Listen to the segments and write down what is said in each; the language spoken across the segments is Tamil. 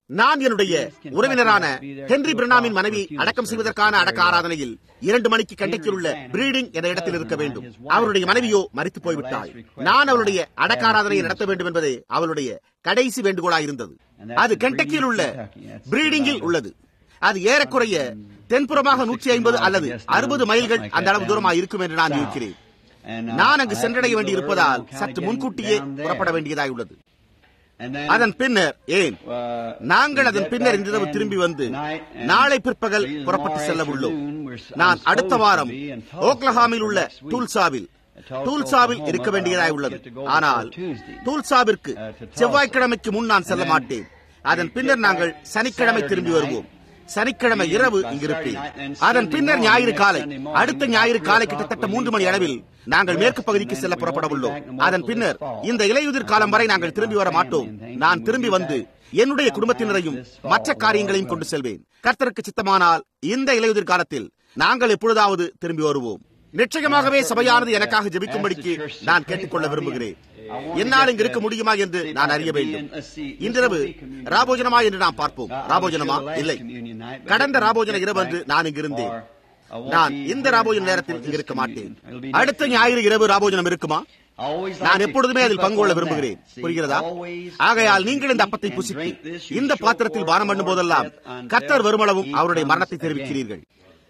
நான் என்னுடைய உறவினரான ஹென்றி பிரணாமின் மனைவி அடக்கம் செய்வதற்கான அடக்க ஆராதனையில் இரண்டு மணிக்கு கண்டைக்கில் உள்ள பிரீடிங் என்ற இடத்தில் இருக்க வேண்டும் அவருடைய மனைவியோ மறித்து போய்விட்டாள் நான் அவளுடைய அடக்க ஆராதனையை நடத்த வேண்டும் என்பதே அவளுடைய கடைசி வேண்டுகோளாக இருந்தது அது கெண்டக்கியில் உள்ள பிரீடிங்கில் உள்ளது அது ஏறக்குறைய தென்புறமாக நூற்றி ஐம்பது அல்லது அறுபது மைல்கள் அந்த அளவு தூரமாக இருக்கும் என்று நான் இருக்கிறேன் நான் அங்கு சென்றடைய வேண்டி இருப்பதால் சற்று முன்கூட்டியே புறப்பட வேண்டியதாய் உள்ளது அதன் பின்னர் ஏன் நாங்கள் அதன் பின்னர் இந்த இரவு திரும்பி வந்து நாளை பிற்பகல் புறப்பட்டு செல்ல உள்ளோம் நான் அடுத்த வாரம் ஓக்லஹாமில் உள்ள டூல்சாவில் டூல்சாவில் இருக்க வேண்டியதாய் உள்ளது ஆனால் டூல்சாவிற்கு செவ்வாய்க்கிழமைக்கு முன் நான் செல்ல மாட்டேன் அதன் பின்னர் நாங்கள் சனிக்கிழமை திரும்பி வருவோம் சனிக்கிழமை இரவு இங்கிருப்பேன் அதன் பின்னர் ஞாயிறு காலை அடுத்த ஞாயிறு காலை கிட்டத்தட்ட மூன்று மணி அளவில் நாங்கள் மேற்கு பகுதிக்கு செல்ல புறப்பட உள்ளோம் அதன் பின்னர் இந்த இலையுதிர் காலம் வரை நாங்கள் திரும்பி வர மாட்டோம் நான் திரும்பி வந்து என்னுடைய குடும்பத்தினரையும் மற்ற காரியங்களையும் கொண்டு செல்வேன் கர்த்தருக்கு சித்தமானால் இந்த இலையுதிர் காலத்தில் நாங்கள் எப்பொழுதாவது திரும்பி வருவோம் நிச்சயமாகவே சபையானது எனக்காக ஜெபிக்கும்படிக்கு நான் கேட்டுக்கொள்ள விரும்புகிறேன் என்னால் இங்கு இருக்க முடியுமா என்று நான் அறிய வேண்டும் இன்றிரவு ராபோஜனமா என்று நாம் பார்ப்போம் ராபோஜனமா இல்லை கடந்த ராபோஜன இரவு என்று நான் இங்கு இருந்தேன் நான் இந்த ராபோஜன நேரத்தில் இங்கு இருக்க மாட்டேன் அடுத்த ஞாயிறு இரவு ராபோஜனம் இருக்குமா நான் எப்பொழுதுமே அதில் பங்கு கொள்ள விரும்புகிறேன் புரிகிறதா ஆகையால் நீங்கள் இந்த அப்பத்தை புசித்து இந்த பாத்திரத்தில் பானம் பண்ணும் போதெல்லாம் கத்தர் வருமளவும் அவருடைய மரணத்தை தெரிவிக்கிறீர்கள்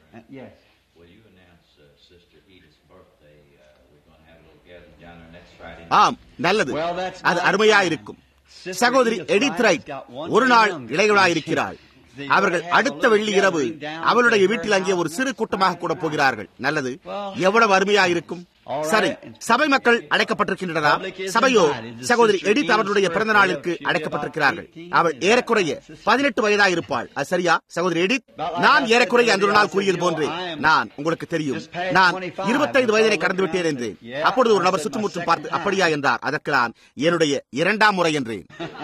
ஆம் நல்லது அது அருமையா இருக்கும் சகோதரி எடித் ரைட் ஒரு நாள் இளையவளாயிருக்கிறாள் அவர்கள் அடுத்த வெள்ளி இரவு அவளுடைய வீட்டில் அங்கே ஒரு சிறு கூட்டமாக கூட போகிறார்கள் நல்லது எவ்வளவு அருமையா இருக்கும் சரி சபை மக்கள் அடைக்கப்பட்டிருக்கின்றனா சபையோ சகோதரி எடித் அவர்களுடைய பிறந்த நாளிற்கு அடைக்கப்பட்டிருக்கிறார்கள் அவள் ஏறக்குறைய பதினெட்டு வயதாக இருப்பாள் அது சரியா சகோதரி எடித் நான் ஏறக்குறைய அந்த ஒரு நாள் கூறியது போன்றே நான் உங்களுக்கு தெரியும் நான் இருபத்தைந்து வயதினை கடந்து விட்டேன் என்றேன் அப்பொழுது ஒரு நபர் சுற்றுமுற்றும் பார்த்து அப்படியா என்றார் அதற்கு நான் என்னுடைய இரண்டாம் முறை என்றேன்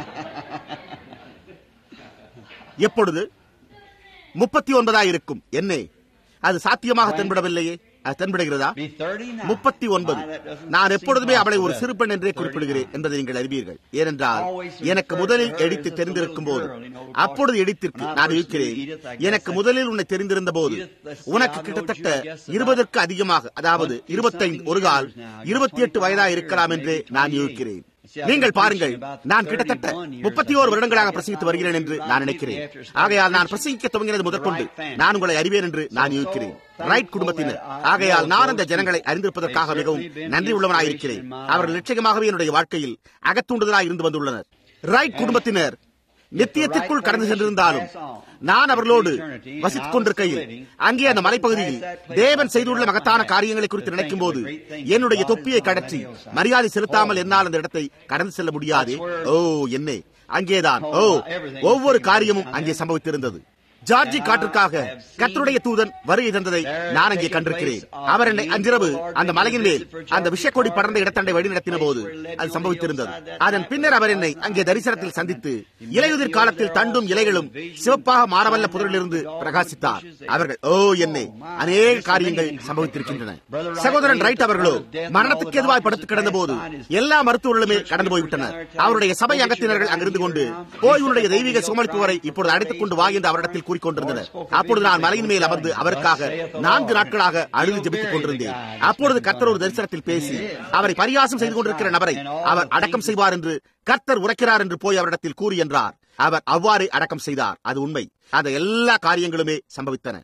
எப்பொழுது முப்பத்தி ஒன்பதா இருக்கும் என்னே அது சாத்தியமாக தென்படவில்லையே அது தென்படுகிறதா முப்பத்தி ஒன்பது நான் எப்பொழுதுமே அவளை ஒரு சிறு பெண் என்றே குறிப்பிடுகிறேன் என்பதை நீங்கள் அறிவீர்கள் ஏனென்றால் எனக்கு முதலில் எடித்து தெரிந்திருக்கும் போது அப்பொழுது எடித்திற்கு நான் இருக்கிறேன் எனக்கு முதலில் உன்னை தெரிந்திருந்த போது உனக்கு கிட்டத்தட்ட இருபதற்கு அதிகமாக அதாவது இருபத்தைந்து ஒரு கால் இருபத்தி எட்டு வயதா இருக்கலாம் என்றே நான் யோசிக்கிறேன் நீங்கள் பாருங்கள் நான் கிட்டத்தட்ட முப்பத்தி ஓரு வருடங்களாக பிரசங்கித்து வருகிறேன் என்று நான் நினைக்கிறேன் ஆகையால் நான் பிரசங்கிக்க துவங்கினது முதற்கொண்டு நான் உங்களை அறிவேன் என்று நான் யோசிக்கிறேன் ரைட் குடும்பத்தினர் ஆகையால் நான் அந்த ஜனங்களை அறிந்திருப்பதற்காக மிகவும் நன்றி உள்ளவனாயிருக்கிறேன் அவர்கள் நிச்சயமாகவே என்னுடைய வாழ்க்கையில் அகத்தூண்டுதலாக இருந்து வந்துள்ளனர் ரைட் குடும்பத்தினர் நித்தியத்திற்குள் கடந்து சென்றிருந்தாலும் நான் அவர்களோடு வசித்துக் கொண்டிருக்கையில் அங்கே அந்த மலைப்பகுதியில் தேவன் செய்துள்ள மகத்தான காரியங்களை குறித்து நினைக்கும் போது என்னுடைய தொப்பியை கடற்றி மரியாதை செலுத்தாமல் என்னால் அந்த இடத்தை கடந்து செல்ல முடியாது ஓ என்னே அங்கேதான் ஓ ஒவ்வொரு காரியமும் அங்கே சம்பவித்திருந்தது ஜார்ஜி காற்றுக்காக கத்தருடைய தூதன் வருகை தந்ததை நான் அங்கே கண்டிருக்கிறேன் அவர் என்னை அன்றிரவு அந்த மலையின் மேல் அந்த விஷக்கொடி படர்ந்த இடத்தண்டை வழி நடத்தின போது அது சம்பவித்திருந்தது அதன் பின்னர் அவர் என்னை அங்கே தரிசனத்தில் சந்தித்து இலையுதிர் காலத்தில் தண்டும் இலைகளும் சிவப்பாக மாறவல்ல புதரிலிருந்து பிரகாசித்தார் அவர்கள் ஓ என்னை அநேக காரியங்கள் சம்பவித்திருக்கின்றன சகோதரன் ரைட் அவர்களோ மரணத்துக்கு எதுவாய் படுத்து கிடந்த போது எல்லா மருத்துவர்களுமே கடந்து போய்விட்டனர் அவருடைய சபை அங்கத்தினர்கள் அங்கிருந்து கொண்டு போய் உன்னுடைய தெய்வீக சுமளிப்புவரை இப்பொழுது அழைத்துக் கொண்டு வா என்று அவரிடத்தில் கூறிக்கொண்டிருந்தனர் அப்பொழுது நான் மலையின் மேல் அமர்ந்து அவருக்காக நான்கு நாட்களாக அழுது ஜெபித்துக் கொண்டிருந்தேன் அப்பொழுது கர்த்தர் ஒரு தரிசனத்தில் பேசி அவரை பரியாசம் செய்து கொண்டிருக்கிற நபரை அவர் அடக்கம் செய்வார் என்று கர்த்தர் உரைக்கிறார் என்று போய் அவரிடத்தில் கூறி என்றார் அவர் அவ்வாறு அடக்கம் செய்தார் அது உண்மை அந்த எல்லா காரியங்களுமே சம்பவித்தன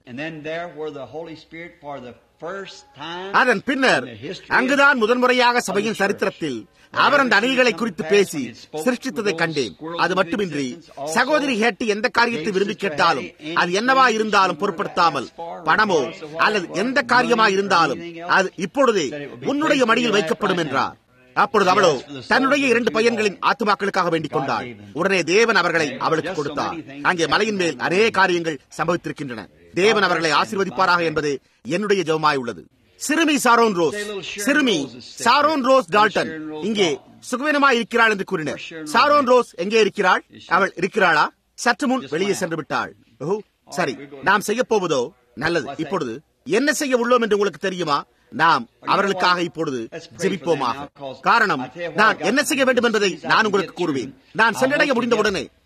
அதன் பின்னர் அங்குதான் முதன்முறையாக சபையின் சரித்திரத்தில் அவர் அந்த அணில்களை குறித்து பேசி சிருஷ்டித்ததை கண்டேன் அது மட்டுமின்றி சகோதரி ஹேட்டி எந்த காரியத்தை விரும்பி கேட்டாலும் அது என்னவா இருந்தாலும் பொருட்படுத்தாமல் பணமோ அல்லது எந்த காரியமா இருந்தாலும் அது இப்பொழுதே உன்னுடைய மடியில் வைக்கப்படும் என்றார் அப்பொழுது அவளோ தன்னுடைய இரண்டு பையன்களின் ஆத்துமாக்களுக்காக வேண்டிக் கொண்டாள் உடனே தேவன் அவர்களை அவளுக்கு கொடுத்தார் அங்கே மலையின் மேல் அநேக காரியங்கள் சம்பவித்திருக்கின்றன தேவன் அவர்களை ஆசீர்வதிப்பாராக என்பதே என்னுடைய ஜெபமாய் உள்ளது சிறுமி சாரோன் ரோஸ் சிறுமி சாரோன் ரோஸ் டால்டன் இங்கே சுகவீனமாய் இருக்கிறாள் என்று கூறினர் சாரோன் ரோஸ் எங்கே இருக்கிறாள் அவள் இருக்கிறாளா சற்று முன் வெளியே சென்று விட்டாள் ஓ சரி நாம் செய்ய போவதோ நல்லது இப்பொழுது என்ன செய்ய உள்ளோம் என்று உங்களுக்கு தெரியுமா நாம் அவர்களுக்காக இப்பொழுது ஜெபிப்போமாக காரணம் நான் என்ன செய்ய வேண்டும் என்பதை நான் உங்களுக்கு கூறுவேன் நான் சென்றடைய முடிந்தவுடனே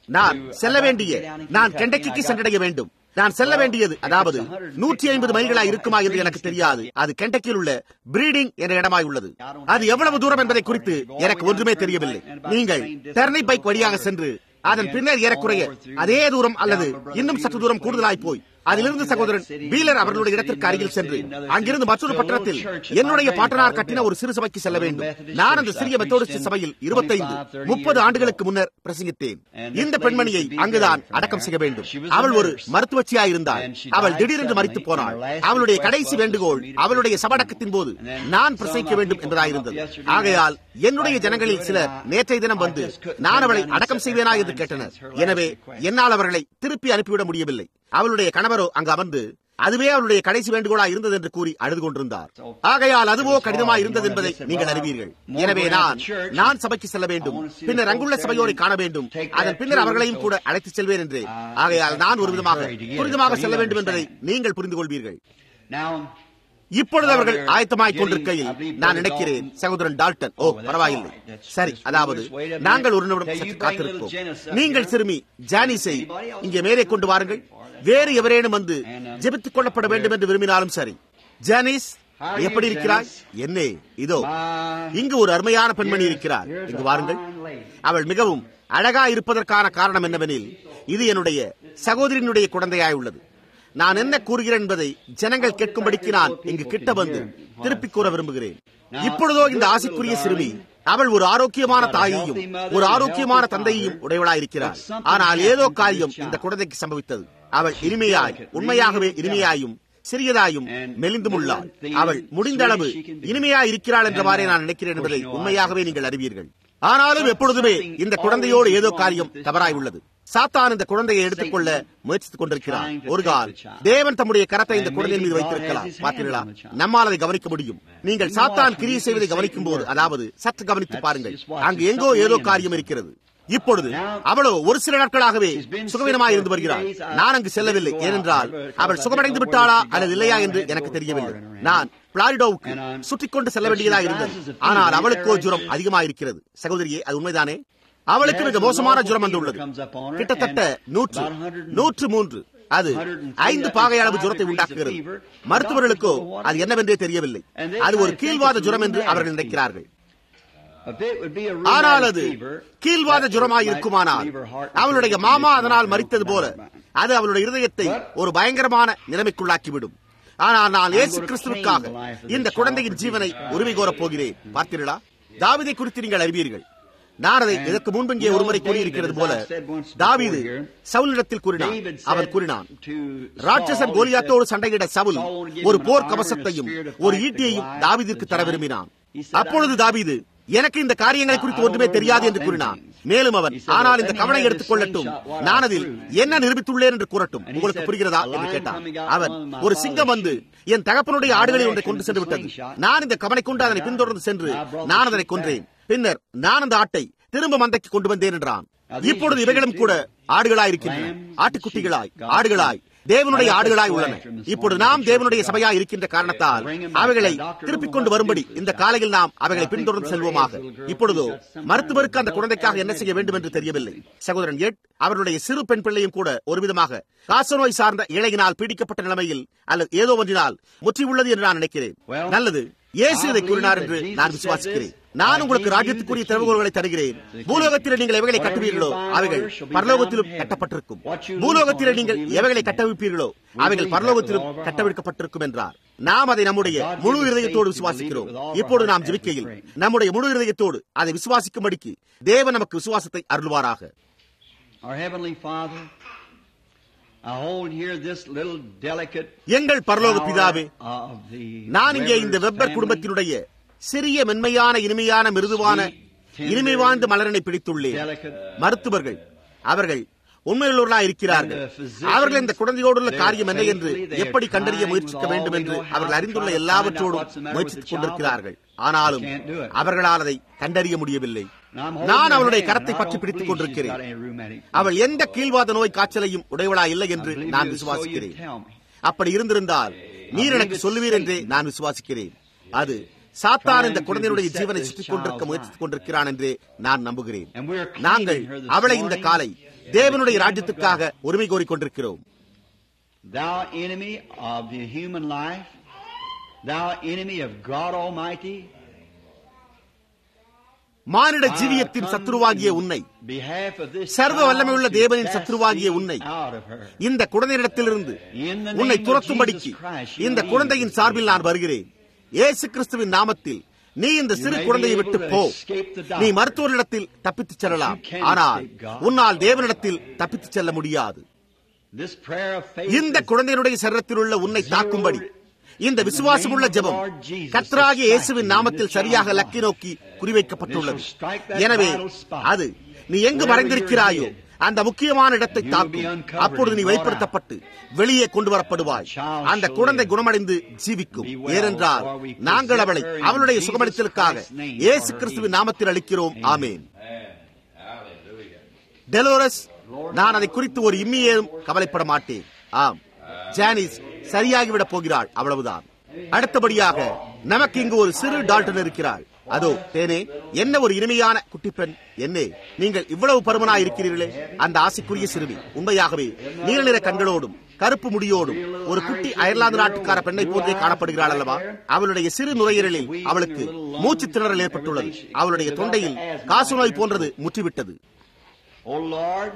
நான் செல்ல வேண்டிய நான் கெண்டக்கிக்கு சென்றடைய வேண்டும் நான் செல்ல வேண்டியது அதாவது நூற்றி ஐம்பது மைல்களா இருக்குமா என்று எனக்கு தெரியாது அது கெண்டக்கில் உள்ள பிரீடிங் என்ற இடமாய் உள்ளது அது எவ்வளவு தூரம் என்பதை குறித்து எனக்கு ஒன்றுமே தெரியவில்லை நீங்கள் டெர்னை பைக் வழியாக சென்று அதன் பின்னர் ஏறக்குறைய அதே தூரம் அல்லது இன்னும் சற்று தூரம் கூடுதலாய் போய் அதிலிருந்து சகோதரன் வீலர் அவர்களுடைய இடத்திற்கு அருகில் சென்று அங்கிருந்து மற்றொரு பட்டணத்தில் என்னுடைய பாட்டனார் கட்டின ஒரு சிறு சபைக்கு செல்ல வேண்டும் நான் அந்த சிறிய மெத்தோடிஸ்ட் சபையில் இருபத்தைந்து முப்பது ஆண்டுகளுக்கு முன்னர் பிரசங்கித்தேன் இந்த பெண்மணியை அங்குதான் அடக்கம் செய்ய வேண்டும் அவள் ஒரு மருத்துவச்சியாய் இருந்தாள் அவள் திடீரென்று மறித்து போனாள் அவளுடைய கடைசி வேண்டுகோள் அவளுடைய சபடக்கத்தின் போது நான் பிரசங்கிக்க வேண்டும் என்பதாயிருந்தது ஆகையால் என்னுடைய ஜனங்களில் சிலர் நேற்றைய தினம் வந்து நான் அவளை அடக்கம் செய்வேனா என்று கேட்டனர் எனவே என்னால் அவர்களை திருப்பி அனுப்பிவிட முடியவில்லை அவளுடைய கணவரோ அங்கு அமர்ந்து அதுவே அவருடைய கடைசி வேண்டுகோளா இருந்தது என்று கூறி அழுது கொண்டிருந்தார் ஆகையால் அதுவோ கடினமா இருந்தது என்பதை நீங்கள் அறிவீர்கள் எனவே நான் நான் சபைக்கு செல்ல வேண்டும் பின்னர் அங்குள்ள சபையோரை காண வேண்டும் அதன் பின்னர் அவர்களையும் கூட அழைத்துச் செல்வேன் என்று ஆகையால் நான் ஒரு விதமாக துரிதமாக செல்ல வேண்டும் என்பதை நீங்கள் புரிந்து கொள்வீர்கள் இப்பொழுது அவர்கள் ஆயத்தமாய் கொண்டிருக்கையில் நான் நினைக்கிறேன் சகோதரன் டால்டன் ஓ பரவாயில்லை சரி அதாவது நாங்கள் ஒரு நிமிடம் சற்று காத்திருப்போம் நீங்கள் சிறுமி ஜானிஸை இங்கே மேலே கொண்டு வாருங்கள் வேறு எவரேனும் வந்து ஜெபித்துக் கொள்ளப்பட வேண்டும் என்று விரும்பினாலும் சரி ஜானிஸ் எப்படி இருக்கிறாய் என்னே இதோ இங்கு ஒரு அருமையான பெண்மணி இருக்கிறார் இங்கு வாருங்கள் அவள் மிகவும் அழகா இருப்பதற்கான காரணம் என்னவெனில் இது என்னுடைய சகோதரியினுடைய குழந்தையாய் உள்ளது நான் என்ன கூறுகிறேன் என்பதை ஜனங்கள் கேட்கும்படிக்கு நான் இங்கு கிட்ட வந்து திருப்பிக் கூற விரும்புகிறேன் இப்பொழுதோ இந்த ஆசைக்குரிய சிறுமி அவள் ஒரு ஆரோக்கியமான தாயையும் ஒரு ஆரோக்கியமான தந்தையையும் உடையவளாய் இருக்கிறார் ஆனால் ஏதோ காரியம் இந்த குழந்தைக்கு சம்பவித்தது அவள் இனிமையாய் உண்மையாகவே இனிமையாயும் சிறியதாயும் மெலிந்தும் உள்ளாள் அவள் முடிந்த அளவு இனிமையாய் இருக்கிறாள் என்றவாறே நான் நினைக்கிறேன் என்பதை உண்மையாகவே நீங்கள் அறிவீர்கள் ஆனாலும் எப்பொழுதுமே இந்த குழந்தையோடு ஏதோ காரியம் தவறாய் உள்ளது சாத்தான் இந்த குழந்தையை எடுத்துக்கொள்ள முயற்சித்துக் கொண்டிருக்கிறார் ஒரு கால் தேவன் தம்முடைய கரத்தை இந்த குழந்தையின் மீது வைத்திருக்கலாம் பார்த்தீர்களா நம்மால் அதை கவனிக்க முடியும் நீங்கள் சாத்தான் கிரியை செய்வதை கவனிக்கும் போது அதாவது சற்று கவனித்து பாருங்கள் அங்கு எங்கோ ஏதோ காரியம் இருக்கிறது இப்பொழுது அவளோ ஒரு சில நாட்களாகவே சுகவீனமாக இருந்து வருகிறாள் நான் அங்கு செல்லவில்லை ஏனென்றால் அவள் சுகமடைந்து விட்டாளா அல்லது இல்லையா என்று எனக்கு தெரியவில்லை நான் பிளாரிடோவுக்கு சுற்றிக் கொண்டு செல்ல வேண்டியதா இருந்தது ஆனால் அவளுக்கோ ஜுரம் அதிகமாக இருக்கிறது சகோதரியே அது உண்மைதானே அவளுக்கு மிக மோசமான ஜுரம் வந்துள்ளது கிட்டத்தட்ட நூற்று நூற்று மூன்று அது ஐந்து பாகை அளவு ஜுரத்தை உண்டாக்குகிறது மருத்துவர்களுக்கோ அது என்னவென்றே தெரியவில்லை அது ஒரு கீழ்வாத ஜுரம் என்று அவர்கள் நினைக்கிறார்கள் ஆனால் அது கீழ்வாத ஜுரமாய் இருக்குமானால் அவளுடைய மாமா அதனால் மறித்தது போல அது அவளுடைய இருதயத்தை ஒரு பயங்கரமான நிலைமைக்குள்ளாக்கிவிடும் ஆனால் நான் இயேசு கிறிஸ்துவுக்காக இந்த குழந்தையின் ஜீவனை உரிமை கோரப் போகிறேன் பார்த்தீர்களா தாவிதை குறித்து நீங்கள் அறிவீர்கள் நான் அதை இதற்கு முன்பு இங்கே ஒருமுறை கூறியிருக்கிறது போல தாவீது சவுலிடத்தில் கூறினான் அவன் கூறினான் ராட்சசன் கோலியாத்தோடு சண்டையிட சவுல் ஒரு போர் கவசத்தையும் ஒரு ஈட்டியையும் தாவீதிற்கு தர விரும்பினான் அப்பொழுது தாவீது எனக்கு இந்த காரியங்களை குறித்து ஒன்றுமே தெரியாது என்று கூறினான் மேலும் அவன் ஆனால் இந்த கவனை எடுத்துக் கொள்ளட்டும் நான் அதில் என்ன நிரூபித்துள்ளேன் என்று கூறட்டும் உங்களுக்கு புரிகிறதா என்று கேட்டான் அவன் ஒரு சிங்கம் வந்து என் தகப்பனுடைய ஆடுகளை ஒன்றை கொண்டு சென்று விட்டது நான் இந்த கவனை கொண்டு அதனை பின்தொடர்ந்து சென்று நான் அதனை கொன்றேன் பின்னர் நான் அந்த ஆட்டை திரும்ப மந்தைக்கு கொண்டு வந்தேன் என்றான் இப்பொழுது இவைகளும் கூட ஆடுகளாய் இருக்கின்றன ஆட்டுக்குட்டிகளாய் ஆடுகளாய் தேவனுடைய ஆடுகளாய் உள்ளன இப்பொழுது நாம் தேவனுடைய சபையாய் இருக்கின்ற காரணத்தால் அவைகளை திருப்பிக் கொண்டு வரும்படி இந்த காலையில் நாம் அவைகளை பின்தொடர்ந்து செல்வோமாக இப்பொழுதோ மருத்துவருக்கு அந்த குழந்தைக்காக என்ன செய்ய வேண்டும் என்று தெரியவில்லை சகோதரன் எட் அவருடைய சிறு பெண் பிள்ளையும் கூட ஒரு விதமாக காசநோய் சார்ந்த இளையினால் பீடிக்கப்பட்ட நிலைமையில் அல்லது ஏதோ ஒன்றினால் முற்றி உள்ளது என்று நான் நினைக்கிறேன் நல்லது இயேசு இதை கூறினார் என்று நான் விசுவாசிக்கிறேன் நான் உங்களுக்கு ராஜ்யத்துக்குரிய திறவுகோள்களை தருகிறேன் பூலோகத்தில் நீங்கள் எவைகளை கட்டுவீர்களோ அவைகள் பரலோகத்திலும் கட்டப்பட்டிருக்கும் பூலோகத்தில் நீங்கள் எவைகளை கட்டவிப்பீர்களோ அவைகள் பரலோகத்திலும் கட்டவிழ்க்கப்பட்டிருக்கும் என்றார் நாம் அதை நம்முடைய முழு இருதயத்தோடு விசுவாசிக்கிறோம் இப்போது நாம் ஜெபிக்கையில் நம்முடைய முழு இருதயத்தோடு அதை விசுவாசிக்கும்படிக்கு தேவன் நமக்கு விசுவாசத்தை அருள்வாராக Our Heavenly Father, I hold here this little delicate எங்கள் பரலோக பிதாவே flower of the நான் இங்கே இந்த Weber's வெப்பர் family. குடும்பத்தினுடைய சிறிய மென்மையான இனிமையான மிருதுவான இனிமை வாழ்ந்த மலரனை பிடித்துள்ளேன் மருத்துவர்கள் அவர்கள் உண்மையுள்ளவர்களாக இருக்கிறார்கள் அவர்கள் இந்த குழந்தையோடுள்ள காரியம் என்ன என்று எப்படி கண்டறிய முயற்சிக்க வேண்டும் என்று அவர்கள் அறிந்துள்ள எல்லாவற்றோடும் முயற்சித்துக் கொண்டிருக்கிறார்கள் ஆனாலும் அவர்களால் அதை கண்டறிய முடியவில்லை நான் அவளுடைய கரத்தை பற்றி பிடித்துக் கொண்டிருக்கிறேன் அவள் எந்த கீழ்வாத நோய் காய்ச்சலையும் உடையவளா இல்லை என்று நான் விசுவாசிக்கிறேன் அப்படி இருந்திருந்தால் நீர் எனக்கு சொல்லுவீர் என்றே நான் விசுவாசிக்கிறேன் அது சாத்தான் இந்த குழந்தையுடைய ஜீவனை சுற்றிக் கொண்டிருக்க முயற்சித்துக் கொண்டிருக்கிறான் என்றே நான் நம்புகிறேன் நாங்கள் அவளை இந்த காலை தேவனுடைய ராஜ்யத்துக்காக உரிமை கோரிக் கொண்டிருக்கிறோம் Thou enemy of the human life, thou enemy of God Almighty, மானிட ஜீவியத்தின் சத்துருவாகிய உன்னை behalf of this சர்வ child வல்லமையுள்ள to தேவனின் cast சத்துருவாகிய thee உன்னை out of her. இந்த குழந்தையிடத்திலிருந்து In the உன்னை name of துரத்தும்படிக்கு Jesus Christ, இந்த you குழந்தையின் leave. சார்பில் நான் வருகிறேன் இயேசு கிறிஸ்துவின் நாமத்தில் நீ இந்த சிறு may குழந்தையை be விட்டு able to போ escape the doctor. நீ மருத்துவரிடத்தில் தப்பித்துச் செல்லலாம் But you can't ஆனால் escape God. உன்னால் தேவனிடத்தில் தப்பித்துச் செல்ல முடியாது This prayer of faith இந்த is குழந்தையினுடைய சரீரத்தில் உள்ள உன்னை தாக்கும்படி இந்த விசுவாசமுள்ள ஜெபம் கர்த்தராகிய இயேசுவின் நாமத்தில் சரியாக லக்கி நோக்கி குறிவைக்கப்பட்டுள்ளது எனவே அது நீ எங்கு மறைந்திருக்கிறாயோ அந்த முக்கியமான இடத்தை தாக்கும் அப்பொழுது நீ வெளிப்படுத்தப்பட்டு வெளியே கொண்டு வரப்படுவாய் அந்த குழந்தை குணமடைந்து ஜீவிக்கும் ஏனென்றால் நாங்கள் அவளை அவளுடைய சுகமளித்தலுக்காக இயேசு கிறிஸ்துவின் நாமத்தில் அளிக்கிறோம் ஆமேன் டெலோரஸ் நான் அதை குறித்து ஒரு இம்மியேனும் கவலைப்பட மாட்டேன் ஆம் ஜானிஸ் சரியாகிவிடப் போகிறாள் அவ்வளவுதான் அடுத்தபடியாக நமக்கு இங்கு ஒரு சிறு டால்டன் இருக்கிறாள் அதோ தேனே என்ன ஒரு இனிமையான குட்டிப்பெண் என்னே நீங்கள் இவ்வளவு பருமனா இருக்கிறீர்களே அந்த ஆசைக்குரிய சிறுமி உண்மையாகவே நீல நிற கண்களோடும் கருப்பு முடியோடும் ஒரு குட்டி அயர்லாந்து நாட்டுக்கார பெண்ணை போன்றே காணப்படுகிறாள் அல்லவா அவளுடைய சிறு நுரையீரலில் அவளுக்கு மூச்சு திணறல் ஏற்பட்டுள்ளது அவளுடைய தொண்டையில் காசநோய் போன்றது முற்றிவிட்டது Oh Lord,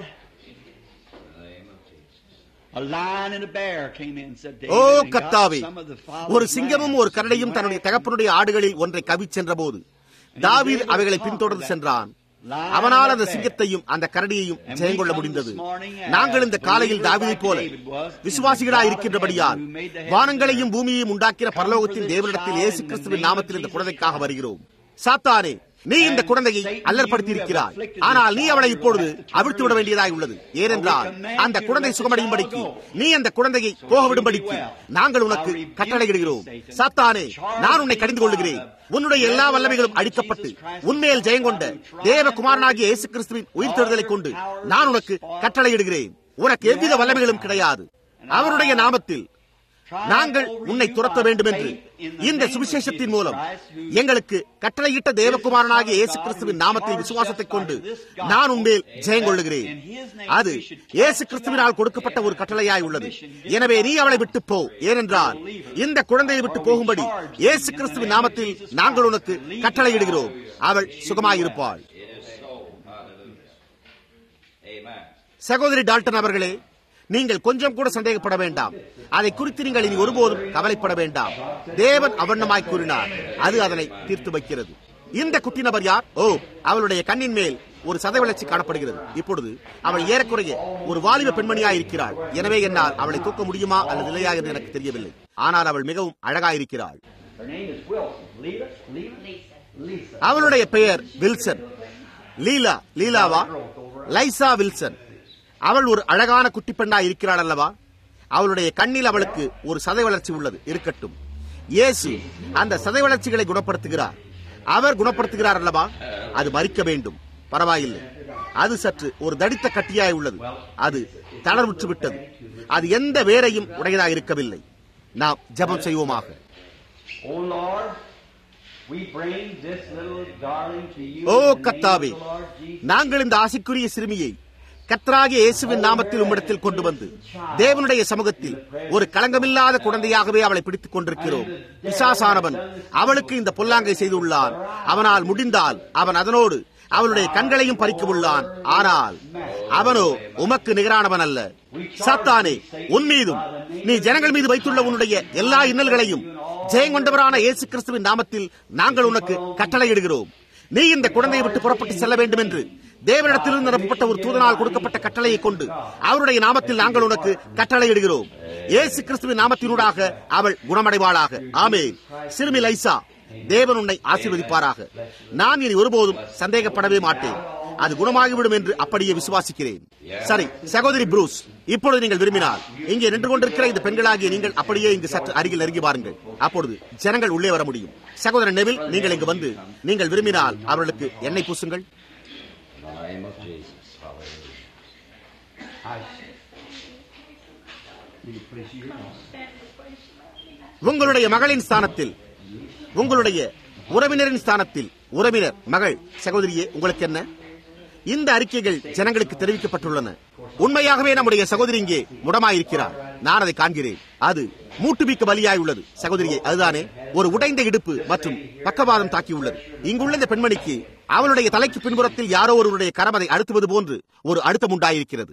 a lion and a bear came in and said, David, O and got கத்தாவே some of the father's ஒரு சிங்கமும் lambs ஒரு கரடியும் தன்னுடைய தகப்பனுடைய ஆடுகளில் ஒன்றை கவிச் சென்றபோது தாவீது அவைகளை பின்தொடர்ந்து சென்றான் அவனால் அந்த சிங்கத்தையும் அந்த கரடியையும் ஜெயங்கொள்ள முடிந்தது நாங்கள் இந்த காலையில் தாவீதைப் போல விசுவாசிகளாய் இருக்கின்றபடியால் வானங்களையும் பூமியையும் உண்டாக்கிற பரலோகத்தின் தேவனிடத்தில் இயேசு கிறிஸ்துவின் நாமத்தில் இந்த குழந்தைக்காக வருகிறோம் சாத்தானே நீ இந்த குழந்தையை அல்லற்படுத்தி இருக்கிறாய் ஆனால் நீ அவளை இப்பொழுது அவிழ்த்து விட வேண்டியதாய் உள்ளது ஏனென்றால் அந்த குழந்தை சுகமடையும்படிக்கு நீ அந்த குழந்தையை போக விடும்படிக்கு நாங்கள் உனக்கு கட்டளையிடுகிறோம் சாத்தானே நான் உன்னை கடிந்து கொள்ளுகிறேன் உன்னுடைய எல்லா வல்லமைகளும் அழிக்கப்பட்டு உன்மேல் ஜெயங்கொண்ட தேவகுமாரனாகிய இயேசு கிறிஸ்துவின் உயிர்த்தெழுதலை கொண்டு நான் உனக்கு கட்டளையிடுகிறேன் உனக்கு எவ்வித வல்லமைகளும் கிடையாது அவருடைய நாமத்தில் நாங்கள் உன்னை துரத்த வேண்டும் என்று இந்த சுவிசேஷத்தின் மூலம் எங்களுக்கு கட்டளையிட்ட தேவகுமாரனாகிய இயேசு கிறிஸ்துவின் நாமத்தில் விசுவாசத்தை கொண்டு நான் உன்மேல் ஜெயங்கொள்ளுகிறேன் அது இயேசு கிறிஸ்துவினால் கொடுக்கப்பட்ட ஒரு கட்டளையாய் உள்ளது எனவே நீ அவளை விட்டு போ ஏனென்றால் இந்த குழந்தையை விட்டு போகும்படி இயேசு கிறிஸ்துவின் நாமத்தில் நாங்கள் உனக்கு கட்டளையிடுகிறோம் அவள் சுகமாயிருப்பாள் சகோதரி டால்டன் அவர்களே நீங்கள் கொஞ்சம் கூட சந்தேகப்பட வேண்டாம் அதை குறித்து நீங்கள் இனி ஒருபோதும் கவலைப்பட வேண்டாம் தேவன் அவண்ணமாய் கூறினார் அது அதனை தீர்த்து வைக்கிறது இந்த குட்டி நபர் யார் ஓ அவளுடைய கண்ணின் மேல் ஒரு சதை வளர்ச்சி காணப்படுகிறது இப்பொழுது அவள் ஏறக்குறைய ஒரு வாலிப பெண்மணியாய் இருக்கிறாள் எனவே என்னால் அவளை தூக்க முடியுமா அல்லது இல்லையா என்று எனக்கு தெரியவில்லை ஆனால் அவள் மிகவும் அழகாயிருக்கிறாள் Her name is Wilson. Lila? Lila? Lisa. அவளுடைய பெயர் வில்சன் லீலா லீலாவா லைசா வில்சன் அவள் ஒரு அழகான குட்டி பெண்ணா இருக்கிறாள் அல்லவா அவளுடைய கண்ணில் அவளுக்கு ஒரு சதை வளர்ச்சி உள்ளது இருக்கட்டும் இயேசு அந்த சதை வளர்ச்சிகளை குணப்படுத்துகிறார் அவர் குணப்படுத்துகிறார் அல்லவா அது மறிக்க வேண்டும் பரவாயில்லை அது சற்று ஒரு தடித்த கட்டியாய் உள்ளது அது தளர்வுற்று விட்டது அது எந்த வேரையும் உடையதாக இருக்கவில்லை நாம் ஜெபம் செய்வோமாக Oh Lord, we bring this little darling to you. O in the name of கத்தாவே the Lord Jesus. நாங்கள் இந்த ஆசைக்குரிய சிறுமியை கர்த்தராகிய இயேசுவின் நாமத்தில் உம்மிடத்தில் கொண்டு வந்து தேவனுடைய சமூகத்தில் ஒரு களங்கமில்லாத குழந்தையாகவே அவளை பிடித்துக் கொண்டிருக்கிறோம் பிசாசானவன் அவளுக்கு இந்த பொல்லாங்கை செய்துள்ளான் அவனால் முடிந்தால் அவன் அதனோடு அவளுடைய கண்களையும் பறிக்க உள்ளான் ஆனால் அவனோ உமக்கு நிகரானவன் அல்ல சாத்தானே உன் மீதும் நீ ஜனங்கள் மீது வைத்துள்ள உன்னுடைய எல்லா இன்னல்களையும் ஜெயங்கொண்டவரான இயேசு கிறிஸ்துவின் நாமத்தில் நாங்கள் உனக்கு கட்டளையிடுகிறோம் நீ இந்த குழந்தையை விட்டு புறப்பட்டு செல்ல வேண்டும் என்று தேவனிடத்திலிருந்து அனுப்பப்பட்ட ஒரு தூதனால் கொடுக்கப்பட்ட கட்டளையை கொண்டு அவருடைய நாமத்தில் நாங்கள் உனக்கு கட்டளையிடுகிறோம் இயேசு கிறிஸ்துவின் நாமத்தினூடாக அவள் குணமடைவாளாக ஆமே சிறுமி லைசா தேவன் உன்னை ஆசீர்வதிப்பாராக நான் இனி ஒருபோதும் சந்தேகப்படவே மாட்டேன் அது குணமாகிவிடும் என்று அப்படியே விசுவாசிக்கிறேன் சரி சகோதரி புரூஸ் இப்பொழுது நீங்கள் விரும்பினால் இங்கே நின்று கொண்டிருக்கிற இந்த பெண்களாகிய நீங்கள் அப்படியே இங்கு சற்று அருகில் நெருங்கி பாருங்கள் அப்பொழுது ஜனங்கள் உள்ளே வர முடியும் சகோதரன் நெவில் நீங்கள் இங்கு வந்து நீங்கள் விரும்பினால் அவர்களுக்கு எண்ணெய் பூசுங்கள் In the name of Jesus. Hallelujah. Will you please your உங்களுடைய மகளின் ஸ்தானத்தில் உங்களுடைய உறவினரின் ஸ்தானத்தில் உறவினர் மகள் சகோதரியே உங்களுக்கு என்ன இந்த அறிக்கைகள் ஜனங்களுக்கு தெரிவிக்கப்பட்டுள்ளன உண்மையாகவே நம்முடைய சகோதரி இங்கே முடமாயிருக்கிறார் நான் அதை காண்கிறேன் அது மூட்டுபிக்க பலியாய் உள்ளது சகோதரியை அதுதானே ஒரு உடைந்த இடுப்பு மற்றும் பக்கவாதம் தாக்கியுள்ளது இங்குள்ள இந்த பெண்மணிக்கு அவளுடைய தலைக்கு பின்புறத்தில் யாரோ ஒருவருடைய கரம் அதை அழுத்துவது போன்று ஒரு அழுத்தம் உண்டாயிருக்கிறது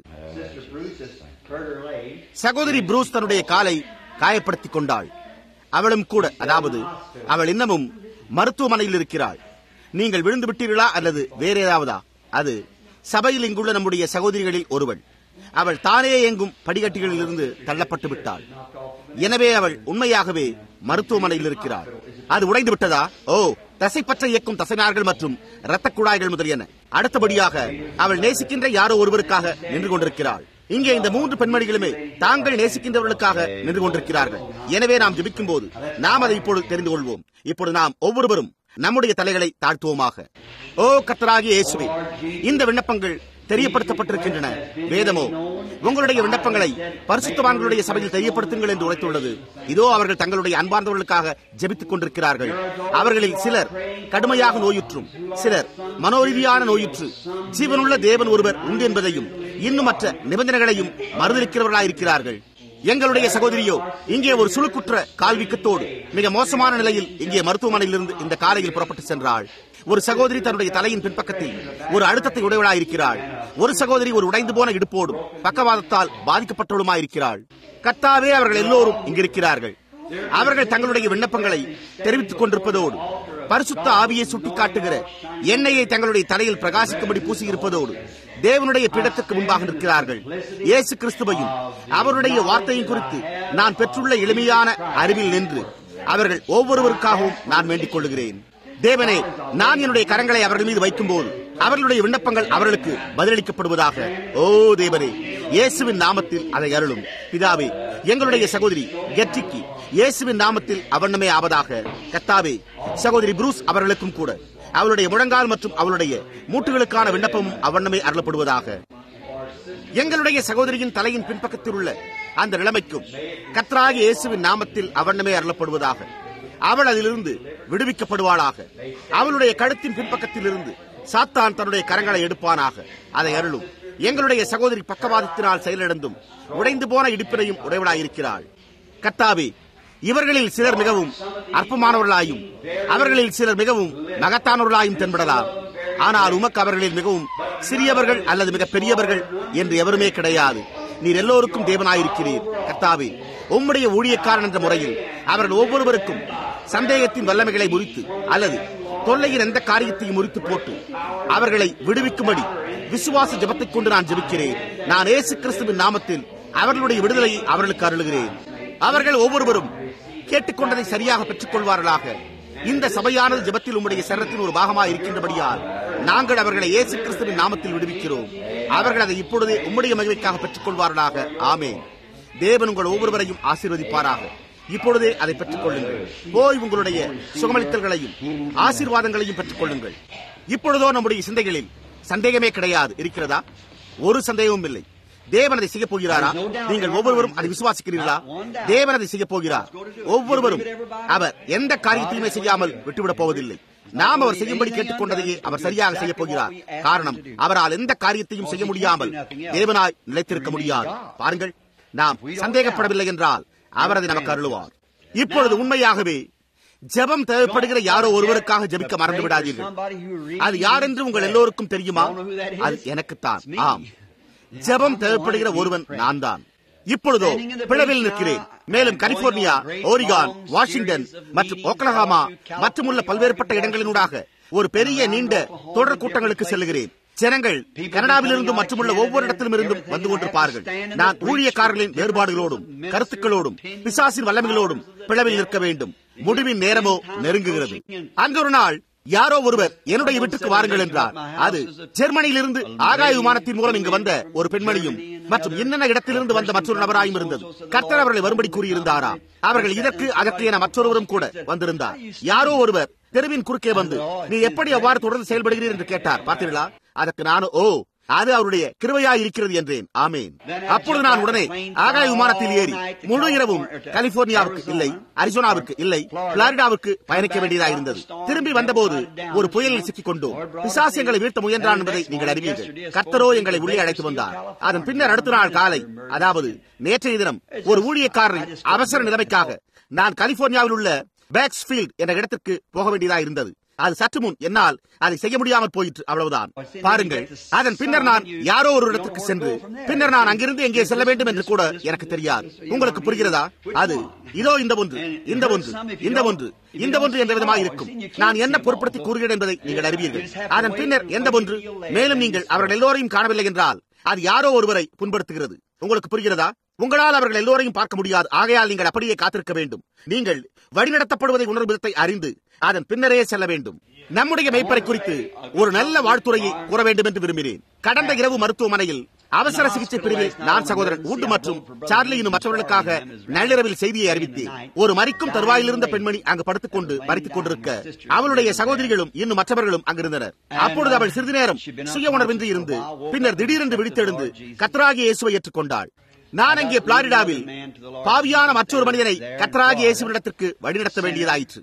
சகோதரி புரூஸ் தன்னுடைய காலை காயப்படுத்திக் கொண்டாள் அவளும் கூட அதாவது அவள் இன்னமும் மருத்துவமனையில் இருக்கிறாள் நீங்கள் விழுந்து விட்டீர்களா அல்லது வேற ஏதாவதா அது சபையில் இங்குள்ள நம்முடைய சகோதரிகளில் ஒருவள் அவள் தானே எங்கும் படிக்கட்டிகளில் இருந்து தள்ளப்பட்டு விட்டாள் எனவே அவள் உண்மையாகவே மருத்துவமனையில் இருக்கிறார் அது உடைந்து விட்டதா ஓ தசைப்பற்ற இயக்கும் தசைநார்கள் மற்றும் இரத்த குழாய்கள் முதலியன அடுத்தபடியாக அவள் நேசிக்கின்ற யாரோ ஒருவருக்காக நின்று கொண்டிருக்கிறாள் இங்கே இந்த மூன்று பெண்மணிகளுமே தாங்கள் நேசிக்கின்றவர்களுக்காக நின்று கொண்டிருக்கிறார்கள் எனவே நாம் ஜெபிக்கும் போது நாம் அதை இப்பொழுது தெரிந்து கொள்வோம் இப்பொழுது நாம் ஒவ்வொருவரும் நம்முடைய தலைகளை தாழ்த்துவோமாக ஓ கத்தராகிய இயேசுவே இந்த விண்ணப்பங்கள் தெரியப்படுத்தப்பட்டிருக்கின்றன வேதமோ உங்களுடைய விண்ணப்பங்களை பரிசுத்தவான்களுடைய சபையில் தெரியப்படுத்துங்கள் என்று உரைத்துள்ளது இதோ அவர்கள் தங்களுடைய அன்பார்ந்தவர்களுக்காக ஜெபித்துக் கொண்டிருக்கிறார்கள் அவர்களில் சிலர் கடுமையாக நோயுற்றும் சிலர் மனோரீதியான நோயுற்று ஜீவனுள்ள தேவன் ஒருவர் உண்டு என்பதையும் இன்னும் மற்ற நிபந்தனைகளையும் மறுதளிக்கிறவர்களாயிருக்கிறார்கள் எங்களுடைய சகோதரியோ இங்கே ஒரு சுழுக்குற்ற கால்விக்கத்தோடு மிக மோசமான நிலையில் இங்கே மருத்துவமனையிலிருந்து இந்த காலையில் புறப்பட்டு சென்றாள் ஒரு சகோதரி தன்னுடைய தலையின் பின்பக்கத்தில் ஒரு அழுத்தத்தை உடையவளாயிருக்கிறாள் ஒரு சகோதரி ஒரு உடைந்து போன இடுப்போடும் பக்கவாதத்தால் பாதிக்கப்பட்டவளுமாயிருக்கிறாள் கத்தாவே அவர்கள் எல்லோரும் இங்கிருக்கிறார்கள் அவர்கள் தங்களுடைய விண்ணப்பங்களை தெரிவித்துக் கொண்டிருப்பதோடு பரிசுத்த ஆவியை சுட்டிக்காட்டுகிற எண்ணெயை தங்களுடைய தலையில் பிரகாசிக்கும்படி பூசியிருப்பதோடு தேவனுடைய பீடத்துக்கு முன்பாக நிற்கிறார்கள் இயேசு கிறிஸ்துவையும் அவருடைய வார்த்தையும் குறித்து நான் பெற்றுள்ள எளிமையான அறிவில் நின்று அவர்கள் ஒவ்வொருவருக்காகவும் நான் வேண்டிக் கொள்கிறேன் தேவனே நான் என்னுடைய கரங்களை அவர்கள் மீது வைக்கும்போது அவர்களுடைய விண்ணப்பங்கள் அவர்களுக்கு பதிலளிக்கப்படுவதாக ஓ தேவனே இயேசுவின் நாமத்தில் அதை அருளும் பிதாவே எங்களுடைய சகோதரி கெட்டிக்கு இயேசுவின் நாமத்தில் அவண்ணமே ஆவதாக கத்தாவே சகோதரி புரூஸ் அவர்களுக்கும் கூட அவளுடைய முழங்கால் மற்றும் அவளுடைய மூட்டுகளுக்கான விண்ணப்பமும் அவண்ணமே அருளப்படுவதாக எங்களுடைய சகோதரியின் தலையின் பின்பக்கத்தில் உள்ள அந்த நிலைமைக்கும் கத்ராகி இயேசுவின் நாமத்தில் அவண்ணமே அருளப்படுவதாக அவள் அதிலிருந்து விடுவிக்கப்படுவாளாக அவளுடைய கழுத்தின் பின்பக்கத்தில் இருந்து சாத்தான் தன்னுடைய கரங்களை எடுப்பானாக அதை அருளும் எங்களுடைய சகோதரி பக்கவாதத்தினால் செயலிழந்தும் உடைந்து போன இடுப்பினையும் உடையவளாயிருக்கிறாள் கத்தாவே இவர்களில் சிலர் மிகவும் அற்பமானவர்களாயும் அவர்களில் சிலர் மிகவும் மகத்தானவர்களாயும் தென்படலாம் ஆனால் உமக்கு அவர்களில் மிகவும் சிறியவர்கள் அல்லது மிக பெரியவர்கள் என்று எவருமே கிடையாது நீர் எல்லோருக்கும் தேவனாயிருக்கிறீர் கர்த்தாவே உம்முடைய ஊழியக்காரன் என்ற முறையில் அவர்கள் ஒவ்வொருவருக்கும் சந்தேகத்தின் வல்லமைகளை முறித்து அல்லது தொல்லையின் எந்த காரியத்தையும் முறித்து போட்டு அவர்களை விடுவிக்கும்படி விசுவாச ஜபத்தைக் கொண்டு நான் ஜெபிக்கிறேன் நான் ஏசு கிறிஸ்துவின் நாமத்தில் அவர்களுடைய விடுதலையை அவர்களுக்கு அருளுகிறேன் அவர்கள் ஒவ்வொருவரும் கேட்டுக்கொண்டதை சரியாக பெற்றுக் கொள்வார்களாக இந்த சபையானது ஜபத்தில் உம்முடைய சரத்தின் ஒரு பாகமாக இருக்கின்றபடியால் நாங்கள் அவர்களை இயேசு கிறிஸ்துவின் நாமத்தில் விடுவிக்கிறோம் அவர்கள் அதை இப்பொழுதே உம்முடைய மகிழ்ச்சிக்காக பெற்றுக் கொள்வார்களாக ஆமேன் தேவன் உங்கள் ஒவ்வொருவரையும் ஆசீர்வதிப்பாராக இப்பொழுதே அதை பெற்றுக் கொள்ளுங்கள் போய் உங்களுடைய சுகமளித்தல்களையும் ஆசீர்வாதங்களையும் பெற்றுக் கொள்ளுங்கள் இப்பொழுதோ நம்முடைய சிந்தைகளில் சந்தேகமே கிடையாது இருக்கிறதா ஒரு சந்தேகமும் இல்லை தேவன் அதை செய்ய போகிறாரா நீங்கள் ஒவ்வொருவரும் அதை விசுவாசிக்கிறீர்களா தேவன் அதை செய்ய போகிறார் ஒவ்வொருவரும் அவர் எந்த காரியத்தையுமே செய்யாமல் விட்டுவிடப் போவதில்லை நாம் அவர் செய்யும்படி கேட்டுக்கொண்டதையே அவர் சரியாக செய்ய போகிறார் காரணம் அவரால் எந்த காரியத்தையும் செய்ய முடியாமல் தேவனாய் நிலைத்திருக்க முடியாது பாருங்கள் நாம் சந்தேகப்படவில்லை என்றால் அவர் அதை நமக்கு அருளுவார் இப்பொழுது உண்மையாகவே ஜெபம் தேவைப்படுகிற யாரோ ஒருவருக்காக ஜெபிக்க மறந்து விடாதீர்கள் அது யார் என்று உங்கள் எல்லோருக்கும் தெரியுமா அது எனக்குத்தான் ஆம் ஜெபம் தேவைப்படுகிற ஒருவன் நான் தான் இப்பொழுதோ பிளவில் நிற்கிறேன் மேலும் கலிபோர்னியா ஓரிகான் வாஷிங்டன் மற்றும் ஓக்லஹாமா மற்றும் உள்ள பல்வேறுபட்ட இடங்களினூடாக ஒரு பெரிய நீண்ட தொடர் கூட்டங்களுக்கு செல்லுகிறேன் ஜனங்கள் கனடாவிலிருந்தும் மற்றுமுள்ள ஒவ்வொரு இடத்திலும் இருந்தும் வந்து கொண்டிருப்பார்கள் நான் ஊழியக்காரர்களின் வேறுபாடுகளோடும் கருத்துக்களோடும் பிசாசின் வல்லமைகளோடும் பிளவில் நிற்க வேண்டும் முடிவின் நேரமோ நெருங்குகிறது அங்கு ஒரு நாள் யாரோ ஒருவர் என்னுடைய வீட்டுக்கு வாருங்கள் என்றார் அது ஜெர்மனியிலிருந்து ஆகாய விமானத்தின் மூலம் இங்கு வந்த ஒரு பெண்மணியும் மற்றும் என்னென்ன இடத்திலிருந்து வந்த மற்றொரு நபராயும் இருந்தது கர்த்தர் அவர்களை வரும்படி கூறியிருந்தாரா அவர்கள் இதற்கு அதற்கு என மற்றொருவரும் கூட வந்திருந்தார் யாரோ ஒருவர் தெருவின் குறுக்கே வந்து நீ எப்படி அவ்வாறு தொடர்ந்து செயல்படுகிறீர் என்று கேட்டார் பார்த்தீர்களா அதற்கு நானும் ஓ அது அவருடைய கிருவையாய் இருக்கிறது என்றேன் ஆமேன் அப்பொழுது நான் உடனே ஆகாய விமானத்தில் ஏறி முழு இரவும் கலிபோர்னியாவுக்கு இல்லை அரிசோனாவுக்கு இல்லை பிளாரிடாவுக்கு பயணிக்க வேண்டியதாக இருந்தது திரும்பி வந்தபோது ஒரு புயலில் சிக்கிக் கொண்டோம் பிசாசு எங்களை வீழ்த்த முயன்றான் என்பதை நீங்கள் அறிவீர்கள் கர்த்தரோ எங்களை உள்ளே அழைத்து வந்தார் அதன் பின்னர் அடுத்த நாள் காலை அதாவது நேற்றைய தினம் ஒரு ஊழியக்காரரின் அவசர நிலைமைக்காக நான் கலிபோர்னியாவில் உள்ள பேக்ஸ்பீல்ட் என்ற இடத்திற்கு போக வேண்டியதாக இருந்தது அது சற்று முன் என்னால் அதை செய்ய முடியாமல் போயிற்று அவ்வளவுதான் பாருங்கள் அதன் பின்னர் நான் யாரோ ஒரு இடத்துக்கு சென்று பின்னர் நான் அங்கிருந்து எங்கே செல்ல வேண்டும் என்று கூட எனக்கு தெரியாது உங்களுக்கு புரிகிறதா அது இதோ இந்த ஒன்று இந்த ஒன்று இந்த ஒன்று இந்த ஒன்று என்ற விதமாக இருக்கும் நான் என்ன பொருட்படுத்தி கூறுகிறேன் என்பதை நீங்கள் அறிவீர்கள் அதன் பின்னர் எந்த ஒன்று மேலும் நீங்கள் அவர்கள் எல்லோரையும் காணவில்லை என்றால் அது யாரோ ஒருவரை புண்படுத்துகிறது உங்களுக்கு புரிகிறதா உங்களால் அவர்கள் எல்லோரையும் பார்க்க முடியாது ஆகையால் நீங்கள் அப்படியே காத்திருக்க வேண்டும் நீங்கள் வழிநடத்தப்படுவதை உணரும் விதத்தை அறிந்து அதன் பின்னரே செல்ல வேண்டும் நம்முடைய மெய்ப்பரை குறித்து ஒரு நல்ல வாழ்த்துறையை கூற வேண்டும் என்று விரும்பினேன் கடந்த இரவு மருத்துவமனையில் அவசர சிகிச்சை பிரிவில் நான் சகோதரன் ஊட்டு மற்றும் சார்லி இன்னும் மற்றவர்களுக்காக நள்ளிரவில் செய்தியை அறிவித்தேன் ஒரு மறிக்கும் தருவாயில் இருந்த பெண்மணி அங்கு படுத்துக் கொண்டு மறித்துக் கொண்டிருக்க அவளுடைய சகோதரிகளும் இன்னும் மற்றவர்களும் அங்கிருந்தனர் அப்பொழுது அவள் சிறிது நேரம் சுய உணர்வின்றி இருந்து பின்னர் திடீரென்று விழித்தெழுந்து கத்தராகி இயேசுவை ஏற்றுக்கொண்டாள் நான் அங்கே பிளாரிடாவில் பாவியான மற்றொரு மனிதனை கத்தராகி இயேசுவிடத்திற்கு வழிநடத்த வேண்டியதாயிற்று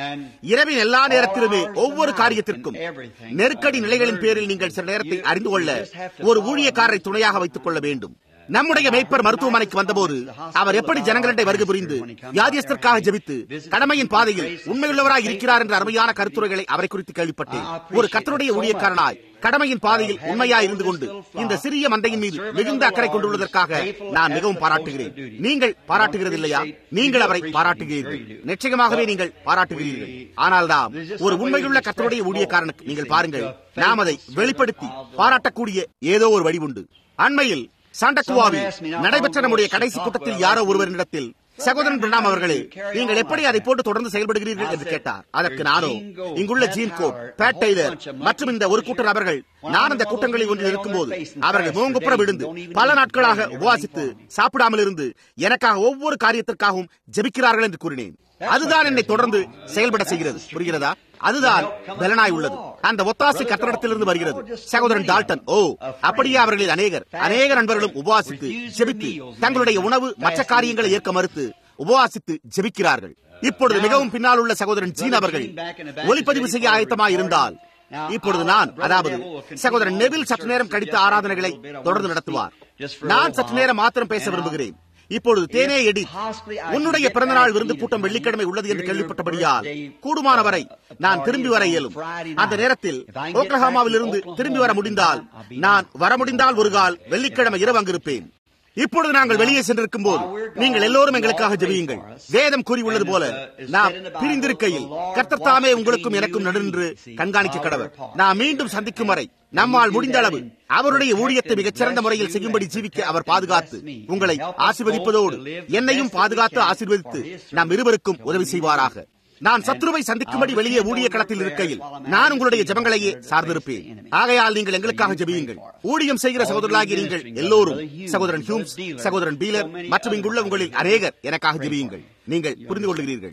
இரவின் எல்லா நேரத்திலுமே ஒவ்வொரு காரியத்திற்கும் நெருக்கடி நிலைகளின் பேரில் நீங்கள் சில நேரத்தை அறிந்து கொள்ள ஒரு ஊழியக்காரரை துணையாக வைத்துக் கொள்ள வேண்டும் நம்முடைய மெய்ப்பர் மருத்துவமனைக்கு வந்தபோது அவர் எப்படி ஜனங்களிடையே வருகை புரிந்து வியாதியஸ்தற்காக ஜெபித்து கடமையின் பாதையில் உண்மையுள்ளவராய் இருக்கிறார் என்ற அருமையான கருத்துரைகளை அவரை குறித்து கேள்விப்பட்டேன் ஒரு கத்தருடைய ஊழியக்காரனாய் கடமையின் பாதையில் உண்மையாய் இருந்து கொண்டு இந்த சிறிய மந்தையின் மீது மிகுந்த அக்கறை கொண்டுள்ளதற்காக நான் மிகவும் பாராட்டுகிறேன் நீங்கள் பாராட்டுகிறது இல்லையா நீங்கள் அவரை பாராட்டுகிறீர்கள் நிச்சயமாகவே நீங்கள் பாராட்டுகிறீர்கள் ஆனால் நாம் ஒரு உண்மையுள்ள கத்தருடைய ஊழியக்காரனுக்கு நீங்கள் பாருங்கள் நாம் அதை வெளிப்படுத்தி பாராட்டக்கூடிய ஏதோ ஒரு வழி உண்டு அண்மையில் சாண்டக்குவாவில் நடைபெற்ற நம்முடைய கடைசி கூட்டத்தில் யாரோ ஒருவரிடத்தில் சகோதரன் பிரணாம் அவர்களே நீங்கள் எப்படி அதை போட்டு தொடர்ந்து செயல்படுகிறீர்கள் என்று கேட்டார் அதற்கு நானோ இங்குள்ள ஜீன் கோட் பேட் டெய்லர் மற்றும் இந்த ஒரு கூட்ட நபர்கள் நான் அந்த கூட்டங்களில் ஒன்றில் இருக்கும்போது அவர்கள் மூங்குப்புற விழுந்து பல நாட்களாக உபவாசித்து சாப்பிடாமல் இருந்து எனக்காக ஒவ்வொரு காரியத்திற்காகவும் ஜெபிக்கிறார்கள் என்று கூறினேன் அதுதான் என்னை தொடர்ந்து செயல்பட செய்கிறது புரிகிறதா அதுதான் பலனாய் உள்ளது அந்த ஒத்தாசை கத்தடத்திலிருந்து வருகிறது சகோதரன் டால்டன் ஓ அப்படியே அவர்களில் அநேகர் அநேக நண்பர்களும் உபவாசித்து ஜெபித்து தங்களுடைய உணவு மற்ற காரியங்களை ஏற்க மறுத்து உபவாசித்து ஜெபிக்கிறார்கள் இப்பொழுது மிகவும் பின்னால் உள்ள சகோதரன் ஜீன் அவர்கள் ஒளிப்பதிவு செய்ய ஆயத்தமாய் இருந்தால் இப்பொழுது நான் அதாவது சகோதரன் நெவில் சற்று நேரம் கழித்த ஆராதனைகளை தொடர்ந்து நடத்துவார் நான் சற்று நேரம் மாத்திரம் பேச விரும்புகிறேன் இப்பொழுது தேனே எடி உன்னுடைய பிறந்தநாள் விருந்து கூட்டம் வெள்ளிக்கிழமை உள்ளது என்று கேள்விப்பட்டபடியால் கூடுமானவரை நான் திரும்பி வர இயலும் அந்த நேரத்தில் ஓக்லஹாமாவில் இருந்து திரும்பி வர முடிந்தால் நான் வர முடிந்தால் ஒரு கால் வெள்ளிக்கிழமை இரவு அங்கிருப்பேன் இப்பொழுது நாங்கள் வெளியே சென்றிருக்கும் போது நீங்கள் எல்லோரும் எங்களுக்காக ஜெபியுங்கள் வேதம் கூறியுள்ளது போல நாம் பிரிந்திருக்கையில் கர்த்தத்தாமே உங்களுக்கும் எனக்கும் நடுநின்று கண்காணிக்க கடவர் நாம் மீண்டும் சந்திக்கும் வரை நம்மால் முடிந்த அளவு அவருடைய ஊழியத்தை மிகச்சிறந்த முறையில் செய்யும்படி ஜீவிக்க அவர் பாதுகாத்து உங்களை ஆசீர்வதிப்பதோடு என்னையும் பாதுகாத்து ஆசீர்வதித்து நாம் இருவருக்கும் உதவி செய்வாராக நான் சத்ருவை சந்திக்கும்படி வெளியே ஊழிய களத்தில் இருக்கையில் நான் உங்களுடைய ஜபங்களையே சார்ந்திருப்பேன் ஆகையால் நீங்கள் எங்களுக்காக ஜெபியுங்கள் ஊழியம் செய்கிற சகோதரர்களாகிய நீங்கள் எல்லோரும் சகோதரன் ஹியூம்ஸ் சகோதரன் பீலர் மற்றும் இங்குள்ள உங்களில் அநேகர் எனக்காக ஜெபியுங்கள் நீங்கள் புரிந்து கொள்கிறீர்கள்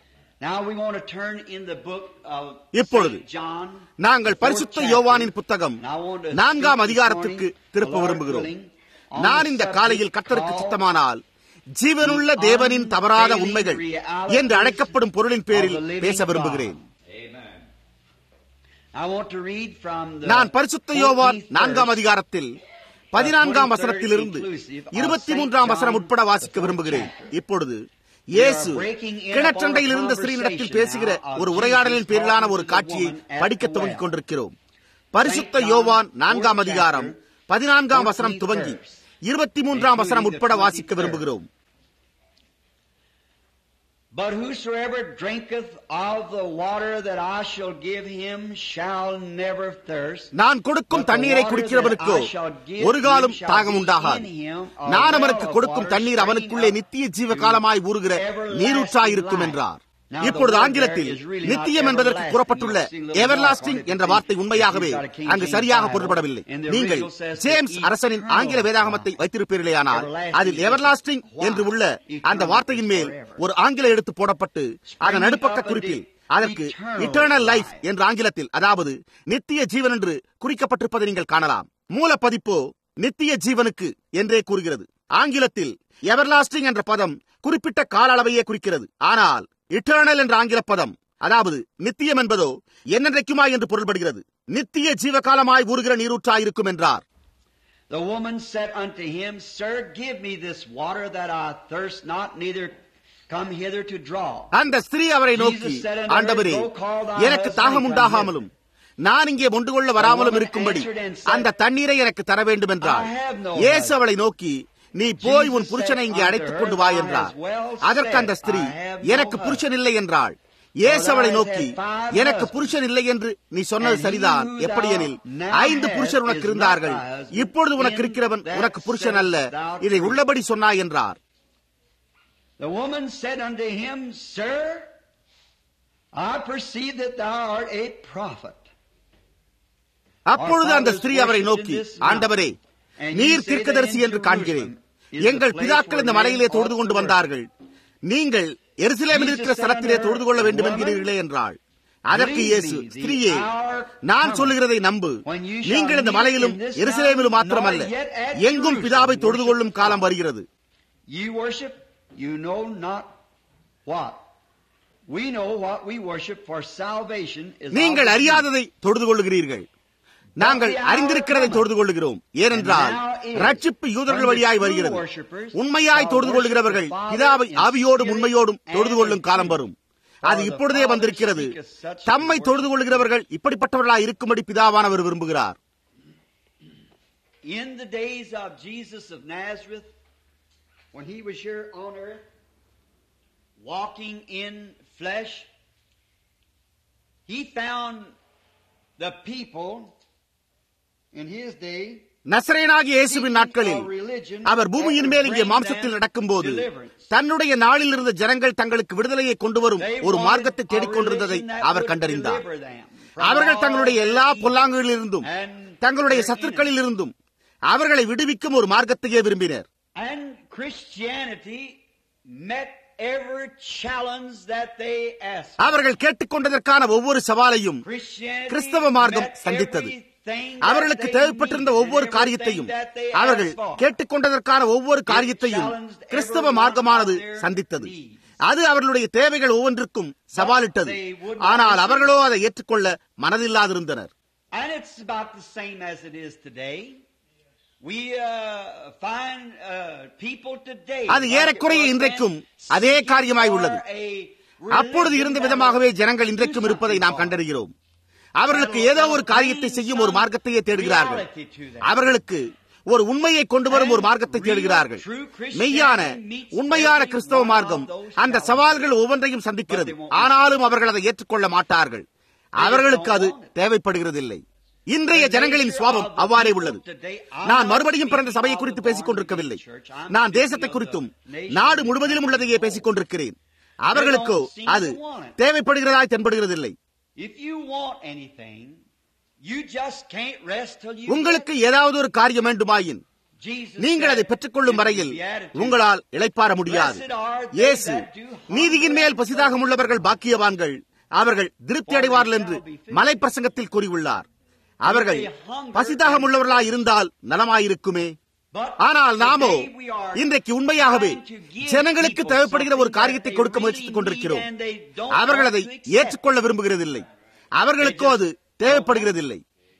இப்பொழுது நாங்கள் பரிசுத்த யோவானின் புத்தகம் நான்காம் அதிகாரத்திற்கு திருப்ப விரும்புகிறோம் நான் இந்த காலையில் கத்தருக்கு சித்தமானால் ஜீவனுள்ள தேவனின் தவறாத உண்மைகள் என்று அழைக்கப்படும் பொருளின் பேரில் பேச விரும்புகிறேன் நான் பரிசுத்த யோவான் நான்காம் அதிகாரத்தில் பதினான்காம் வசனத்திலிருந்து இருபத்தி மூன்றாம் வசனம் உட்பட வாசிக்க விரும்புகிறேன் இப்பொழுது இயேசு கிணற்றண்டையில் இருந்த ஸ்ரீனிடத்தில் பேசுகிற ஒரு உரையாடலின் பேரிலான ஒரு காட்சியை படிக்க துவங்கிக் கொண்டிருக்கிறோம் பரிசுத்த யோவான் நான்காம் அதிகாரம் பதினான்காம் வசனம் துவங்கி இருபத்தி மூன்றாம் வசனம் உட்பட வாசிக்க விரும்புகிறோம் But whosoever drinketh of the water that I shall give him shall never thirst. நான் கொடுக்கும் தண்ணீரை குடிக்கிறவனுக்கோ ஒரு காலம் தாகம் உண்டாகாது நான் அவனுக்கு கொடுக்கும் தண்ணீர் அவனுக்குள்ளே நித்திய ஜீவ காலமாய் ஊறுகிற நீரூற்றாயிருக்கும் என்றார் இப்பொழுது ஆங்கிலத்தில் நித்தியம் என்பதற்கு கூறப்பட்டுள்ள எவர்லாஸ்டிங் என்ற வார்த்தை உண்மையாகவே அங்கு சரியாக பொருள்படவில்லை நீங்கள் ஜேம்ஸ் அரசனின் ஆங்கில வேதாகமத்தை வைத்திருப்பீர்களேயானால் அதில் எவர்லாஸ்டிங் என்று உள்ள அந்த வார்த்தையின் மேல் ஒரு ஆங்கில எடுத்து போடப்பட்டு அதன் நடுப்பக்க குறிப்பில் அதற்கு இட்டர்னல் லைஃப் என்ற ஆங்கிலத்தில் அதாவது நித்திய ஜீவன் என்று குறிக்கப்பட்டிருப்பதை நீங்கள் காணலாம் மூல பதிப்போ நித்திய ஜீவனுக்கு என்றே கூறுகிறது ஆங்கிலத்தில் எவர்லாஸ்டிங் என்ற பதம் குறிப்பிட்ட கால அளவையே குறிக்கிறது ஆனால் இட்டர்னல் என்ற ஆங்கில பதம் அதாவது நித்தியம் என்பதோ என்னென்றைக்குமா என்று பொருள்படுகிறது நித்திய ஜீவகாலமாய் ஊறுகிற நீரூற்றாயிருக்கும் என்றார் The woman said unto him, Sir, give me this water that I thirst not, neither come hither to draw. அந்த ஸ்திரீ அவரை நோக்கி ஆண்டவரே எனக்கு தாகம் உண்டாகாமலும் நான் இங்கே மொண்டு கொள்ள வராமலும் இருக்கும்படி அந்த தண்ணீரை எனக்கு தர வேண்டும் என்றார் இயேசு அவளை நோக்கி நீ போய் உன் புருஷனை இங்கே அழைத்துக் கொண்டு வா என்றார் அதற்கு அந்த ஸ்திரீ எனக்கு புருஷன் இல்லை என்றாள் இயேசு அவளை நோக்கி எனக்கு புருஷன் இல்லை என்று நீ சொன்னது சரிதான் எப்படியெனில் ஐந்து புருஷர் உனக்கு இருந்தார்கள் இப்பொழுது உனக்கு இருக்கிறவன் உனக்கு புருஷன் அல்ல இதை உள்ளபடி சொன்னாய் என்றார் The woman said unto him, Sir, I perceive that thou art a prophet. அப்பொழுது அந்த ஸ்திரீ அவரை நோக்கி ஆண்டவரே நீர் தீர்க்கதரிசி என்று காண்கிறேன் எங்கள் பிதாக்கள் இந்த மலையிலே தொழுது கொண்டு வந்தார்கள் நீங்கள் எருசலேமில் இருக்கிற ஸ்தலத்திலே தொழுது கொள்ள வேண்டும் என்கிறீர்களே என்றாள் அதற்கு இயேசு ஸ்திரீயே நான் சொல்லுகிறதை நம்பு நீங்கள் இந்த மலையிலும் எருசலேமிலும் மாத்திரமல்ல எங்கும் பிதாவை தொழுது கொள்ளும் காலம் வருகிறது You worship, you know not what. We know what we worship for salvation is நீங்கள் of அறியாததை தொழுது கொள்ளுகிறீர்கள் நாங்கள் அறிந்திருக்கிறதை தொழுது கொள்ளுகிறோம் ஏனென்றால் ரட்சிப்பு யூதர்கள் வழியாய் வருகிறது உண்மையாய் தொழுது கொள்ளுகிறவர்கள் பிதாவை ஆவியோடும் உண்மையோடும் தொழுது கொள்ளும் காலம் வரும் அது இப்பொழுதே வந்திருக்கிறது தம்மை தொழுது கொள்ளுகிறவர்கள் இப்படிப்பட்டவர்களாய் இருக்கும்படி பிதாவானவர் விரும்புகிறார் In the days of Jesus of Nazareth, when he was here on earth, walking in flesh, he found the people in his day நசரேனாகிய இயேசுவின் நாட்களில் அவர் பூமியின் மேல் இங்கே மாம்சத்தில் நடக்கும்போது தன்னுடைய நாளில் இருந்த ஜனங்கள் தங்களுக்கு விடுதலையை கொண்டு வரும் ஒரு மார்க்கத்தை தேடிக்கொண்டிருந்ததை அவர் கண்டறிந்தார் அவர்கள் தங்களுடைய எல்லா பொல்லாங்குகளிலிருந்தும் தங்களுடைய சத்துருக்களில் இருந்தும் அவர்களை விடுவிக்கும் ஒரு மார்க்கத்தையே விரும்பினர் And Christianity met every challenge that they asked. அவர்கள் கேட்டுக்கொண்டதற்கான ஒவ்வொரு சவாலையும் Christianity கிறிஸ்தவ மார்க்கம் met சந்தித்தது everything அவர்களுக்கு that they தேவைப்பட்டிருந்த needed, ஒவ்வொரு everything காரியத்தையும் that they அவர்கள் asked for. கேட்டுக்கொண்டதற்கான ஒவ்வொரு காரியத்தையும் கிறிஸ்தவ மார்க்கமானது சந்தித்தது அது அவர்களுடைய தேவைகள் ஒவ்வொன்றுக்கும் சவாலிட்டது ஆனால் அவர்களோ அதை ஏற்றுக்கொள்ள மனதில்லாதிருந்தனர் And it's about the same as it is today. We uh, find uh, people today. அது ஏறக்குறைய இன்றைக்கும் அதே காரியமாய் உள்ளது. அப்பொழுது இருந்த விதமாகவே ஜனங்கள் இன்றைக்கும் இருப்பதை நாம் கண்டறிகிறோம் அவர்களுக்கு ஏதோ ஒரு காரியத்தை செய்யும் ஒரு மார்க்கத்தையே தேடுகிறார்கள் அவர்களுக்கு ஒரு உண்மையை கொண்டு வரும் ஒரு மார்க்கத்தை தேடுகிறார்கள் மெய்யான உண்மையான கிறிஸ்தவ மார்க்கம் அந்த சவால்கள் ஒவ்வொன்றையும் சந்திக்கிறது ஆனாலும் அவர்கள் அதை ஏற்றுக்கொள்ள மாட்டார்கள் அவர்களுக்கு அது தேவைப்படுகிறதில்லை இன்றைய ஜனங்களின் சுவாபம் அவ்வாறே உள்ளது நான் மறுபடியும் பிறந்த சபையை குறித்து பேசிக் கொண்டிருக்கவில்லை நான் தேசத்தை குறித்தும் நாடு முழுவதிலும் உள்ளதையே பேசிக் கொண்டிருக்கிறேன் அவர்களுக்கோ அது தேவைப்படுகிறதாய் தென்படுகிறதில்லை If you want anything, you just can't rest till you உங்களுக்கு ஏதாவது ஒரு காரியம் வேண்டுமாயின் Jesus நீங்கள் அதை said பெற்றுக்கொள்ளும் in வரையில் the Beatitudes, உங்களால் இளைப்பாற முடியாது இயேசு நீதியின் மேல் பசிதாகம் உள்ளவர்கள் பாக்கியவான்கள் அவர்கள் திருப்தி அடைவார்கள் என்று மலை பிரசங்கத்தில் கூறியுள்ளார் அவர்கள் பசிதாகம் உள்ளவர்களாய் இருந்தால் நலமாயிருக்குமே But ஆனால் நாமோ today we are இன்றைக்கு உண்மையாகவே trying to give ஜனங்களுக்கு people தேவைப்படுகிற ஒரு something காரியத்தை that கொடுக்க they முயற்சித்துக் really கொண்டிருக்கிறோம் need and they don't அவர்கள் want அதை to accept. ஏற்றுக்கொள்ள விரும்புகிறதில்லை அவர்களுக்கோ அது தேவைப்படுகிறதில்லை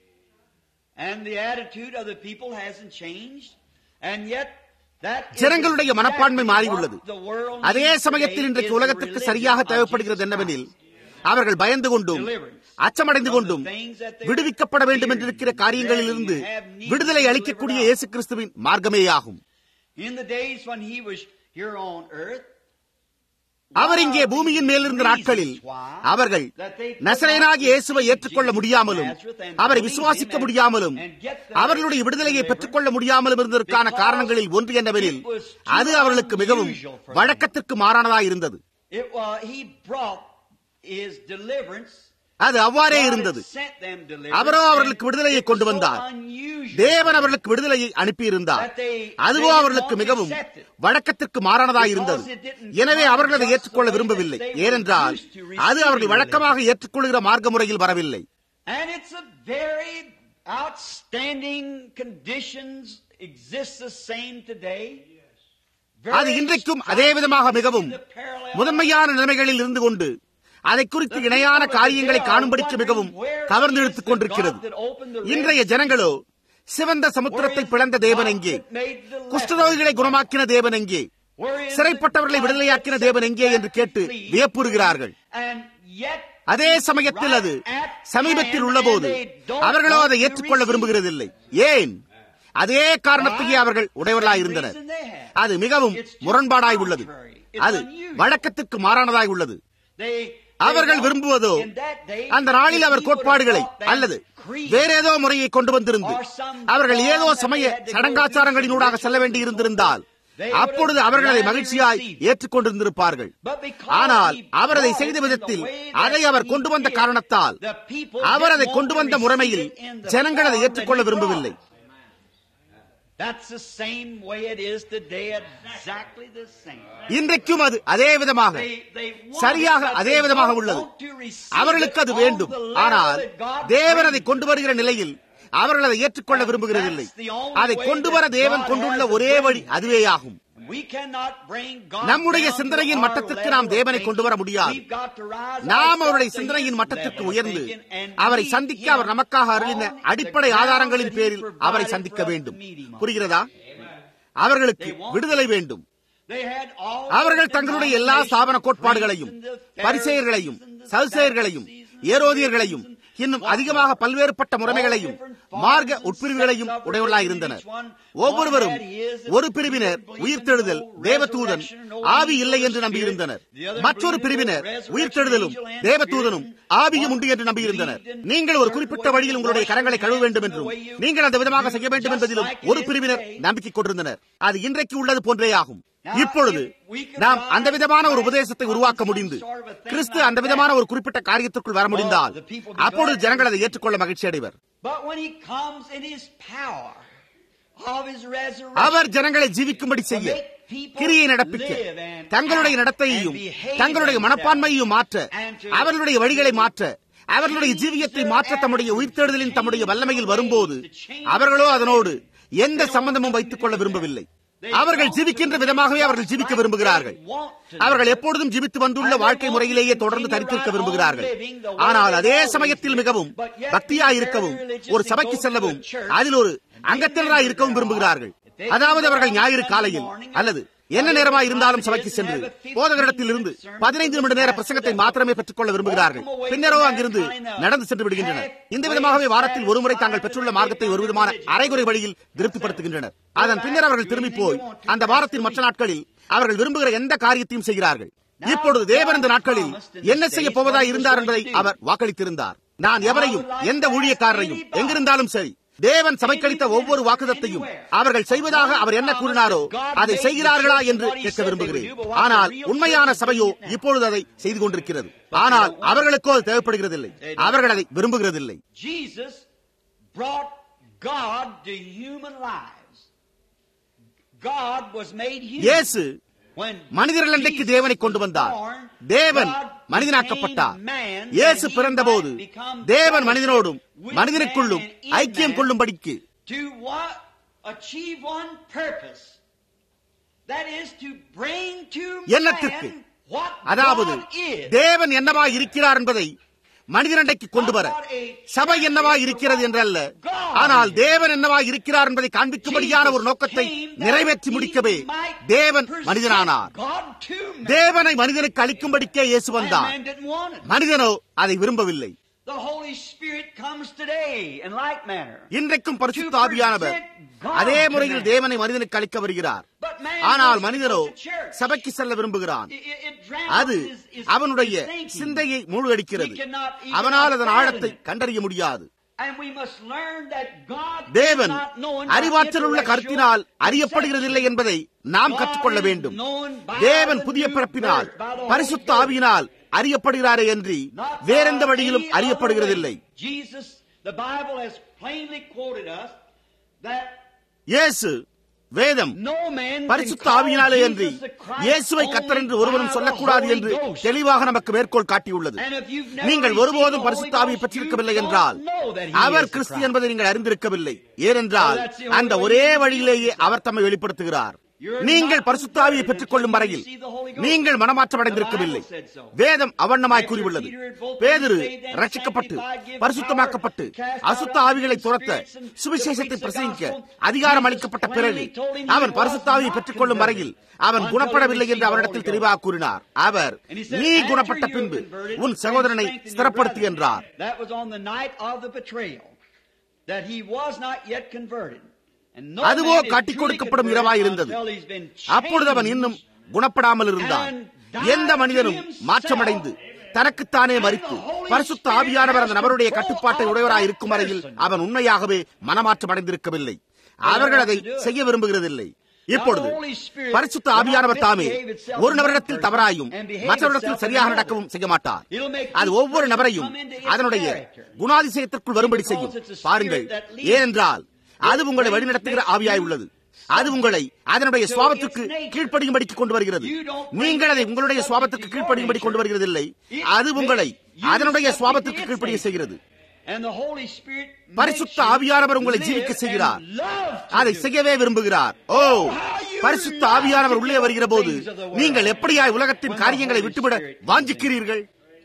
And the attitude of the people hasn't changed. And yet that is ஜனங்களுடைய மனப்பான்மை exactly மாறியுள்ளது what the world அதே needs சமயத்தில் today இன்றைக்கு is the உலகத்திற்கு religion சரியாக of தேவைப்படுகிறது Jesus என்னவெனில் Christ. அவர்கள் பயந்து கொண்டும் அச்சமடைந்து கொண்டும் விடுவிக்கப்பட வேண்டும் என்றிருக்கிற காரியங்களிலிருந்து விடுதலை அளிக்கக்கூடிய இயேசு கிறிஸ்துவின் மார்க்கமேயாகும் In the days when he was here on earth, அவர் இங்கே பூமியின் மேலிருந்த நாட்களில் அவர்கள் நசரேனாகிய இயேசுவை ஏற்றுக்கொள்ள முடியாமலும் அவரை விசுவாசிக்க முடியாமலும் அவர்களுடைய விடுதலையை பெற்றுக்கொள்ள முடியாமலும் இருந்ததற்கான காரணங்களில் ஒன்று என்னவெனில் அது அவர்களுக்கு மிகவும் வழக்கத்திற்கு மாறானதாக இருந்தது it was, he brought his deliverance. அது அவ்வாறே God had இருந்தது sent them deliverance, அவரோ and அவர்களுக்கு விடுதலையை it was கொண்டு so வந்தார் unusual தேவன் அவர்களுக்கு விடுதலையை அனுப்பியிருந்தார் அதுவோ அவர்களுக்கு மிகவும் வழக்கத்திற்கு மாறானதாக இருந்தது எனவே அவர்கள் அதை ஏற்றுக்கொள்ள விரும்பவில்லை ஏனென்றால் அது அவர்கள் வழக்கமாக ஏற்றுக்கொள்கிற மார்க்க முறையில் வரவில்லை And it's a very outstanding conditions exist the same today. அது இன்றைக்கும் அதே விதமாக மிகவும் முதன்மையான நிலைமைகளில் இருந்து கொண்டு அதை குறித்து இணையான காரியங்களை காணும்படிக்கு மிகவும் கவர்ந்தெழுத்துக் கொண்டிருக்கிறது இன்றைய ஜனங்களோ சிவந்த சமுத்திரத்தை பிளந்த தேவன் எங்கே குஷ்டரோகிகளை குணமாக்கின தேவன் எங்கே சிறைப்பட்டவர்களை விடுதலையாக்கின தேவன் எங்கே என்று கேட்டு வியப்புறுகிறார்கள் அதே சமயத்தில் அது சமீபத்தில் உள்ளபோது அவர்களோ அதை ஏற்றுக்கொள்ள விரும்புகிறதில்லை ஏன் அதே காரணத்தையே அவர்கள் உடையவர்களாய் இருந்தனர் அது மிகவும் முரண்பாடாய் உள்ளது அது வழக்கத்திற்கு மாறானதாய் உள்ளது அவர்கள் விரும்புவதோ அந்த நாளில் அவர் கோட்பாடுகளை அல்லது வேற ஏதோ முறையை கொண்டு வந்திருந்து அவர்கள் ஏதோ சமய சடங்காச்சாரங்களினூடாக செல்ல வேண்டி இருந்திருந்தால் அப்பொழுது அவர்கள் அதை மகிழ்ச்சியாய் ஏற்றுக்கொண்டிருந்திருப்பார்கள் ஆனால் அவர் அதை செய்த விதத்தில் அதை அவர் கொண்டு வந்த காரணத்தால் அவர் அதை கொண்டு வந்த முறைமையில் ஜனங்கள் அதை ஏற்றுக்கொள்ள விரும்பவில்லை That's the same way it is today, exactly the same. இன்றைக்கும் அது அதே விதமாக They, they want சரியாக it, but அதே they விதமாக don't உள்ளது want to receive அவர்களுக்கு அது it on வேண்டும் the level ஆனால் that God தேவன் அதை brings. கொண்டு வருகிற நிலையில் அவர்கள் அதை ஏற்றுக்கொள்ள விரும்புகிறதில்லை அதை கொண்டு வர தேவன் கொண்டுள்ள ஒரே வழி அதுவேயாகும் We cannot bring God நம்முடைய down to சிந்தனையின் our மட்டத்திற்கு level நாம் of தேவனை thinking. கொண்டு வர முடியாது We've got to rise நாம் ourselves அவருடைய to சிந்தனையின் his மட்டத்திற்கு level of உயர்ந்து thinking and அவரை meet சந்திக்க him அவர் நமக்காக அருளின on அடிப்படை the ground ஆதாரங்களின் that he பேரில் அவரை provided சந்திக்க for us to வேண்டும் meet him on. புரிகிறதா அவர்களுக்கு விடுதலை வேண்டும் They had all அவர்கள் the தங்களுடைய எல்லா ஸ்தாபன கோட்பாடுகளையும் பரிசெயர்களையும் சதுசேயர்களையும் ஏரோதியர்களையும் இன்னும் அதிகமாக பல்வேறுபட்ட முறைமைகளையும் மார்க்க உட்பிரிவுகளையும் உடையவர்களாய் இருந்தனர் ஒவ்வொருவரும் ஒரு பிரிவினர் உயிர்த்தெழுதல் தேவதூதன் ஆவி இல்லை என்று நம்பியிருந்தனர் மற்றொரு பிரிவினர் உயிர்த்தெழுதலும் தேவதூதனும் ஆவியும் உண்டு என்று நம்பியிருந்தனர் நீங்கள் ஒரு குறிப்பிட்ட வழியில் உங்களுடைய கரங்களை கழுவ வேண்டும் என்றும் நீங்கள் அந்த விதமாக செய்ய வேண்டும் என்பதிலும் ஒரு பிரிவினர் நம்பிக்கை கொண்டிருந்தனர் அது இன்றைக்கு உள்ளது போன்றே ஆகும் இப்பொழுது நாம் அந்த விதமான ஒரு உபதேசத்தை உருவாக்க முடிந்து கிறிஸ்து அந்த விதமான ஒரு குறிப்பிட்ட காரியத்திற்குள் வர முடிந்தால் அப்பொழுது ஜனங்கள் அதை ஏற்றுக்கொள்ள மகிழ்ச்சி அடைவர் But when he comes in his power of his resurrection, அவர் ஜனங்களை ஜீவிக்கும்படி செய்ய கிரியை நடப்பிக்க தங்களுடைய நடத்தையையும் தங்களுடைய மனப்பான்மையையும் மாற்ற அவர்களுடைய வழிகளை மாற்ற அவர்களுடைய ஜீவியத்தை மாற்ற தம்முடைய உயிர்த்தெழுதலின் தம்முடைய வல்லமையில் வரும்போது அவர்களோ அதனோடு எந்த சம்பந்தமும் வைத்துக் கொள்ள விரும்பவில்லை அவர்கள் ஜீவிக்கின்ற விதமாகவே அவர்கள் ஜீவிக்க விரும்புகிறார்கள் அவர்கள் எப்பொழுதும் ஜீவித்து வந்துள்ள வாழ்க்கை முறையிலேயே தொடர்ந்து தரித்திருக்க விரும்புகிறார்கள் ஆனால் அதே சமயத்தில் மிகவும் பக்தியாயிருக்கவும் ஒரு சபைக்கு செல்லவும் அதில் ஒரு அங்கத்தினராய் இருக்கவும் விரும்புகிறார்கள் அதாவது அவர்கள் ஞாயிறு காலையில் அல்லது என்ன நேரமாய் இருந்தாலும் சபைக்கு சென்று போதகரிடத்தில் இருந்து பதினைந்து நிமிட நேர பிரசங்கத்தை மாத்திரமே பெற்றுக்கொள்ள விரும்புகிறார்கள் பின்னரோ அங்கிருந்து நடந்து சென்று விடுகின்றனர் இந்த விதமாகவே வாரத்தில் ஒருமுறை தாங்கள் பெற்றுள்ள மார்க்கத்தை ஒரு விதமான அரைகுறை வழியில் திருப்திப்படுத்துகின்றனர் அதன் பின்னர் அவர்கள் திரும்பி போய் அந்த வாரத்தின் மற்ற நாட்களில் அவர்கள் விரும்புகிற எந்த காரியத்தையும் செய்கிறார்கள் இப்பொழுது தேவன் இந்த நாட்களில் என்ன செய்ய போவதா இருந்தார் என்பதை அவர் வாக்களித்திருந்தார் நான் எவரையும் எந்த ஊழியக்காரரையும் எங்கிருந்தாலும் சரி தேவன் சபைக்களித்த ஒவ்வொரு வாக்குதத்தையும் அவர்கள் செய்வதாக அவர் என்ன கூறினாரோ அதை செய்கிறார்களா என்று கேட்க விரும்புகிறேன் ஆனால் உண்மையான சபையோ இப்பொழுது அதை செய்து கொண்டிருக்கிறது ஆனால் அவர்களுக்கோ அது தேவைப்படுகிறதில்லை அவர்கள் அதை விரும்புகிறதில்லை Jesus brought God to human lives. God was made human. இயேசு When மனிதர்கள் அன்றைக்கு Jesus தேவனை கொண்டு was வந்தார் born, தேவன் God மனிதனாக்கப்பட்டார் became man இயேசு that he பிறந்தபோது might become தேவன் மனிதனோடும் with மனிதனுக்குள்ளும் man and in ஐக்கியம் man கொள்ளும்படிக்கு to what? Achieve one purpose. That is to bring to எண்ணத்திற்கு. man what அதாவது God is. தேவன் என்னவா இருக்கிறார் என்பதை மனிதனண்டைக்கு கொண்டு வர சபை என்னவா இருக்கிறது என்றல்ல ஆனால் தேவன் என்னவா இருக்கிறார் என்பதை காண்பிக்கும்படியான ஒரு நோக்கத்தை நிறைவேற்றி முடிக்கவே தேவன் மனிதனானார் God to man. தேவனை மனிதனுக்கு அளிக்கும்படிக்கே இயேசு And வந்தார் man didn't want it. மனிதனோ அதை விரும்பவில்லை The Holy Spirit comes today in like manner. இன்றைக்கும் பரிசுத்த ஆவியானவர் அதே முறையில் தேவனை மனிதனுக்கு அளிக்க வருகிறார் But man ஆனால் wants to மனிதனோ go to church. சபைக்கு செல்ல விரும்புகிறான் It- it- it drowns அது his- his- அவனுடைய his thinking. சிந்தையை மூழ்கடிக்கிறது He cannot even அவனால் அதன் fathom ஆழத்தை it. கண்டறிய முடியாது And we must learn that God தேவன் is not known by அறிவாற்றல் உள்ள intellectual கருத்தினால் perception. அறியப்படுகிறதில்லை என்பதை நாம் கற்றுக்கொள்ள வேண்டும் தேவன் புதிய பிறப்பினால் பரிசுத்த ஆவியினால் அறியப்படுகிறாரே என்று Not by வேறெந்த வழியிலும் any other அறியப்படுகிறதில்லை way. Jesus, the Bible has plainly quoted us that இயேசு வேதம் No man can பரிசுத்த call ஆவியினாலே அன்றி Jesus the Christ இயேசுவை only கத்தர் என்று by ஒருவரும் the சொல்லக்கூடாது Holy என்று Ghost. தெளிவாக நமக்கு மேற்கோள் காட்டியுள்ளது And if you've never நீங்கள் received ஒருபோதும் the பரிசுத்த Holy ஆவியை Ghost, பெற்றிருக்கவில்லை you என்றால் don't know that he our is the Kristu Christ. என்பதை நீங்கள் அறிந்திருக்கவில்லை ஏனென்றால் So that's the only அந்த way ஒரே you can வழியிலேயே do it. அவர் தம்மை வெளிப்படுத்துகிறார் You're நீங்கள் not பரிசுத்த ஆவியை converted பெற்றுக் கொள்ளும் until you வரையில் receive the Holy Ghost. நீங்கள் மனமாற்றம் அடைந்திருக்கவில்லை The Bible said so. வேதம் அவண்ணமாய் After கூறியுள்ளது Peter had both பேதுரு been saved and ரட்சிக்கப்பட்டு sanctified, given பரிசுத்தமாக்கப்பட்டு power, cast out அசுத்த ஆவிகளை unclean துரத்த spirits and சுவிசேஷத்தை to preach the பிரசங்கிக்க gospel, அதிகாரம் Jesus அளிக்கப்பட்ட plainly பிறகு told him he அவன் was பரிசுத்த ஆவியை not பெற்றுக் கொள்ளும் வரையில் அவன் converted குணப்படவில்லை until he என்று received the அவரிடத்தில் Holy தெளிவாக கூறினார் அவர் And he said, நீ "After குணப்பட்ட you are பின்பு converted, உன் சகோதரனை strengthen your ஸ்திரப்படுத்து brethren." என்றார் That was on the night of the betrayal, that he was not yet converted. And no அதுவோ man is காட்டிக் truly கொடுக்கப்படும் converted இரவாய் இருந்தது until he's been அப்பொழுது அவன் இன்னும் குணப்படாமல் இருந்தான் எந்த மனிதனும் மாற்றமடைந்து தனக்குத்தானே மறித்து பரிசுத்த ஆவியானவர் அந்த நபருடைய கட்டுப்பாட்டை உடையவராய் இருக்கும் வரையில் அவன் உண்மையாகவே மனமாற்றம் அடைந்திருக்கவில்லை அவர்கள் அதை செய்ய விரும்புகிறதில்லை இப்பொழுது பரிசுத்த ஆவியானவர் தாமே ஒரு நபரிடத்தில் தவறாயும் மற்றவரிடத்தில் சரியாக நடக்கவும் செய்ய மாட்டார் அது ஒவ்வொரு நபரையும் அதனுடைய குணாதிசயத்திற்குள் வரும்படி செய்யும் பாருங்கள் ஏனென்றால் அது உங்களை வழிநடத்துகிற ஆவியாய் உள்ளது அது உங்களை அதனுடைய சுவாபத்திற்கு கீழ்ப்படியும்படிக்கு கொண்டு வருகிறது நீங்கள் அதை உங்களுடைய சுவாபத்திற்கு கீழ்ப்படியும்படி கொண்டு வருகிறதில்லை அது உங்களை அதனுடைய சுவாபத்திற்கு கீழ்ப்படிய செய்கிறது And the Holy Spirit பரிசுத்த makes you ஆவியானவர் உங்களை live ஜீவிக்க and செய்கிறார் love to அதை do. செய்யவே விரும்புகிறார் ஓ பரிசுத்த ஆவியானவர் உள்ளே வருகிற போது நீங்கள் எப்படியாய் உலகத்தின் காரியங்களை விட்டுவிட வாஞ்சிக்கிறீர்கள்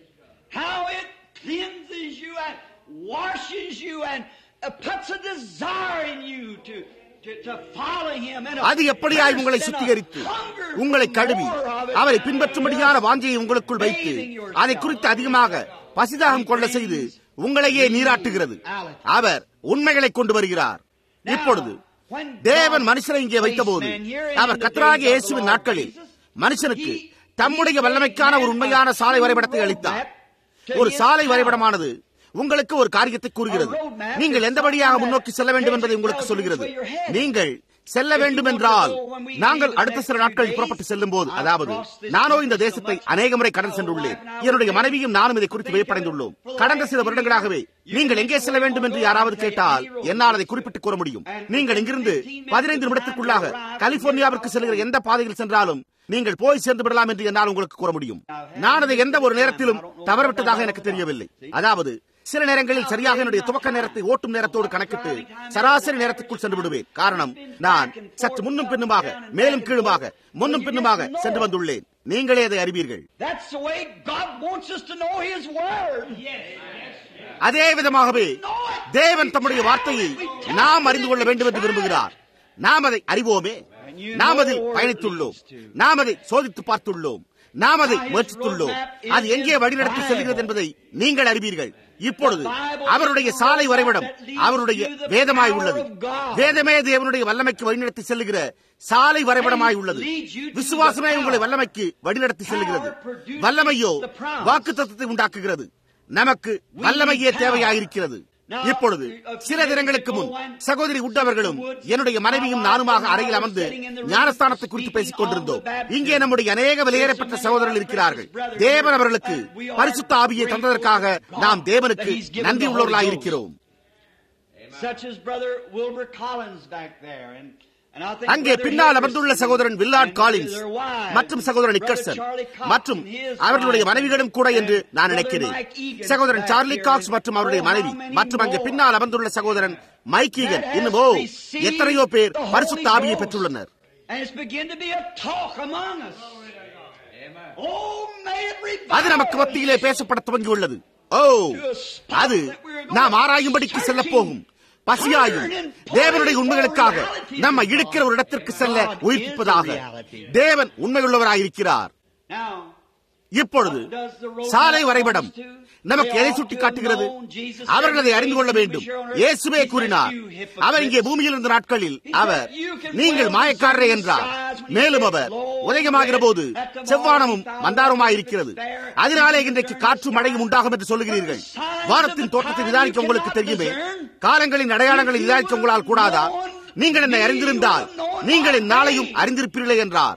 How it cleanses you and washes you and uh, puts a desire in you to, to, to follow Him. And a அது எப்படியாய் உங்களை thirst and a சுத்திகரித்து hunger உங்களை for கழுவி more of it. அவரை பின்பற்றும்படியான வாஞ்சையை உங்களுக்குள் வைத்து அதை குறித்து அதிகமாக பசிதாகம் கொள்ள செய்து உங்களையே நீராட்டுகிறது அவர் உண்மைகளை கொண்டு வருகிறார் இப்பொழுது தேவன் மனுஷனை இங்கே வைத்தபோது அவர் கத்தராகிய இயேசுவின் நாட்களில் மனுஷனுக்கு தம்முடைய வல்லமைக்கான ஒரு உண்மையான சாலை வரைபடத்தை அளித்தார் ஒரு சாலை வரைபடமானது உங்களுக்கு ஒரு காரியத்தை கூறுகிறது நீங்கள் எந்த வழியாக முன்னோக்கி செல்ல வேண்டும் என்பதை உங்களுக்கு சொல்லுகிறது நீங்கள் செல்ல வேண்டும் என்றால் நாங்கள் அடுத்த சில நாட்களில் புறப்பட்டு செல்லும் போது அதாவது நானோ இந்த தேசத்தை அநேக முறை கடந்து சென்றுள்ளேன் என்னுடைய மனைவியும் நானும் இதை குறித்து வியப்படைந்துள்ளோம் கடந்த சில வருடங்களாகவே நீங்கள் எங்கே செல்ல வேண்டும் என்று யாராவது கேட்டால் என்னால் அதை குறிப்பிட்டு கூற முடியும் நீங்கள் இங்கிருந்து பதினைந்து நிமிடத்திற்குள்ளாக கலிபோர்னியாவிற்கு செல்கிற எந்த பாதையில் சென்றாலும் நீங்கள் போய் சேர்ந்து விடலாம் என்று என்னால் உங்களுக்கு கூற முடியும் நான் அதை எந்த ஒரு நேரத்திலும் தவறவிட்டதாக எனக்கு தெரியவில்லை அதாவது சில நேரங்களில் சரியாக என்னுடைய துவக்க நேரத்தை ஓட்டும் நேரத்தோடு கணக்கிட்டு சராசரி நேரத்துக்குள் சென்று விடுவேன் காரணம் நான் சற்று முன்னும் பின்னுமாக மேலும் கீழுமாக முன்னும் பின்னுமாக சென்று வந்துள்ளேன் நீங்களே அதை அறிவீர்கள் That's the way God wants us to know His Word. அதே விதமாகவே தேவன் தம்முடைய வார்த்தையை நாம் அறிந்து கொள்ள வேண்டும் என்று விரும்புகிறார் நாம் அதை அறிவோமே நாம் அதில் பயணித்துள்ளோம் நாம் அதை சோதித்து பார்த்துள்ளோம் நாம் அதை முயற்சித்துள்ளோம் அது எங்கே வழிநடத்தி செல்கிறது என்பதை நீங்கள் அறிவீர்கள் இப்பொழுது அவருடைய சாலை வரைபடம் அவருடைய வேதமாய் உள்ளது வேதமே தேவனுடைய வல்லமைக்கு வழிநடத்தி செல்லுகிற சாலை வரைபடமாய் உள்ளது விசுவாசமே உங்களை வல்லமைக்கு வழிநடத்தி செல்கிறது வல்லமையோ வாக்கு தத்துவத்தை உண்டாக்குகிறது நமக்கு வல்லமையே தேவையாயிருக்கிறது இப்பொழுது சில தினங்களுக்கு முன் சகோதரி உட் அவர்களும் என்னுடைய மனைவியும் நானுமாக அறையில் அமர்ந்து ஞானஸ்தானத்தை குறித்து பேசிக் கொண்டிருந்தோம் இங்கே நம்முடைய அநேக விலையேறப்பட்ட சகோதரர்கள் இருக்கிறார்கள் தேவன் அவர்களுக்கு பரிசுத்த ஆவியை தந்ததற்காக நாம் தேவனுக்கு நன்றி உள்ளவர்களாக இருக்கிறோம் Such as Brother Wilbur Collins back there. And, and I think அங்கே Brother பின்னால் Higgins அமர்ந்துள்ள சகோதரன் Willard and Collins their wives, மற்றும் சகோதரன் Brother நிக்கர்சன் Charlie Cox மற்றும் and his அவர்களுடைய wives, மனைவிகளும் கூட என்று and நான் Brother நினைக்கிறேன் Mike Egan சகோதரன் back சார்லி here. காக்ஸ் மற்றும் அவருடைய Oh, how மனைவி many மற்றும் அங்கே more? பின்னால் அமர்ந்துள்ள சகோதரன் மைக் ஈகன் that has இன்னும் ஓ received எத்தனையோ பேர் the Holy பரிசுத்த ஆவியை Ghost. பெற்றுள்ளனர் And it's begin to be a talk among us. Oh, may it revive அது நமக்கு மத்தியிலே பேசப்பட துவங்கியுள்ளது ஓ அது நாம் ஆராயும்படிக்கு செல்ல போகும் பசியாயும் தேவனுடைய உண்மைகளுக்காக நம்ம இழுக்கிற ஒரு இடத்திற்கு செல்ல உயிர்ப்பிப்பதாக தேவன் உண்மையுள்ளவராயிருக்கிறார் Now, இப்பொழுது சாலை வரைபடம் நமக்கு எதை சுட்டி காட்டுகிறது அவர்கள் அதை அறிந்து கொள்ள வேண்டும் இயேசுவே கூறினார் அவர் இங்கே பூமியில் இருந்த நாட்களில் அவர் நீங்கள் மாயக்காரரே என்றார் மேலும் அவர் உதயமாகிற போது செவ்வானமும் மந்தாரமாயிருக்கிறது அதனாலே இன்றைக்கு காற்று மழையும் உண்டாகும் என்று சொல்லுகிறீர்கள் வானத்தின் தோற்றத்தை நிதானிக்க உங்களுக்கு தெரியுமே காலங்களின் அடையாளங்களை நிதானிக்க உங்களால் கூடாதா நீங்கள் என்னை அறிந்திருந்தால் நீங்கள் என் நாளையும் அறிந்திருப்பீர்களே என்றார்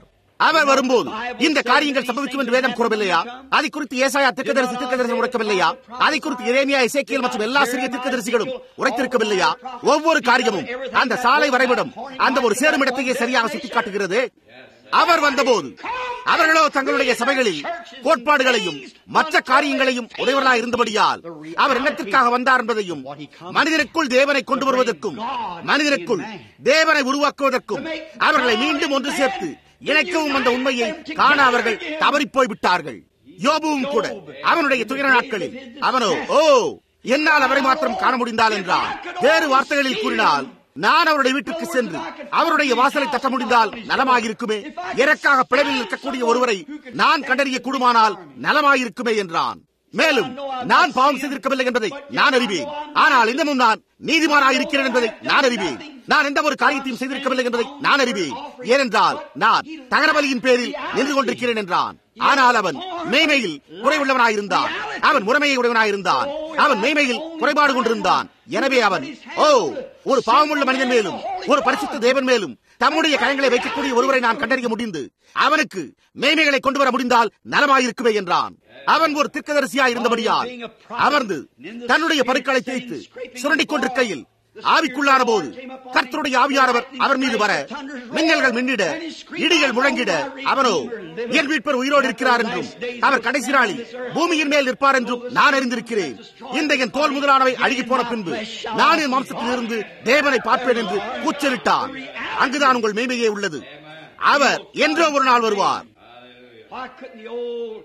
அவர் வரும்போது இந்த காரியங்கள் சம்பவிக்கும் என்று வேதம் கூறவில்லையா அதை குறித்து ஏசாயா திக்கதரிசி திக்கதரிசி உரைக்கவில்லையா அதை குறித்து இறைமையா இசைக்கியல் மற்றும் எல்லா சிறிய திக்கதரிசிகளும் உரைத்திருக்கவில்லையா ஒவ்வொரு காரியமும் அந்த சாலை வரைபடம் அந்த ஒரு சேருமிடத்தையே சரியாக சுட்டிக்காட்டுகிறது அவர் வந்தபோது அவர்களோ தங்களுடைய சபைகளில் கோட்பாடுகளையும் மற்ற காரியங்களையும் உடையவர்களாக இருந்தபடியால் அவர் என்னத்திற்காக வந்தார் என்பதையும் மனிதனுக்குள் தேவனை கொண்டு வருவதற்கும் மனிதனுக்குள் தேவனை உருவாக்குவதற்கும் அவர்களை மீண்டும் ஒன்று சேர்த்து இணைக்கவும் அந்த உண்மையை காண அவர்கள் தவறிப்போய் விட்டார்கள் யோபுவும் கூட அவனுடைய துயர நாட்களில் அவனோ ஓ என்னால் அவரை மாத்திரம் காண முடிந்தால் என்றால் வேறு வார்த்தைகளில் கூறினால் நான் அவருடைய வீட்டுக்கு சென்று அவருடைய வாசலை தட்ட முடிந்தால் நலமாயிருக்குமே எனக்காக பிளவில் இருக்கக்கூடிய ஒருவரை நான் கண்டறிய கூடுமானால் நலமாயிருக்குமே என்றான் மேலும் நான் பாவம் செய்திருக்கவில்லை என்பதை நான் அறிவேன் ஆனால் இன்னமும் நான் நீதிமானாயிருக்கிறேன் என்பதை நான் அறிவேன் நான் எந்த ஒரு காரியத்தையும் செய்திருக்கவில்லை என்பதை நான் அறிவேன் ஏனென்றால் நான் தகரபலியின் பேரில் நின்று கொண்டிருக்கிறேன் என்றான் ஆனால் அவன் மேய்மையில் குறைவுள்ளவனாயிருந்தான் அவன் முறைமையை உடையவனாயிருந்தான் அவன் மேய்மையில் குறைபாடு கொண்டிருந்தான் எனவே அவன் ஓ ஒரு பாவமுள்ள மனிதன் மேலும் ஒரு பரிசுத்த தேவன் மேலும் தம்முடைய கரங்களை வைக்கக்கூடிய ஒருவரை நான் கண்டறிய முடிந்து அவனுக்கு மேய்மைகளை கொண்டு வர முடிந்தால் நலமாயிருக்குமே என்றான் அவன் ஒரு திர்க்கதரிசியா இருந்தபடியால் அமர்ந்து தன்னுடைய பருக்களை தேய்த்து சுரண்டிக் கொண்டிருக்கையில் ஆவிக்குள்ளான போது கர்த்தருடைய ஆவியானவர் அவர் மீது வர மின்னல்கள் மின்னிட இடிகள் முழங்கிட அவனோ என் வீட்பர் உயிரோடு இருக்கிறார் என்றும் அவர் கடைசி நாளில் பூமியின் மேல் நிற்பார் என்றும் நான் அறிந்திருக்கிறேன் இந்த என் தோல் முதலானவை அழுகி போன பின்பு நான் என் மாம்சத்தில் இருந்து தேவனை பார்ப்பேன் என்று கூச்சலிட்டான் அங்குதான் உங்கள் மேமையே உள்ளது அவர் என்றோ ஒரு நாள் வருவார் Why couldn't the old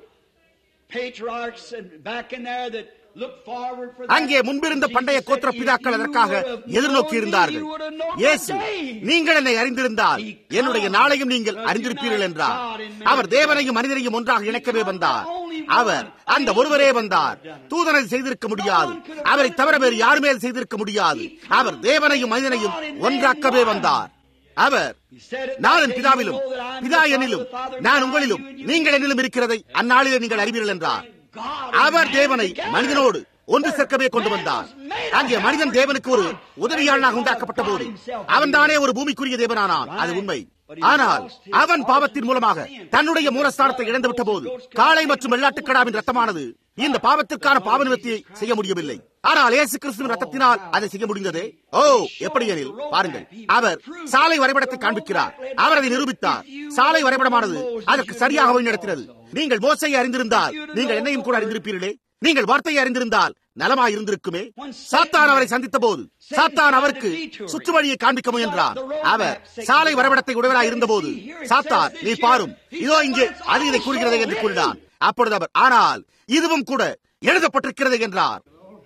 patriarchs and back in there that looked forward for that? அங்கே முன்பிருந்த பண்டைய கோத்திர பிதாக்கள் அதற்காக எதிர்நோக்கி இருந்தார்கள் இயேசு நீங்கள் என்னை அறிந்திருந்தால் என்னுடைய நாளையும் நீங்கள் அறிந்திருப்பீர்கள் என்றார் அவர் தேவனையும் மனிதனையும் ஒன்றாக இணைக்கவே வந்தார் அவர் அந்த ஒருவரே வந்தார் தூதனை செய்திருக்க முடியாது அவரை தவிர வேறு யாருமே செய்திருக்க முடியாது அவர் தேவனையும் மனிதனையும் ஒன்றாக்கவே வந்தார் அவர் நான் என் பிதாவிலும் பிதா என்னிலும் நான் உங்களிலும் நீங்கள் என்னிலும் இருக்கிறதை அந்நாளிலே நீங்கள் அறிவீர்கள் என்றார் அவர் தேவனை மனிதனோடு ஒன்று சேர்க்கவே கொண்டு வந்தார் அங்கே மனிதன் தேவனுக்கு ஒரு உதவியாளனாக உண்டாக்கப்பட்ட போது அவன் தானே ஒரு பூமிக்குரிய தேவனானான் அது உண்மை ஆனால் அவன் பாவத்தின் மூலமாக தன்னுடைய மூலஸ்தானத்தை இழந்துவிட்ட போது காளை மற்றும் வெள்ளாட்டுக்கடாவின் ரத்தமானது இந்த பாவத்திற்கான பாவ நிவர்த்தியை செய்ய முடியவில்லை ஆனால் இயேசு கிறிஸ்துவின் ரத்தத்தினால் அதை செய்ய முடிந்ததே ஓ எப்படி எனில் பாருங்கள் அவர் சாலை வரைபடத்தை காண்பிக்கிறார் அவர் அதை நிரூபித்தார் சாலை வரைபடமானது அதற்கு சரியாக வழிநடத்தினது நீங்கள் மோசையை அறிந்திருந்தால் நீங்கள் என்னையும் கூட அறிந்திருப்பீர்களே நீங்கள் வார்த்தையை அறிந்திருந்தால் நலமாய் இருந்திருக்குமே சாத்தான் அவரை சந்தித்த போது சாத்தான் அவருக்கு சுற்று வழியை காண்பிக்க முயன்றார் அவர் சாலை வரைபடத்தை உடையவராய் இருந்தபோது சாத்தான் நீ பாரும் இதோ இங்கே அது இதை கூறுகிறது என்று கூறினான் அப்பொழுது அவர் ஆனால் இதுவும் கூட எழுதப்பட்டிருக்கிறது என்றார்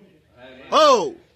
ஓ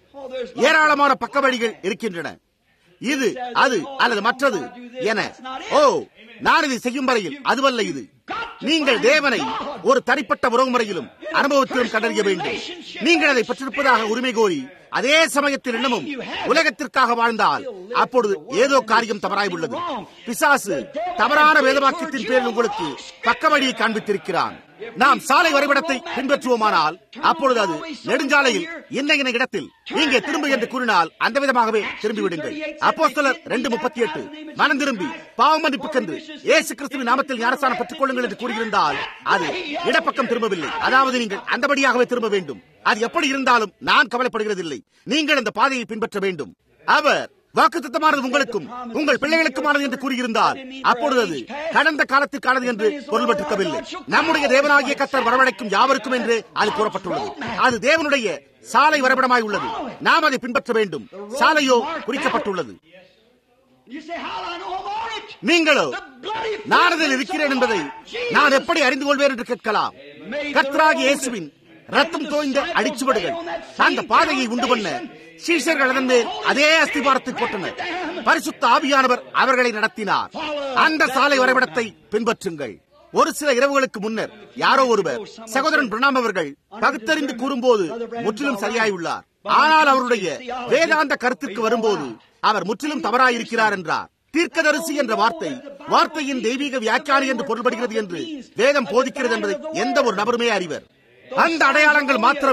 ஏராளமான பக்க வழிகள் இருக்கின்றன இது அது அல்லது மற்றது என ஓ நான் இதை செய்யும் வரையில் அதுவல்ல இது நீங்கள் தேவனை ஒரு தனிப்பட்ட உறவு முறையிலும் அனுபவத்திலும் கண்டறிய வேண்டும் நீங்கள் அதை பெற்றிருப்பதாக உரிமை கோரி அதே சமயத்தில் இன்னமும் உலகத்திற்காக வாழ்ந்தால் அப்பொழுது ஏதோ காரியம் தவறாய் உள்ளது பிசாசு தவறான வேதவாக்கியத்தின் பேரில் உங்களுக்கு பக்க வழியை காண்பித்திருக்கிறான் நாம் சாலை வரைபடத்தை பின்பற்றுவோமானால் அப்பொழுது அது நெடுஞ்சாலையில் இன்ன இன்ன இடத்தில் இங்கே திரும்ப என்று கூறினால் அந்த விதமாகவே திரும்பி விடுங்கள் அப்போ சிலர் ரெண்டு முப்பத்தி எட்டு மனம் திரும்பி பாவம் மன்னிப்புக்கென்று ஏசு கிறிஸ்துவின் நாமத்தில் ஞானஸ்தானம் பெற்றுக் கொள்ளுங்கள் என்று கூறியிருந்தால் அது இடப்பக்கம் திரும்பவில்லை அதாவது நீங்கள் அந்தபடியாகவே திரும்ப வேண்டும் அது எப்படி இருந்தாலும் நான் கவலைப்படுகிறதில்லை நீங்கள் அந்த பாதையை பின்பற்ற வேண்டும் அவர் வாக்குத்தத்தமானது உங்களுக்கும் உங்கள் பிள்ளைகளுக்குமானது என்று கூறியிருந்தால் அப்பொழுது அது கடந்த காலத்திற்கானது என்று பொருள்பட்டிருக்கவில்லை நம்முடைய தேவனாகிய கத்தர் வரவழைக்கும் யாவருக்கும் என்று அது கூறப்பட்டுள்ளது அது தேவனுடைய சாலை வரைபடமாய் உள்ளது நாம் அதை பின்பற்ற வேண்டும் சாலையோ குறிக்கப்பட்டுள்ளது You say, how do I know I'm on it? நீங்களோ The bloody நான் அதில் இருக்கிறேன் என்பதை நான் எப்படி அறிந்து கொள்வேன் என்று கேட்கலாம் கர்த்தராகிய இயேசுவின் ரத்தம் தோய்ந்த அடிச்சுவடுகள் அந்த பாதையை உண்டு பண்ண சீஷர்கள் அதன் மேல் அதே அஸ்திபாரத்தை போட்டனர் பரிசுத்த ஆவியானவர் அவர்களை நடத்தினார் அந்த சாலை வரைபடத்தை பின்பற்றுங்கள் ஒரு சில இரவுகளுக்கு முன்னர் யாரோ ஒருவர் சகோதரன் பிரணாம் அவர்கள் பகுத்தறிந்து கூறும்போது முற்றிலும் சரியாய் உள்ளார் ஆனால் அவருடைய வேதாந்த கருத்திற்கு வரும்போது அவர் முற்றிலும் தவறாயிருக்கிறார் என்றார் தீர்க்கதரிசி என்ற வார்த்தை வார்த்தையின் தெய்வீக வியாக்கியானி என்று பொருள்படுகிறது என்று வேதம் போதிக்கிறது என்பதை எந்த ஒரு நபருமே அறிவர் அந்த அடையாளங்கள் மாத்திரமே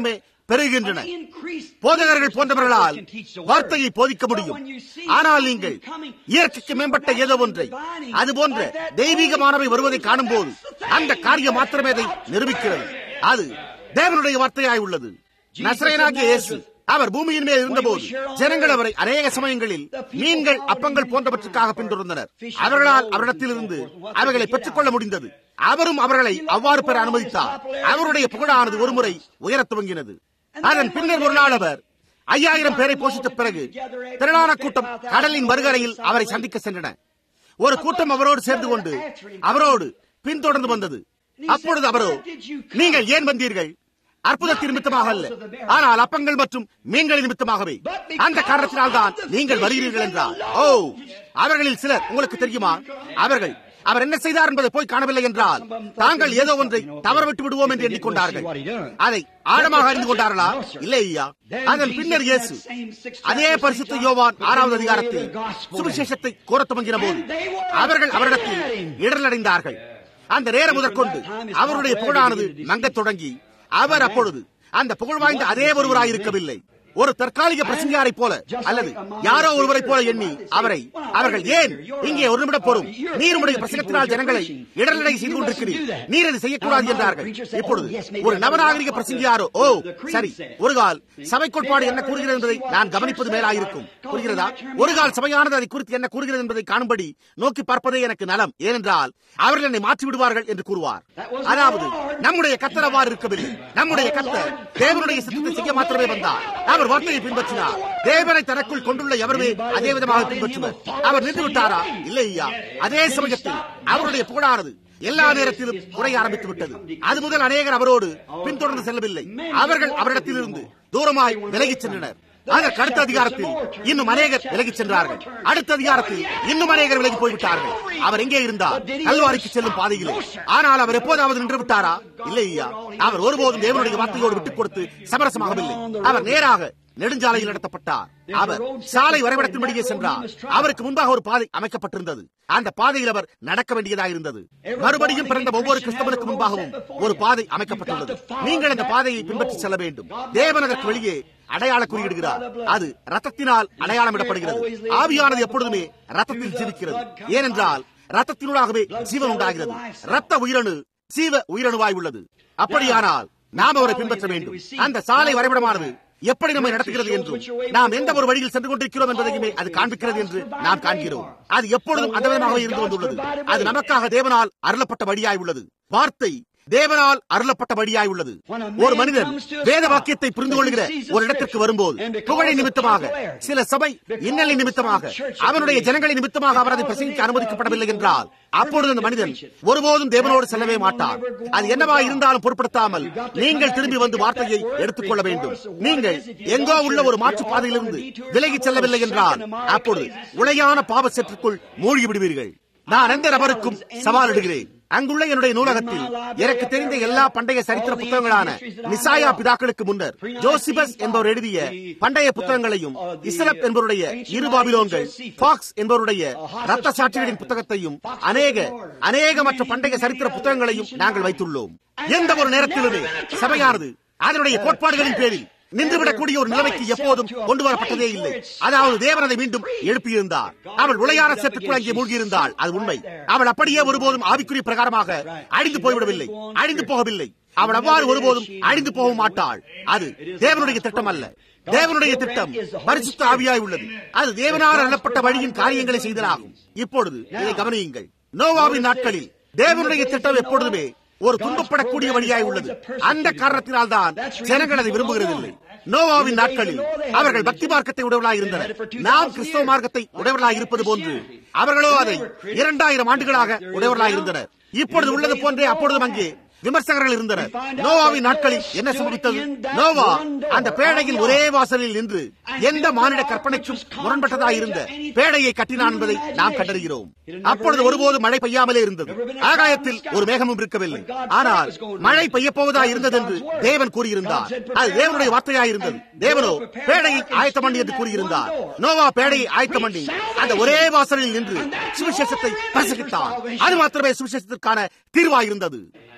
பெருகின்றன போதகர்கள் போன்றவர்களால் வார்த்தையை போதிக்க முடியும் ஆனால் நீங்கள் இயற்கைக்கு மேம்பட்ட ஏதோ ஒன்றை அது போன்ற தெய்வீகமானவை வருவதை காணும் போது அந்த காரியம் மாத்திரமே அதை நிரூபிக்கிறது அது தேவனுடைய வார்த்தையாய் உள்ளது நசரேனாகிய இயேசு அவர் பூமியின் மேல் இருந்தபோது ஜனங்கள் அவரை அநேக சமயங்களில் மீன்கள் அப்பங்கள் போன்றவற்றுக்காக பின்தொடர்ந்தனர் அவர்களால் அவரிடத்திலிருந்து அவைகளை பெற்றுக்கொள்ள முடிந்தது அவரும் அவர்களை அவ்வாறு பெற அனுமதித்தார் அவருடைய புகழானது ஒருமுறை உயரத் துவங்கினது அதன் பின்னர் ஒரு நாள் அவர் ஐயாயிரம் பேரை போஷித்த பிறகு திரளான கூட்டம் கடலின் மறுகரையில் அவரை சந்திக்க சென்றன ஒரு கூட்டம் அவரோடு சேர்ந்து கொண்டு அவரோடு பின்தொடர்ந்து வந்தது அப்பொழுது அவரோ நீங்கள் ஏன் வந்தீர்கள் அற்புதத்தின் நிமித்தமாக அல்ல ஆனால் அப்பங்கள் மற்றும் மீன்கள் நிமித்தமாகவே அந்த காரணத்தினால் தான் நீங்கள் வருகிறீர்கள் என்றார் ஓ அவர்களில் சிலர் உங்களுக்கு தெரியுமா அவர்கள் அவர் என்ன செய்தார் என்பதை போய் காணவில்லை என்றால் தாங்கள் ஏதோ ஒன்றை தவற விட்டு விடுவோம் என்று எண்ணிக்கொண்டார்கள் அதை ஆழமாக அறிந்து கொண்டார்களா இல்லை ஐயா அதன் பின்னர் இயேசு அதே பரிசுத்த யோவான் ஆறாவது அதிகாரத்தில் சுவிசேஷத்தை கூற துவங்கின போது அவர்கள் அவரிடத்தில் இடரலடைந்தார்கள் அந்த நேரம் முதற்கொண்டு அவருடைய புகழானது மங்கத் தொடங்கி அவர் அப்பொழுது அந்த புகழ் வாய்ந்த அதே ஒருவராய் இருக்கவில்லை ஒரு தற்காலிக பிரசங்கியாரை போல அல்லது யாரோ ஒருவரை போல எண்ணி அவரை அவர்கள் ஏன் இங்கே ஒரு நிமிடம் போரும் நீர் உடைய பிரசங்கத்தினால் ஜனங்களை இடர்நிலை செய்து கொண்டிருக்கிறீர் நீர் அதை செய்யக்கூடாது என்றார்கள் இப்பொழுது ஒரு நவநாகரிக பிரசங்கியாரோ ஓ சரி ஒரு கால் சபை கோட்பாடு என்ன கூறுகிறது என்பதை நான் கவனிப்பது மேலாயிருக்கும் புரிகிறதா ஒரு கால் சபையானது அதை குறித்து என்ன கூறுகிறது என்பதை காணும்படி நோக்கி பார்ப்பதே எனக்கு நலம் ஏனென்றால் அவர்கள் என்னை மாற்றி விடுவார்கள் என்று கூறுவார் அதாவது நம்முடைய கத்தர் அவ்வாறு இருக்கவில்லை நம்முடைய கத்தர் தேவனுடைய சித்தத்தை செய்ய மாத்திரமே வந்தார் அவர் வார்த்தையை பின்பற்றினார் தேவனை தனக்குள் கொண்டுள்ள எவருமே அதே விதமாக பின்பற்றுவர் அவர் நின்று விட்டாரா இல்லை ஐயா அதே சமயத்தில் அவருடைய புகழானது எல்லா நேரத்திலும் குறைய ஆரம்பித்து விட்டது அது முதல் அநேகர் அவரோடு பின்தொடர்ந்து செல்லவில்லை அவர்கள் அவரிடத்திலிருந்து தூரமாய் விலகிச் சென்றனர் அதற்கு அடுத்த அதிகாரத்தில் இன்னும் அநேகர் விலகிச் சென்றார்கள் அடுத்த அதிகாரத்தில் இன்னும் அநேகர் விலகி போய்விட்டார்கள் அவர் எங்கே இருந்தார் கல்வாரிக்கு செல்லும் பாதையிலே ஆனால் அவர் எப்போதாவது நின்று விட்டாரா இல்லை ஐயா அவர் ஒருபோதும் தேவனுடைய வார்த்தையோடு விட்டுக் கொடுத்து சமரசமாகவில்லை அவர் நேராக நெடுஞ்சாலையில் நடத்தப்பட்டார் அவர் சாலை வரைபடத்தின்படியே சென்றார் அவருக்கு முன்பாக ஒரு பாதை அமைக்கப்பட்டிருந்தது அந்த பாதையில் அவர் நடக்க வேண்டியதாக இருந்தது மறுபடியும் பிறந்த ஒவ்வொரு கிறிஸ்தவனுக்கு முன்பாகவும் ஒரு பாதை அமைக்கப்பட்டுள்ளது நீங்கள் அந்த பாதையை பின்பற்றி செல்ல வேண்டும் தேவன் அதற்கு வெளியே அடையாள குறியிடுகிறார் அது ரத்தத்தினால் அடையாளமிடப்படுகிறது ஆவியானது எப்பொழுதுமே ரத்தத்தில் ஜீவிக்கிறது ஏனென்றால் ரத்தத்தினூடாகவே ஜீவன் உண்டாகிறது ரத்த உயிரணு ஜீவ உயிரணுவாய் உள்ளது அப்படியானால் நாம் அவரை பின்பற்ற வேண்டும் அந்த சாலை வரைபடமானது எப்படி நம்மை நடத்துகிறது என்றும் நாம் எந்த ஒரு வழியில் சென்று கொண்டிருக்கிறோம் என்பதையுமே அது காண்பிக்கிறது என்று நாம் காண்கிறோம் அது எப்பொழுதும் அந்த விதமாகவே இருந்து வந்துள்ளது அது நமக்காக தேவனால் அருளப்பட்ட வழியாய் உள்ளது வார்த்தை தேவனால் அருளப்பட்ட வழியாய் உள்ளது ஒரு மனிதன் வேத வாக்கியத்தை புரிந்து கொள்கிற ஒரு இடத்திற்கு வரும்போது புகழை நிமித்தமாக சில சபை இன்னலை நிமித்தமாக அவனுடைய ஜனங்களை நிமித்தமாக அவர் அதை பிரசங்கிக்க அனுமதிக்கப்படவில்லை என்றால் அப்பொழுது அந்த மனிதன் ஒருபோதும் தேவனோடு செல்லவே மாட்டார் அது என்னவா இருந்தாலும் பொருட்படுத்தாமல் நீங்கள் திரும்பி வந்து வார்த்தையை எடுத்துக்கொள்ள வேண்டும் நீங்கள் எங்கோ உள்ள ஒரு மாற்று பாதையிலிருந்து விலகி செல்லவில்லை என்றால் அப்பொழுது உளையான பாவசற்றுக்குள் மூழ்கி விடுவீர்கள் நான் எந்த நபருக்கும் சவாலிடுகிறேன் அங்குள்ள என்னுடைய நூலகத்தில் எனக்கு தெரிந்த எல்லா பண்டைய சரித்திர புத்தகங்களான நிசாயா பிதாக்களுக்கு முன்னர் ஜோசிபஸ் என்பவர் எழுதிய பண்டைய புத்தகங்களையும் இஸ்லப் என்பவருடைய இரு பாபிலோன்கள் பாக்ஸ் என்பவருடைய ரத்த சாட்சிகளின் புத்தகத்தையும் அநேக அநேக மற்ற பண்டைய சரித்திர புத்தகங்களையும் நாங்கள் வைத்துள்ளோம் எந்த ஒரு நேரத்திலுமே சபையானது அதனுடைய கோட்பாடுகளின் பேரில் நின்றுவிடக்கூடிய ஒரு நிலைமைக்கு எப்போதும் கொண்டு வரப்பட்டதே இல்லை அதாவது தேவனதை மீண்டும் எழுப்பியிருந்தார் அவள் உளையான சேற்றுக்குள் அங்கே மூழ்கியிருந்தாள் அது உண்மை அவள் அப்படியே ஒருபோதும் ஆவிக்குரிய பிரகாரமாக அழிந்து போய்விடவில்லை அழிந்து போகவில்லை அவள் அவ்வாறு ஒருபோதும் அழிந்து போக மாட்டாள் அது தேவனுடைய திட்டம் அல்ல தேவனுடைய திட்டம் பரிசுத்த ஆவியாய் உள்ளது அது தேவனால் அருளப்பட்ட வழியின் காரியங்களை செய்தலாகும் இப்பொழுது இதை கவனியுங்கள் நோவாவின் நாட்களில் தேவனுடைய திட்டம் எப்பொழுதுமே ஒரு துன்பப்படக்கூடிய வழியாய் உள்ளது அந்த காரணத்தினால் தான் ஜனங்கள் அதை விரும்புகிறதில்லை நோவாவின் நாட்களில் அவர்கள் பக்தி மார்க்கத்தை உடையவர்களாக இருந்தனர் நாம் கிறிஸ்தவ மார்க்கத்தை உடையவர்களாக இருப்பது போன்று அவர்களோ அதை இரண்டாயிரம் ஆண்டுகளாக உடையவர்களாக இருந்தனர் இப்பொழுது உள்ளது போன்றே அப்பொழுதும் அங்கே விமர்சகர்கள் இருந்தனர் நோவாவின் நாட்களில் என்ன சம்பவித்தது நோவா அந்த பேழையின் ஒரே வாசலில் நின்று எந்த மானிட கற்பனைக்கும் முரண்பட்டதாக இருந்த பேழையை கட்டினான் என்பதை நாம் கண்டறிகிறோம் அப்பொழுது ஒருபோது மழை பெய்யாமலே இருந்தது ஆகாயத்தில் ஒரு மேகமும் இருக்கவில்லை ஆனால் மழை பெய்யப் போவதாக இருந்தது என்று தேவன் கூறியிருந்தார் அது தேவனுடைய வார்த்தையாக இருந்தது தேவனோ பேழையை ஆயத்தம் பண்ணி என்று கூறியிருந்தார் நோவா பேழையை ஆயத்தம் பண்ணி அந்த ஒரே வாசலில் நின்று சுவிசேஷத்தை பிரசங்கித்தார் அது மாத்திரமே சுவிசேஷத்திற்கான தீர்வாயிருந்தது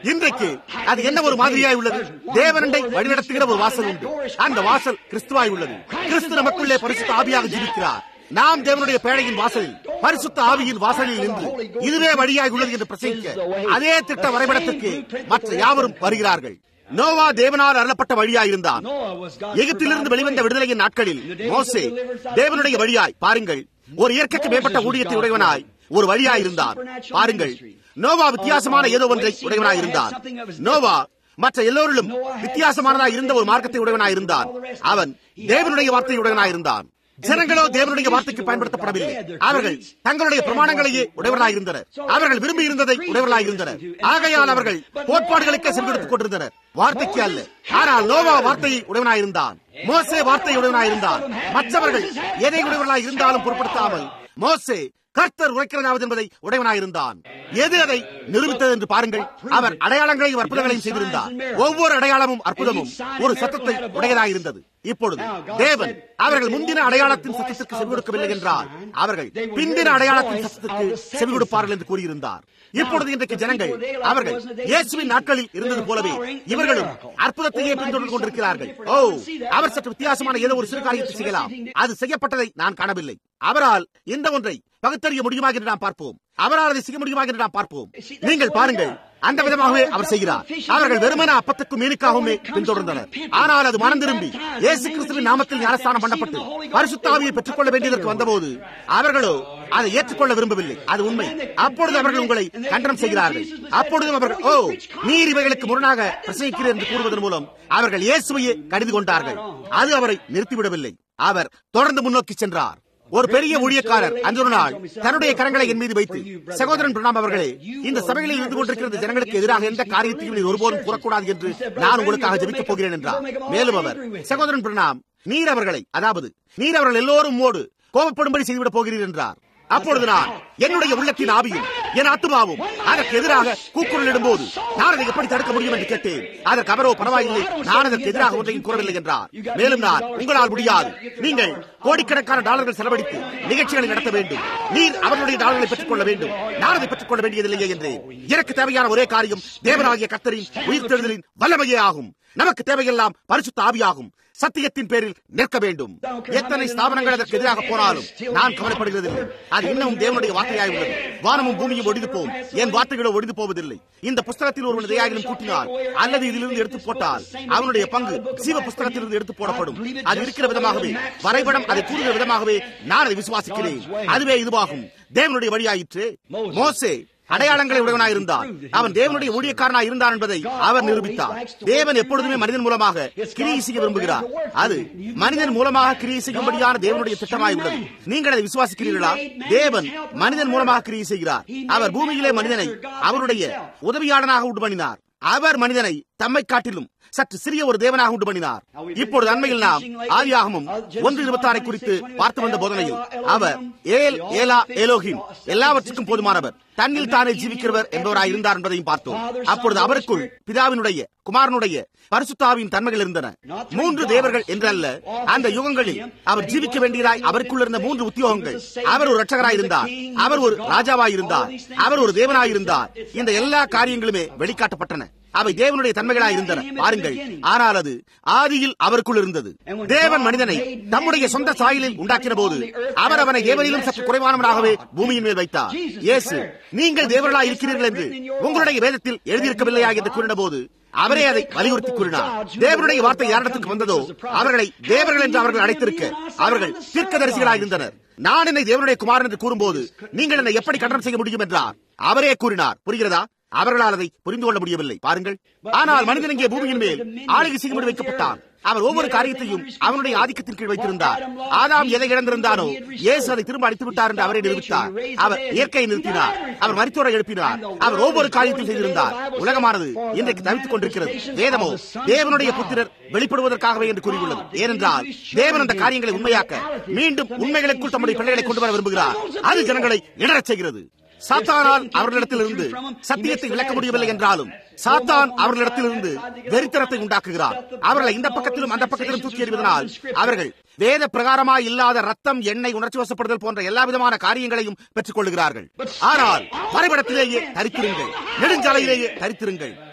இன்றைக்கு அது என்ன ஒரு மாதிரியாய் உள்ளது தேவனண்டை வழிநடத்துகிற ஒரு வாசல் உண்டு அந்த வாசல் கிறிஸ்துவாய் உள்ளது கிறிஸ்து நமக்குள்ளே பரிசுத்த ஆவியாக ஜீவிக்கிறார் நாம் தேவனுடைய பேழையின் வாசலில் பரிசுத்த ஆவியின் வாசலில் நின்று இதுவே வழியாய் உள்ளது என்று பிரசங்கிக்க அதே திட்ட வரைபடத்துக்கு மற்ற யாவரும் வருகிறார்கள் நோவா தேவனால் அருளப்பட்ட வழியாயிருந்தான் எகிப்திலிருந்து வெளிவந்த விடுதலையின் நாட்களில் மோசே தேவனுடைய வழியாய் பாருங்கள் ஒரு இயற்கைக்கு மேம்பட்ட ஊழியத்தை உடையவனாய் ஒரு வழியாய் இருந்தான் பாருங்கள் நோவா வித்தியாசமான ஏதோ ஒன்றை உடையவனாய் இருந்தான் நோவா மற்ற எல்லோரிலும் வித்தியாசமானதாய் இருந்த ஒரு மார்க்கத்தை உடையவனாய் இருந்தான் அவன் தேவனுடைய வார்த்தை உடையவனாய் இருந்தான் ஜனங்களோ தேவனுடைய வார்த்தைக்கு பயன்படுத்தப்படவில்லை அவர்கள் தங்களுடைய பிரமாணங்களையே உடையவர்களாக இருந்தனர் அவர்கள் விரும்பி இருந்ததை உடையவர்களாக இருந்தனர் ஆகையால் அவர்கள் கோட்பாடுகளுக்கே சென்றெடுத்துக் கொண்டிருந்தனர் வார்த்தைக்கு அல்ல ஆனால் நோவா வார்த்தையை உடையவனாயிருந்தான் மோசே வார்த்தை உடையவனாயிருந்தான் மற்றவர்கள் எதை உடையவர்களாக இருந்தாலும் பொருட்படுத்தாமல் மோசே கர்த்தர் உரைக்கிறதாவது என்பதை உடையவனாயிருந்தான் எது அதை நிரூபித்தது என்று பாருங்கள் அவர் அடையாளங்களையும் அற்புதங்களையும் செய்திருந்தார் ஒவ்வொரு அடையாளமும் அற்புதமும் ஒரு சத்தத்தை உடையதாயிருந்தது இப்பொழுது தேவன் அவர்கள் முந்தின அடையாளத்தின் சத்தத்திற்கு செவி கொடுக்கவில்லை என்றால் அவர்கள் பிந்தின அடையாளத்தின் சத்தத்திற்கு செவி கொடுப்பார்கள் என்று கூறியிருந்தார் இப்பொழுது இன்றைக்கு ஜனங்கள் அவர்கள் இயேசுவின் நாட்களில் இருந்தது போலவே இவர்களும் அற்புதத்தையே பின்தொடர்ந்து கொண்டிருக்கிறார்கள் ஓ அவர் சற்று வித்தியாசமான ஏதோ ஒரு சிறு காரியத்தை செய்யலாம் அது செய்யப்பட்டதை நான் காணவில்லை அவரால் இந்த ஒன்றை பகுத்தறிய முடியுமா என்று நாம் பார்ப்போம் அவரால் அதை செய்ய முடியுமா என்று நாம் பார்ப்போம் நீங்கள் பாருங்கள் அந்த விதமாகவே அவர் செய்கிறார் அவர்கள் வெறுமன அப்பத்துக்கும் மீனுக்காகவுமே பின்தொடர்ந்தனர் ஆனால் அது மனம் திரும்பி இயேசு கிறிஸ்துவின் நாமத்தில் ஞானஸ்தானம் பண்ணப்பட்டு பரிசுத்தாவியை பெற்றுக்கொள்ள வேண்டியதற்கு வந்தபோது அவர்களோ அதை ஏற்றுக்கொள்ள விரும்பவில்லை அது உண்மை அப்பொழுது அவர்கள் உங்களை கண்டனம் செய்கிறார்கள் அப்பொழுதும் அவர்கள் ஓ நீர் இவைகளுக்கு முரணாக பிரசங்கிக்கிறேன் என்று கூறுவதன் மூலம் அவர்கள் இயேசுவையே கடிந்து கொண்டார்கள் அது அவரை நிறுத்திவிடவில்லை அவர் தொடர்ந்து முன்னோக்கி சென்றார் ஒரு பெரிய ஊழியக்காரர் அந்த ஒரு நாள் தன்னுடைய கரங்களை என் மீது வைத்து சகோதரன் பிரணாம் அவர்களே இந்த சபைகளில் இருந்து கொண்டிருக்கிற ஜனங்களுக்கு எதிராக எந்த காரியத்தையும் நீ ஒருபோதும் கூறக்கூடாது என்று நான் உங்களுக்காக ஜெபிக்கப் போகிறேன் என்றார் மேலும் அவர் சகோதரன் பிரணாம் நீர் அவர்களை அதாவது நீர் அவர்கள் எல்லோரும் மோடு கோபப்படும்படி செய்துவிடப் போகிறீர் என்றார் அப்பொழுது நான் என்னுடைய உள்ளத்தின் ஆவியும் என் ஆத்துமாவும் அதற்கு எதிராக கூக்குரலிடும் போது நான் அதை எப்படி தடுக்க முடியும் என்று கேட்டேன் அதற்கு அவரோ பரவாயில்லை நான் அதற்கு எதிராக ஒன்றையும் கூறவில்லை என்றார் மேலும் நான் உங்களால் முடியாது நீங்கள் கோடிக்கணக்கான டாலர்கள் செலவழித்து நிகழ்ச்சிகளை நடத்த வேண்டும் நீர் அவர்களுடைய டாலர்களை பெற்றுக் கொள்ள வேண்டும் நான் அதை பெற்றுக் கொள்ள வேண்டியதில்லையே என்றேன் எனக்கு தேவையான ஒரே காரியம் தேவனாகிய கத்தரின் உயிர்த்தெழுதலின் வல்லமையே ஆகும் நமக்கு தேவையெல்லாம் பரிசுத்த ஆவியாகும் சத்தியத்தின் பேரில் நிற்க வேண்டும் எத்தனை ஸ்தாபனங்கள் அதற்கு எதிராக போனாலும் நான் கவலைப்படுகிறதில்லை அது இன்னமும் தேவனுடைய வார்த்தையாய் உள்ளது வானமும் பூமியும் ஒடிந்து போகும் என் வார்த்தைகளோ ஒடிந்து போவதில்லை இந்த புஸ்தகத்தில் ஒருவன் எதையாகிலும் கூட்டினால் அல்லது இதிலிருந்து எடுத்து போட்டால் அவனுடைய பங்கு சீவ புஸ்தகத்திலிருந்து எடுத்து போடப்படும் அது இருக்கிற விதமாகவே வரைபடம் அதை கூறுகிற விதமாகவே நான் அதை விசுவாசிக்கிறேன் அதுவே இதுவாகும் தேவனுடைய வழியாயிற்று மோசே அடையாளங்களை உடையவனாயிருந்தான் அவன் தேவனுடைய ஊழியக்காரனாய் இருந்தான் என்பதை அவர் நிரூபித்தார் தேவன் எப்பொழுதுமே மனிதன் மூலமாக கிரியை செய்ய விரும்புகிறார் அது மனிதன் மூலமாக கிரியை செய்யும்படியான தேவனுடைய திட்டமாய் உள்ளது நீங்கள் அதை விசுவாசிக்கிறீர்களா தேவன் மனிதன் மூலமாக கிரியை செய்கிறார் அவர் பூமியிலே மனிதனை அவருடைய உதவியாளனாக உண்டு பண்ணினார் அவர் மனிதனை தம்மை காட்டிலும் சற்று சிறிய ஒரு தேவனாக உண்டு பண்ணினார் இப்பொழுது அண்மையில் நாம் ஆதியாகமும் ஒன்று இருபத்தி ஆறை குறித்து பார்த்து வந்த போதனையில் அவர் ஏல் ஏலா ஏலோகிம் எல்லாவற்றுக்கும் போதுமானவர் தன்னில் தானே ஜீவிக்கிறவர் என்பவராய் இருந்தார் என்பதையும் பார்த்தோம் அப்பொழுது அவருக்குள் பிதாவினுடைய குமாரனுடைய பரிசுத்தாவின் தன்மைகள் இருந்தன மூன்று தேவர்கள் என்றல்ல அந்த யுகங்களில் அவர் ஜீவிக்க வேண்டியதாய் அவருக்குள் இருந்த மூன்று உத்தியோகங்கள் அவர் ஒரு ரட்சகராய் இருந்தார் அவர் ஒரு ராஜாவாய் இருந்தார் அவர் ஒரு தேவனாய் இருந்தார் இந்த எல்லா காரியங்களுமே வெளிக்காட்டப்பட்டன அவை தேவனுடைய தன்மைகளாய் இருந்தன பாருங்கள் ஆனால் அது ஆதியில் அவருக்குள் இருந்தது தேவன் மனிதனை தம்முடைய சொந்த சாயலில் உண்டாக்கின போது அவர் அவனை தேவனிலும் சற்று குறைவானவனாகவே பூமியின் மேல் வைத்தார் இயேசு நீங்கள் தேவர்களாய் இருக்கிறீர்கள் என்று உங்களுடைய வேதத்தில் எழுதியிருக்கவில்லையா என்று கூறின போது அவரே அதை வலியுறுத்தி கூறினார் தேவனுடைய வார்த்தை யாரிடத்துக்கு வந்ததோ அவர்களை தேவர்கள் என்று அவர்கள் அழைத்திருக்க அவர்கள் தீர்க்கதரிசிகளாக இருந்தனர் நான் என்னை தேவனுடைய குமாரன் என்று கூறும்போது நீங்கள் என்னை எப்படி கண்டனம் செய்ய முடியும் என்றார் அவரே கூறினார் புரிகிறதா அவர்களால் அதை புரிந்து கொள்ள முடியவில்லை பாருங்கள் ஆனால் மனிதன் இங்கே பூமியின் மேல் ஆளுகை செய்யும்படி வைக்கப்பட்டான் அவர் ஒவ்வொரு காரியத்தையும் அவனுடைய ஆதிக்கத்தின் கீழ் வைத்திருந்தார் ஆதாம் எதை இழந்திருந்தானோ இயேசு அதை திரும்ப அடித்து விட்டார் என்று அவரை நிரூபித்தார் அவர் இயற்கையை நிறுத்தினார் அவர் மருத்துவரை எழுப்பினார் அவர் ஒவ்வொரு காரியத்தையும் செய்திருந்தார் உலகமானது இன்றைக்கு தவித்துக் கொண்டிருக்கிறது வேதமோ தேவனுடைய புத்திரர் வெளிப்படுவதற்காகவே என்று கூறியுள்ளது ஏனென்றால் தேவன் அந்த காரியங்களை உண்மையாக்க மீண்டும் உண்மைகளுக்குள் தம்முடைய பிள்ளைகளை கொண்டு வர விரும்புகிறார் அது ஜனங்களை இடரச் செய்கிறது சாத்தானால் அவர்களிடத்திலிருந்து சத்தியத்தை விளக்க முடியவில்லை என்றாலும் சாத்தான் அவர்களிடத்திலிருந்து வெறித்தனத்தை உண்டாக்குகிறார் அவர்களை இந்த பக்கத்திலும் அந்த பக்கத்திலும் தூக்கி எறிவதனால் அவர்கள் வேத பிரகாரமாய் இல்லாத ரத்தம் எண்ணெய் உணர்ச்சி வசப்படுதல் போன்ற எல்லா விதமான காரியங்களையும் பெற்றுக் கொள்ளுகிறார்கள் ஆனால் வரைபடத்திலேயே தரித்திருங்கள் நெடுஞ்சாலையிலேயே தரித்திருங்கள்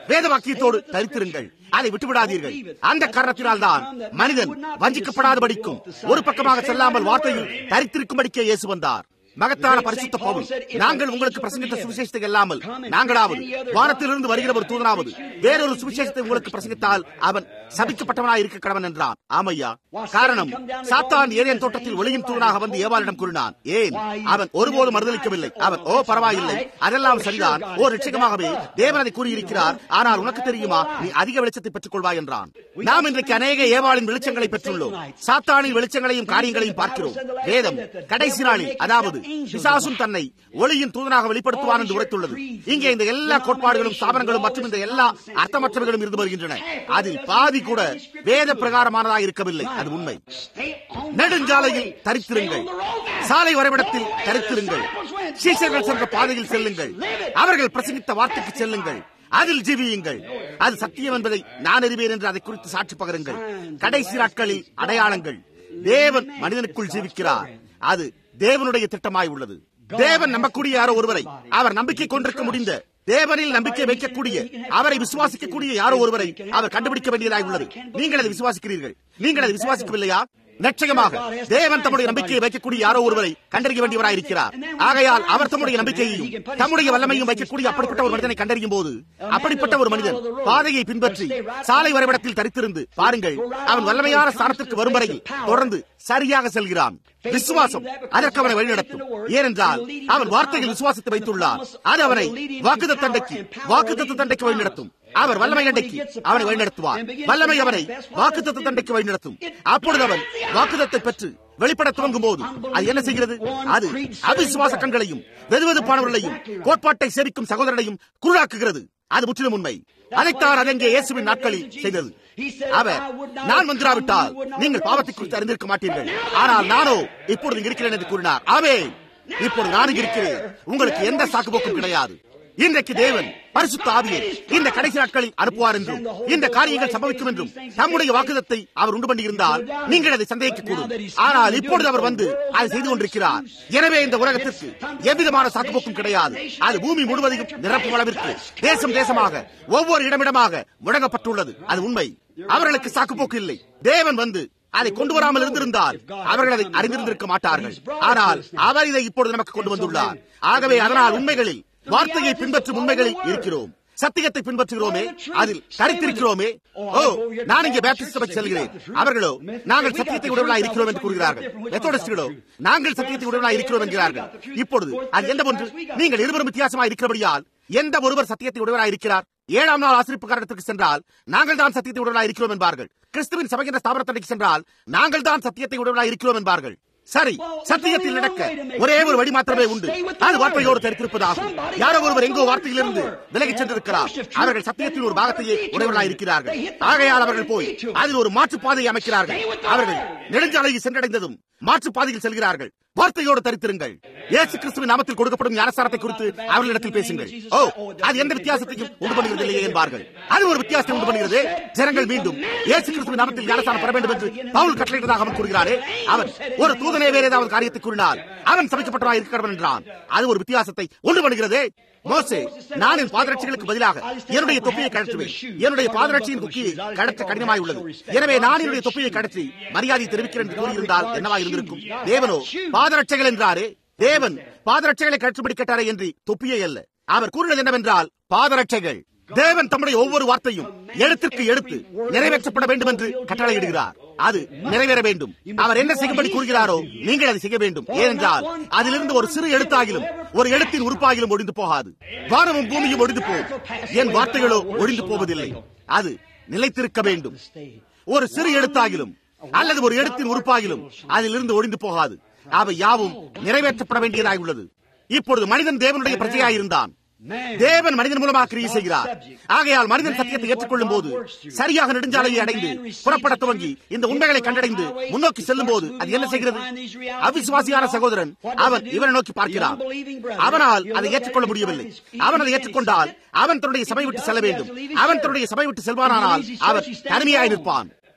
வேத வாக்கியத்தோடு தரித்திருங்கள் அதை விட்டுவிடாதீர்கள் அந்த காரணத்தினால் தான் மனிதன் வஞ்சிக்கப்படாதபடிக்கும் ஒரு பக்கமாக செல்லாமல் வார்த்தையில் தரித்திருக்கும்படிக்கே இயேசு வந்தார் மகத்தான பரிசுத்த பவுல் நாங்கள் உங்களுக்கு பிரசங்கித்த சுவிசேஷத்தை அல்லாமல் நாங்களாவது வானத்திலிருந்து வருகிற ஒரு தூதனாவது வேறொரு சுவிசேஷத்தை உங்களுக்கு பிரசங்கித்தால் அவன் சபிக்கப்பட்டவனாய் இருக்க கடவன் என்றான் ஆமையா காரணம் சாத்தான் ஏரியன் தோட்டத்தில் ஒளியின் தூதனாக வந்து ஏவாளிடம் கூறினான் ஏன் அவன் ஒருபோதும் மறுதளிக்கவில்லை அவன் ஓ பரவாயில்லை அதெல்லாம் சரிதான் ஓ நிச்சயமாகவே தேவன் அதை கூறியிருக்கிறார் ஆனால் உனக்கு தெரியுமா நீ அதிக வெளிச்சத்தை பெற்றுக் கொள்வாய் என்றான் நாம் இன்றைக்கு அநேக ஏவாளின் வெளிச்சங்களை பெற்றுள்ளோம் சாத்தானின் வெளிச்சங்களையும் காரியங்களையும் பார்க்கிறோம் வேதம் கடைசி நாளில் அதாவது பிசாசும் தன்னை ஒளியின் தூதனாக வெளிப்படுத்துவான் என்று உரைத்துள்ளது இங்கே இந்த எல்லா கோட்பாடுகளும் ஸ்தாபனங்களும் மற்றும் இந்த எல்லா அர்த்தமற்றவர்களும் இருந்து வருகின்றன அதில் பாதி கூட வேத பிரகாரமானதாக இருக்கவில்லை அது உண்மை நெடுஞ்சாலையில் தரித்திருங்கள் சாலை வரைபடத்தில் தரித்திருங்கள் சீசர்கள் சென்ற பாதையில் செல்லுங்கள் அவர்கள் பிரசங்கித்த வார்த்தைக்கு செல்லுங்கள் அதில் ஜீவியுங்கள் அது சத்தியம் என்பதை நான் அறிவேன் என்று அதை குறித்து சாட்சி பகருங்கள் கடைசி நாட்களில் அடையாளங்கள் தேவன் மனிதனுக்குள் ஜீவிக்கிறார் அது தேவனுடைய திட்டமாய் உள்ளது தேவன் நம்பக்கூடிய யாரோ ஒருவரை அவர் நம்பிக்கை கொண்டிருக்க முடிந்த தேவனில் நம்பிக்கை வைக்கக்கூடிய அவரை விசுவாசிக்கக்கூடிய யாரோ ஒருவரை அவர் கண்டுபிடிக்க வேண்டியதாய் உள்ளது நீங்கள் அதை விசுவாசிக்கிறீர்கள் நீங்கள் அதை விசுவாசிக்கவில்லையா நிச்சயமாக தேவன் தம்முடைய நம்பிக்கையை வைக்கக்கூடிய யாரோ ஒருவரை கண்டறிய வேண்டியவராய் இருக்கிறார் ஆகையால் அவர் தம்முடைய நம்பிக்கையையும் தம்முடைய வல்லமையும் வைக்கக்கூடிய அப்படிப்பட்ட ஒரு மனிதனை கண்டறியும் போது அப்படிப்பட்ட ஒரு மனிதன் பாதையை பின்பற்றி சாலை வரைபடத்தில் தரித்திருந்து பாருங்கள் அவன் வல்லமையான ஸ்தானத்திற்கு வரும் வரையில் தொடர்ந்து சரியாக செல்கிறான் விசுவாசம் அதற்கு அவனை வழிநடத்தும் ஏனென்றால் அவன் வார்த்தையில் விசுவாசத்தை வைத்துள்ளார் அது அவனை வாக்குத்த தண்டைக்கு வாக்குத்த தண்டைக்கு வழிநடத்தும் அவர் வல்லமை அண்டைக்கு அவனை வழிநடத்துவார் வல்லமை அவனை வாக்குத்த தண்டைக்கு வழிநடத்தும் அப்பொழுது அவன் வாக்குதத்தை பெற்று வெளிப்பட துவங்கும் போது அது என்ன செய்கிறது அது அவிசுவாச கண்களையும் வெதுவெதுப்பானவர்களையும் கோட்பாட்டை சேவிக்கும் சகோதரனையும் குருடாக்குகிறது அது முற்றிலும் உண்மை அதைத்தான் அதெங்கே இயேசுவின் நாட்களில் செய்தது அவர் நான் வந்துராவிட்டால் நீங்கள் பாவத்தை குறித்து அறிந்திருக்க மாட்டீர்கள் ஆனால் நானோ இப்பொழுது இங்கு இருக்கிறேன் என்று கூறினார் ஆவே இப்பொழுது நான் இங்கு இருக்கிறேன் உங்களுக்கு எந்த சாக்குப்போக்கும் கிடையாது இன்றைக்கு தேவன் பரிசுத்த ஆவியை இந்த கடைசி நாட்களில் அனுப்புவார் என்றும் இந்த காரியங்கள் சம்பவிக்கும் என்றும் தம்முடைய வாக்குதத்தை அவர் உண்டு பண்ணியிருந்தால் நீங்கள் அதை சந்தேகிக்கக்கூடும் ஆனால் இப்பொழுது அவர் வந்து அதை செய்து கொண்டிருக்கிறார் எனவே இந்த உலகத்திற்கு எவ்விதமான சாக்குப்போக்கும் கிடையாது அது பூமி முழுவதையும் நிரப்பும் அளவிற்கு தேசம் தேசமாக ஒவ்வொரு இடமிடமாக முழங்கப்பட்டுள்ளது அது உண்மை அவர்களுக்கு சாக்குப்போக்கு இல்லை தேவன் வந்து அதை கொண்டு வராமல் இருந்திருந்தால் அவர்கள் அதை அறிந்திருந்திருக்க மாட்டார்கள் ஆனால் அவர் இதை இப்பொழுது நமக்கு கொண்டு வந்துள்ளார் ஆகவே அதனால் உண்மைகளில் வார்த்தையை பின்பற்றும் உண்மைகளில் இருக்கிறோம் சத்தியத்தை பின்பற்றுகிறோமே அதில் தரித்திருக்கிறோமே ஓ நான் இங்கே பேப்டிஸ்ட் சபை செல்கிறேன் அவர்களோ நாங்கள் சத்தியத்தை உடவலா இருக்கிறோம் என்று கூறுகிறார்கள் மெத்தோடிஸ்டுகளோ நாங்கள் சத்தியத்தை உடவலா இருக்கிறோம் என்கிறார்கள் இப்பொழுது அது எந்த ஒன்று நீங்கள் இருவரும் வித்தியாசமாக இருக்கிறபடியால் எந்த ஒருவர் சத்தியத்தை உடவலா இருக்கிறார் ஏழாம் நாள் ஆசிரிப்பு காரணத்திற்கு சென்றால் நாங்கள் தான் சத்தியத்தை உடவலா இருக்கிறோம் என்பார்கள் கிறிஸ்துவின் சபை என்ற ஸ்தாபனத்தடைக்கு சென்றால் நாங்கள் தான் சத்தியத்தை உடவலா இருக்கிறோம் என்பார்கள் சரி சத்தியத்தில் நடக்க ஒரே ஒரு வழி மாத்திரமே உண்டு அது வார்த்தையோடு தரித்திருப்பதாகும் யாரோ ஒருவர் எங்கோ வார்த்தையிலிருந்து விலகிச் சென்றிருக்கிறார் அவர்கள் சத்தியத்தில் ஒரு பாகத்தையே உடையவர்களாக இருக்கிறார்கள் ஆகையால் அவர்கள் போய் அதில் ஒரு மாற்றுப்பாதையை அமைக்கிறார்கள் அவர்கள் நெடுஞ்சாலையை சென்றடைந்ததும் மாற்றுப்பாதையில் செல்கிறார்கள் வார்த்தையோடு தரித்திருங்கள் இயேசு கிறிஸ்துவின் நாமத்தில் கொடுக்கப்படும் ஞானசாரத்தை குறித்து அவர்களிடத்தில் பேசுங்கள் ஓ அது எந்த வித்தியாசத்தையும் உண்டு பண்ணுகிறது இல்லையே என்பார்கள் அது ஒரு வித்தியாசத்தை உண்டு பண்ணுகிறது ஜனங்கள் மீண்டும் இயேசு கிறிஸ்துவின் நாமத்தில் ஞானசாரம் பெற வேண்டும் என்று பவுல் கட்டளையிட்டதாக அவன் கூறுகிறாரே அவன் ஒரு தூதனே வேறு ஏதாவது காரியத்தை கூறினால் அவன் சமைக்கப்பட்டவராக இருக்கிறவன் என்றான் அது ஒரு வித்தியாசத்தை உண்டு பண்ணுகிறது மோசே நான் என் பாதரட்சிகளுக்கு பதிலாக என்னுடைய தொப்பியை கழற்றுவேன் என்னுடைய பாதரட்சியின் தொப்பியை கடற்ற கடினமாய் உள்ளது எனவே நான் என்னுடைய தொப்பியை கடற்றி மரியாதை தெரிவிக்கிறேன் என்று கூறியிருந்தால் என்னவா இருந்திருக்கும் தேவனோ பாதரட்சைகள் என்றாரே தேவன் பாதரட்சைகளை கற்றுப்படி கேட்டாரே என்று தொப்பியே அல்ல அவர் கூறினது என்னவென்றால் பாதரட்சைகள் தேவன் தம்முடைய ஒவ்வொரு வார்த்தையும் எழுத்திற்கு எடுத்து நிறைவேற்றப்பட வேண்டும் என்று கட்டளையிடுகிறார் அது நிறைவேற வேண்டும் அவர் என்ன செய்யும்படி கூறுகிறாரோ நீங்கள் அதை செய்ய வேண்டும் ஏனென்றால் அதிலிருந்து ஒரு சிறு எழுத்தாகிலும் ஒரு எழுத்தின் உறுப்பாகிலும் ஒழிந்து போகாது வானமும் பூமியும் ஒழிந்து போகும் என் வார்த்தைகளோ ஒழிந்து போவதில்லை அது நிலைத்திருக்க வேண்டும் ஒரு சிறு எழுத்தாகிலும் அல்லது ஒரு எழுத்தின் உறுப்பாகிலும் அதிலிருந்து ஒழிந்து போகாது அவை யாவும் நிறைவேற்றப்பட வேண்டியதாய் உள்ளது இப்பொழுது மனிதன் தேவனுடைய பிரஜையாயிருந்தான் தேவன் மனிதன் மூலமாக கிரியை செய்கிறார் ஆகையால் மனிதன் சத்தியத்தை ஏற்றுக்கொள்ளும் போது சரியாக நெடுஞ்சாலையை அடைந்து புறப்பட துவங்கி இந்த உண்மைகளை கண்டடைந்து முன்னோக்கி செல்லும் போது அது என்ன செய்கிறது அவிசுவாசியான சகோதரன் அவன் இவனை நோக்கி பார்க்கிறான் அவனால் அதை ஏற்றுக்கொள்ள முடியவில்லை அவன் அதை ஏற்றுக்கொண்டால் அவன் தன்னுடைய சபை விட்டு செல்ல வேண்டும் அவன் தன்னுடைய சபை விட்டு செல்வானானால் அவர் தனிமையாய் நிற்பான்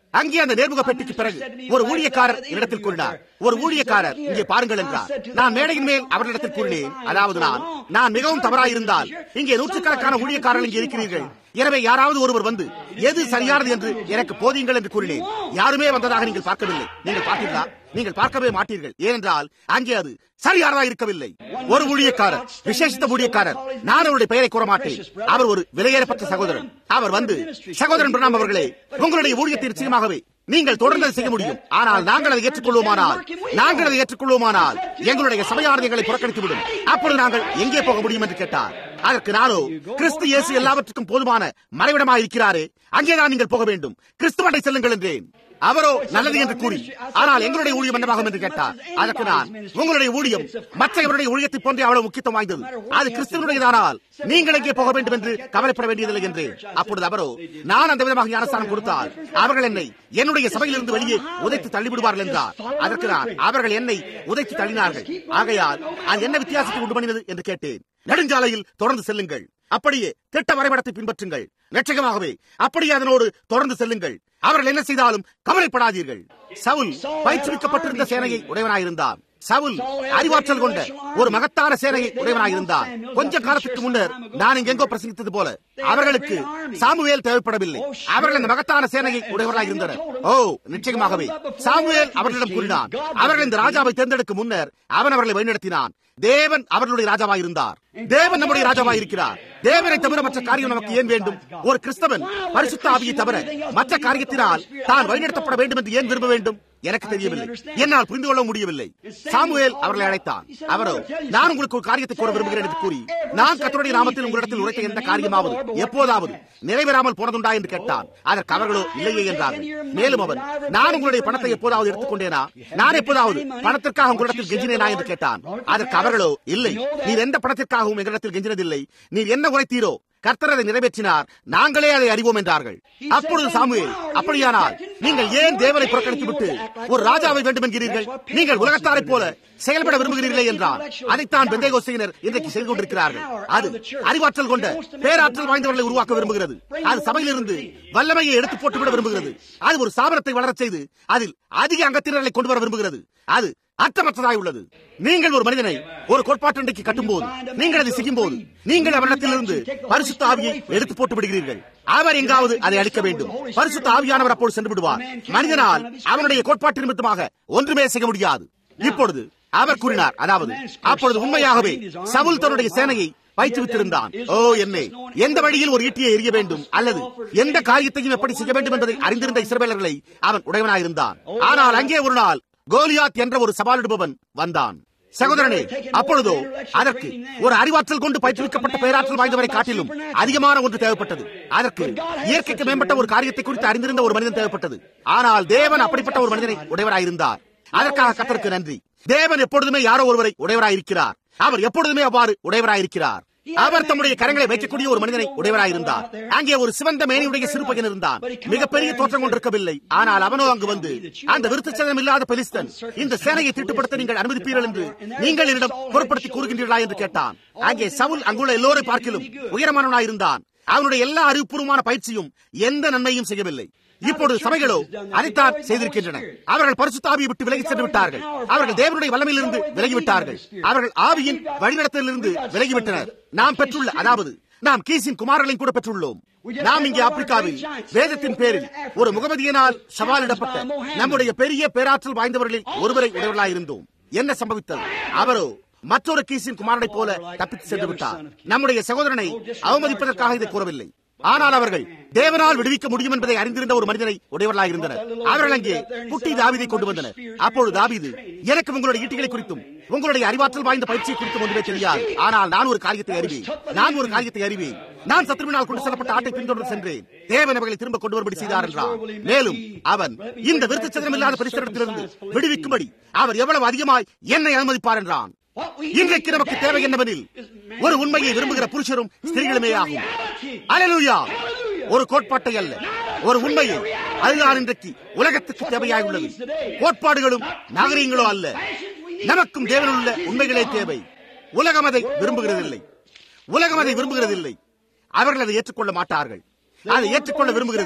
அங்கே அந்த நேர்முக பெட்டிக்கு பிறகு ஒரு ஊழியக்காரர் இடத்தில் கூறினார் ஒரு ஊழியக்காரர் இங்கே பாருங்கள் என்றார் நான் மேடையின் மேல் அவரிடத்தில் கூறினேன் அதாவது நான் நான் மிகவும் தவறாயிருந்தால் இங்கே நூற்றுக்கணக்கான ஊழியக்காரர்கள் இங்கே இருக்கிறீர்கள் எனவே யாராவது ஒருவர் வந்து எது சரியானது என்று எனக்கு போதியுங்கள் என்று கூறினேன் யாருமே வந்ததாக நீங்கள் பார்க்கவில்லை நீங்கள் பார்த்தீர்களா நீங்கள் பார்க்கவே மாட்டீர்கள் ஏனென்றால் அங்கே அது சரியானதா இருக்கவில்லை ஒரு ஊழியக்காரர் விசேஷித்த ஊழியக்காரர் நான் அவருடைய பெயரை கூற மாட்டேன் அவர் ஒரு விலையேறப்பட்ட சகோதரன் அவர் வந்து சகோதரன் பிரணாம் அவர்களே உங்களுடைய ஊழியத்தை நிச்சயமாகவே நீங்கள் தொடர்ந்து செய்ய முடியும் ஆனால் நாங்கள் அதை ஏற்றுக்கொள்வோமானால் நாங்கள் அதை ஏற்றுக்கொள்வோமானால் எங்களுடைய சபையானது எங்களை புறக்கணித்துவிடும் அப்பொழுது நாங்கள் எங்கே போக முடியும் என்று கேட்டார் அதற்கு நானோ கிறிஸ்து இயேசு எல்லாவற்றுக்கும் போதுமான மறைவிடமாக இருக்கிறாரே அங்கேதான் நீங்கள் போக வேண்டும் கிறிஸ்துவண்டை செல்லுங்கள் என்றேன் அவரோ நல்லது என்று கூறி ஆனால் எங்களுடைய ஊழியம் என்னவாகும் என்று கேட்டார் அதற்கு நான் உங்களுடைய ஊழியம் மற்றவருடைய ஊழியத்தை போன்றே அவ்வளவு முக்கியத்துவம் வாய்ந்தது அது கிறிஸ்துவனுடையதானால் நீங்கள் எங்கே போக வேண்டும் என்று கவலைப்பட வேண்டியதில்லை என்று அப்பொழுது அவரோ நான் அந்த விதமாக ஞானஸ்தானம் கொடுத்தால் அவர்கள் என்னை என்னுடைய சபையிலிருந்து வெளியே உதைத்து தள்ளிவிடுவார்கள் என்றார் அதற்கு நான் அவர்கள் என்னை உதைத்து தள்ளினார்கள் ஆகையால் அது என்ன வித்தியாசத்தை உண்டு பண்ணினது என்று கேட்டேன் நெடுஞ்சாலையில் தொடர்ந்து செல்லுங்கள் அப்படியே திட்ட வரைபடத்தை பின்பற்றுங்கள் நிச்சயமாகவே அப்படியே அதனோடு தொடர்ந்து செல்லுங்கள் அவர்கள் என்ன செய்தாலும் கவலைப்படாதீர்கள் சவுல் பயிற்றுவிக்கப்பட்டிருந்த சேனையை உடையவனாயிருந்தான் சவுல் அறிவாற்றல் கொண்ட ஒரு மகத்தான சேனையை உடையவனாயிருந்தார் கொஞ்ச காலத்துக்கு முன்னர் நான் இங்கெங்கோ பிரசங்கித்தது போல அவர்களுக்கு சாமுவேல் தேவைப்படவில்லை அவர்கள் அந்த மகத்தான சேனையை உடையவர்களாக இருந்தனர் ஓ நிச்சயமாகவே சாமுவேல் அவர்களிடம் கூறினான் அவர்கள் இந்த ராஜாவை தேர்ந்தெடுக்கும் முன்னர் அவன் அவர்களை வழிநடத்தினான் தேவன் அவர்களுடைய ராஜாவாக இருந்தார் தேவன் நம்முடைய ராஜாவாக இருக்கிறார் தேவனை தவிர மற்ற காரியம் நமக்கு ஏன் வேண்டும் ஒரு கிறிஸ்தவன் பரிசுத்த ஆவியை தவிர மற்ற காரியத்தினால் தான் வழிநடத்தப்பட வேண்டும் என்று ஏன் விரும்ப வேண்டும் எனக்கு தெரியவில்லை என்னால் புரிந்து கொள்ள முடியவில்லை சாமுவேல் அவர்களை அழைத்தான் அவரோ நான் உங்களுக்கு ஒரு காரியத்தை கூற விரும்புகிறேன் என்று கூறி நான் கத்தருடைய நாமத்தில் உங்களிடத்தில் உரைத்த எந்த காரியமாவது எப்போதாவது நிறைவேறாமல் போனதுண்டா என்று கேட்டான் அதற்கு அவர்களோ இல்லையே என்றார்கள் மேலும் அவன் நான் உங்களுடைய பணத்தை எப்போதாவது எடுத்துக்கொண்டேனா நான் எப்போதாவது பணத்திற்காக உங்களிடத்தில் கெஞ்சினேனா என்று கேட்டான் அதற்கு அவர்களோ இல்லை நீர் எந்த பணத்திற்காகவும் எங்களிடத்தில் கெஞ்சினதில்லை நீர் என்ன உரைத்தீரோ கர்த்தர் அதை நிறைவேற்றினார் நாங்களே அதை அறிவோம் என்றார்கள் அப்பொழுது சாமுவேல் அப்படியானால் நீங்கள் ஏன் தேவனை புறக்கணித்து விட்டு ஒரு ராஜாவை வேண்டும் என்கிறீர்கள் நீங்கள் உலகத்தாரை போல செயல்பட விரும்புகிறீர்களே என்றார் அதைத்தான் பெந்தைகோசையினர் இன்றைக்கு செய்து கொண்டிருக்கிறார்கள் அது அறிவாற்றல் கொண்ட பேராற்றல் வாய்ந்தவர்களை உருவாக்க விரும்புகிறது அது சபையிலிருந்து வல்லமையை எடுத்து போட்டுவிட விரும்புகிறது அது ஒரு ஸ்தாபனத்தை வளரச் செய்து அதில் அதிக அங்கத்தினர்களை கொண்டு வர விரும்புகிறது அது அர்த்தமற்றதாய் உள்ளது நீங்கள் ஒரு மனிதனை ஒரு கோட்பாட்டண்டைக்கு கட்டும்போது நீங்கள் அதை செய்யும் போது நீங்கள் அவரிடத்திலிருந்து பரிசுத்த ஆவியை எடுத்து போட்டு விடுகிறீர்கள் அவர் எங்காவது அதை அளிக்க வேண்டும் பரிசுத்த ஆவியானவர் அப்போது சென்று விடுவார் மனிதனால் அவனுடைய கோட்பாட்டு நிமித்தமாக ஒன்றுமே செய்ய முடியாது இப்பொழுது அவர் கூறினார் அதாவது அப்பொழுது உண்மையாகவே சவுல் தன்னுடைய சேனையை வைத்துவிட்டிருந்தான் ஓ என்னே எந்த வழியில் ஒரு ஈட்டியை எரிய வேண்டும் அல்லது எந்த காரியத்தையும் எப்படி செய்ய வேண்டும் என்பதை அறிந்திருந்த இஸ்ரவேலர்களை அவன் உடையவனாயிருந்தான் ஆனால் அங்கே ஒரு நாள் கோலியாத் என்ற ஒரு சவாலிடுபவன் வந்தான் சகோதரனே அப்பொழுதோ அதற்கு ஒரு அறிவாற்றல் கொண்டு பயிற்றுவிக்கப்பட்ட பேராற்றல் வாய்ந்தவரை காட்டிலும் அதிகமான ஒன்று தேவைப்பட்டது அதற்கு இயற்கைக்கு மேம்பட்ட ஒரு காரியத்தை குறித்து அறிந்திருந்த ஒரு மனிதன் தேவைப்பட்டது ஆனால் தேவன் அப்படிப்பட்ட ஒரு மனிதனை உடையவராயிருந்தார் அதற்காக கத்தருக்கு நன்றி தேவன் எப்பொழுதுமே யாரோ ஒருவரை உடையவராயிருக்கிறார் அவர் எப்பொழுதுமே அவ்வாறு உடையவராயிருக்கிறார் அவர் தம்முடைய கரங்களை வைக்கக்கூடிய ஒரு மனிதனை உடையவராயிருந்தார் அங்கே ஒரு சிவந்த மேனியுடைய சிறு பையன் இருந்தான் மிகப்பெரிய தோற்றம் கொண்டிருக்கவில்லை ஆனால் அவனோ அங்கு வந்து அந்த விருத்தச்சதனம் இல்லாத பெலிஸ்தன் இந்த சேனையை திட்டுப்படுத்த நீங்கள் அனுமதிப்பீர்கள் என்று நீங்கள் என்னிடம் பொருட்படுத்தி கூறுகின்றீர்களா என்று கேட்டான் அங்கே சவுல் அங்குள்ள எல்லோரை பார்க்கிலும் உயரமானவனாயிருந்தான் அவனுடைய எல்லா அறிவுபூர்வமான பயிற்சியும் எந்த நன்மையும் செய்யவில்லை இப்பொழுது சபைகளோ அதைத்தான் செய்திருக்கின்றன அவர்கள் பரிசுத்தாவியை விட்டு விலகி சென்று விட்டார்கள் அவர்கள் தேவனுடைய வல்லமையிலிருந்து விலகிவிட்டார்கள் அவர்கள் ஆவியின் வழிநடத்தலிலிருந்து விலகிவிட்டனர் நாம் பெற்றுள்ள அதாவது நாம் கீசின் குமாரர்களையும் கூட பெற்றுள்ளோம் நாம் இங்கே ஆப்பிரிக்காவில் வேதத்தின் பேரில் ஒரு முகமதியினால் சவாலிடப்பட்ட நம்முடைய பெரிய பேராற்றல் வாய்ந்தவர்களில் ஒருவரை உடையவர்களாயிருந்தோம் என்ன சம்பவித்தது அவரோ மற்றொரு கீசின் குமாரனை போல தப்பித்து சென்று விட்டார் நம்முடைய சகோதரனை அவமதிப்பதற்காக இதை கூறவில்லை ஆனால் அவர்கள் தேவனால் விடுவிக்க முடியும் என்பதை அறிந்திருந்த ஒரு மனிதனை உடையவர்களாக இருந்தனர் அவர்கள் அங்கே குட்டி தாவிதை கொண்டு வந்தனர் அப்பொழுது தாவிது எனக்கு உங்களுடைய ஈட்டிகளை குறித்தும் உங்களுடைய அறிவாற்றல் வாய்ந்த பயிற்சியை குறித்தும் ஒன்றுமே தெரியாது ஆனால் நான் ஒரு காரியத்தை அறிவேன் நான் ஒரு காரியத்தை அறிவேன் நான் சத்ருவினால் கொண்டு செல்லப்பட்ட ஆட்டை பின்தொடர்ந்து சென்றேன் தேவன் அவர்களை திரும்ப கொண்டு வரும்படி செய்தார் என்றார் மேலும் அவன் இந்த விருத்த சதனம் இல்லாத பரிசரத்திலிருந்து விடுவிக்கும்படி அவர் எவ்வளவு அதிகமாய் என்னை அனுமதிப்பார் என்றான் இன்றைக்கு நமக்கு தேவை என்னவெனில் ஒரு உண்மையை விரும்புகிற புருஷரும் ஸ்திரீகளுமே ஆகும் அலலுயா ஒரு கோட்பாட்டை அல்ல ஒரு உண்மையை அதுதான் இன்றைக்கு உலகத்துக்கு தேவையாய் உள்ளது கோட்பாடுகளும் நாகரீகங்களோ அல்ல நமக்கும் தேவனுள்ள உண்மைகளே தேவை உலகம் அதை விரும்புகிறதில்லை உலகம் அதை விரும்புகிறதில்லை அவர்கள் அதை ஏற்றுக்கொள்ள மாட்டார்கள் அதை ஏற்றுக்கொள்ள விரும்புகிறதில்லை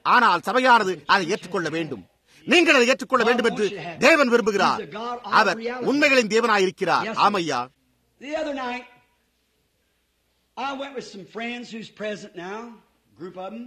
ஆனால் சபையானது அதை ஏற்றுக்கொள்ள வேண்டும் நீங்கள் அதை ஏற்றுக்கொள்ள வேண்டும் என்று தேவன் விரும்புகிறார் அவர் உண்மைகளின் தேவனாயிருக்கிறார் ஆமையா The other night, I went with some friends who's present now, group of them,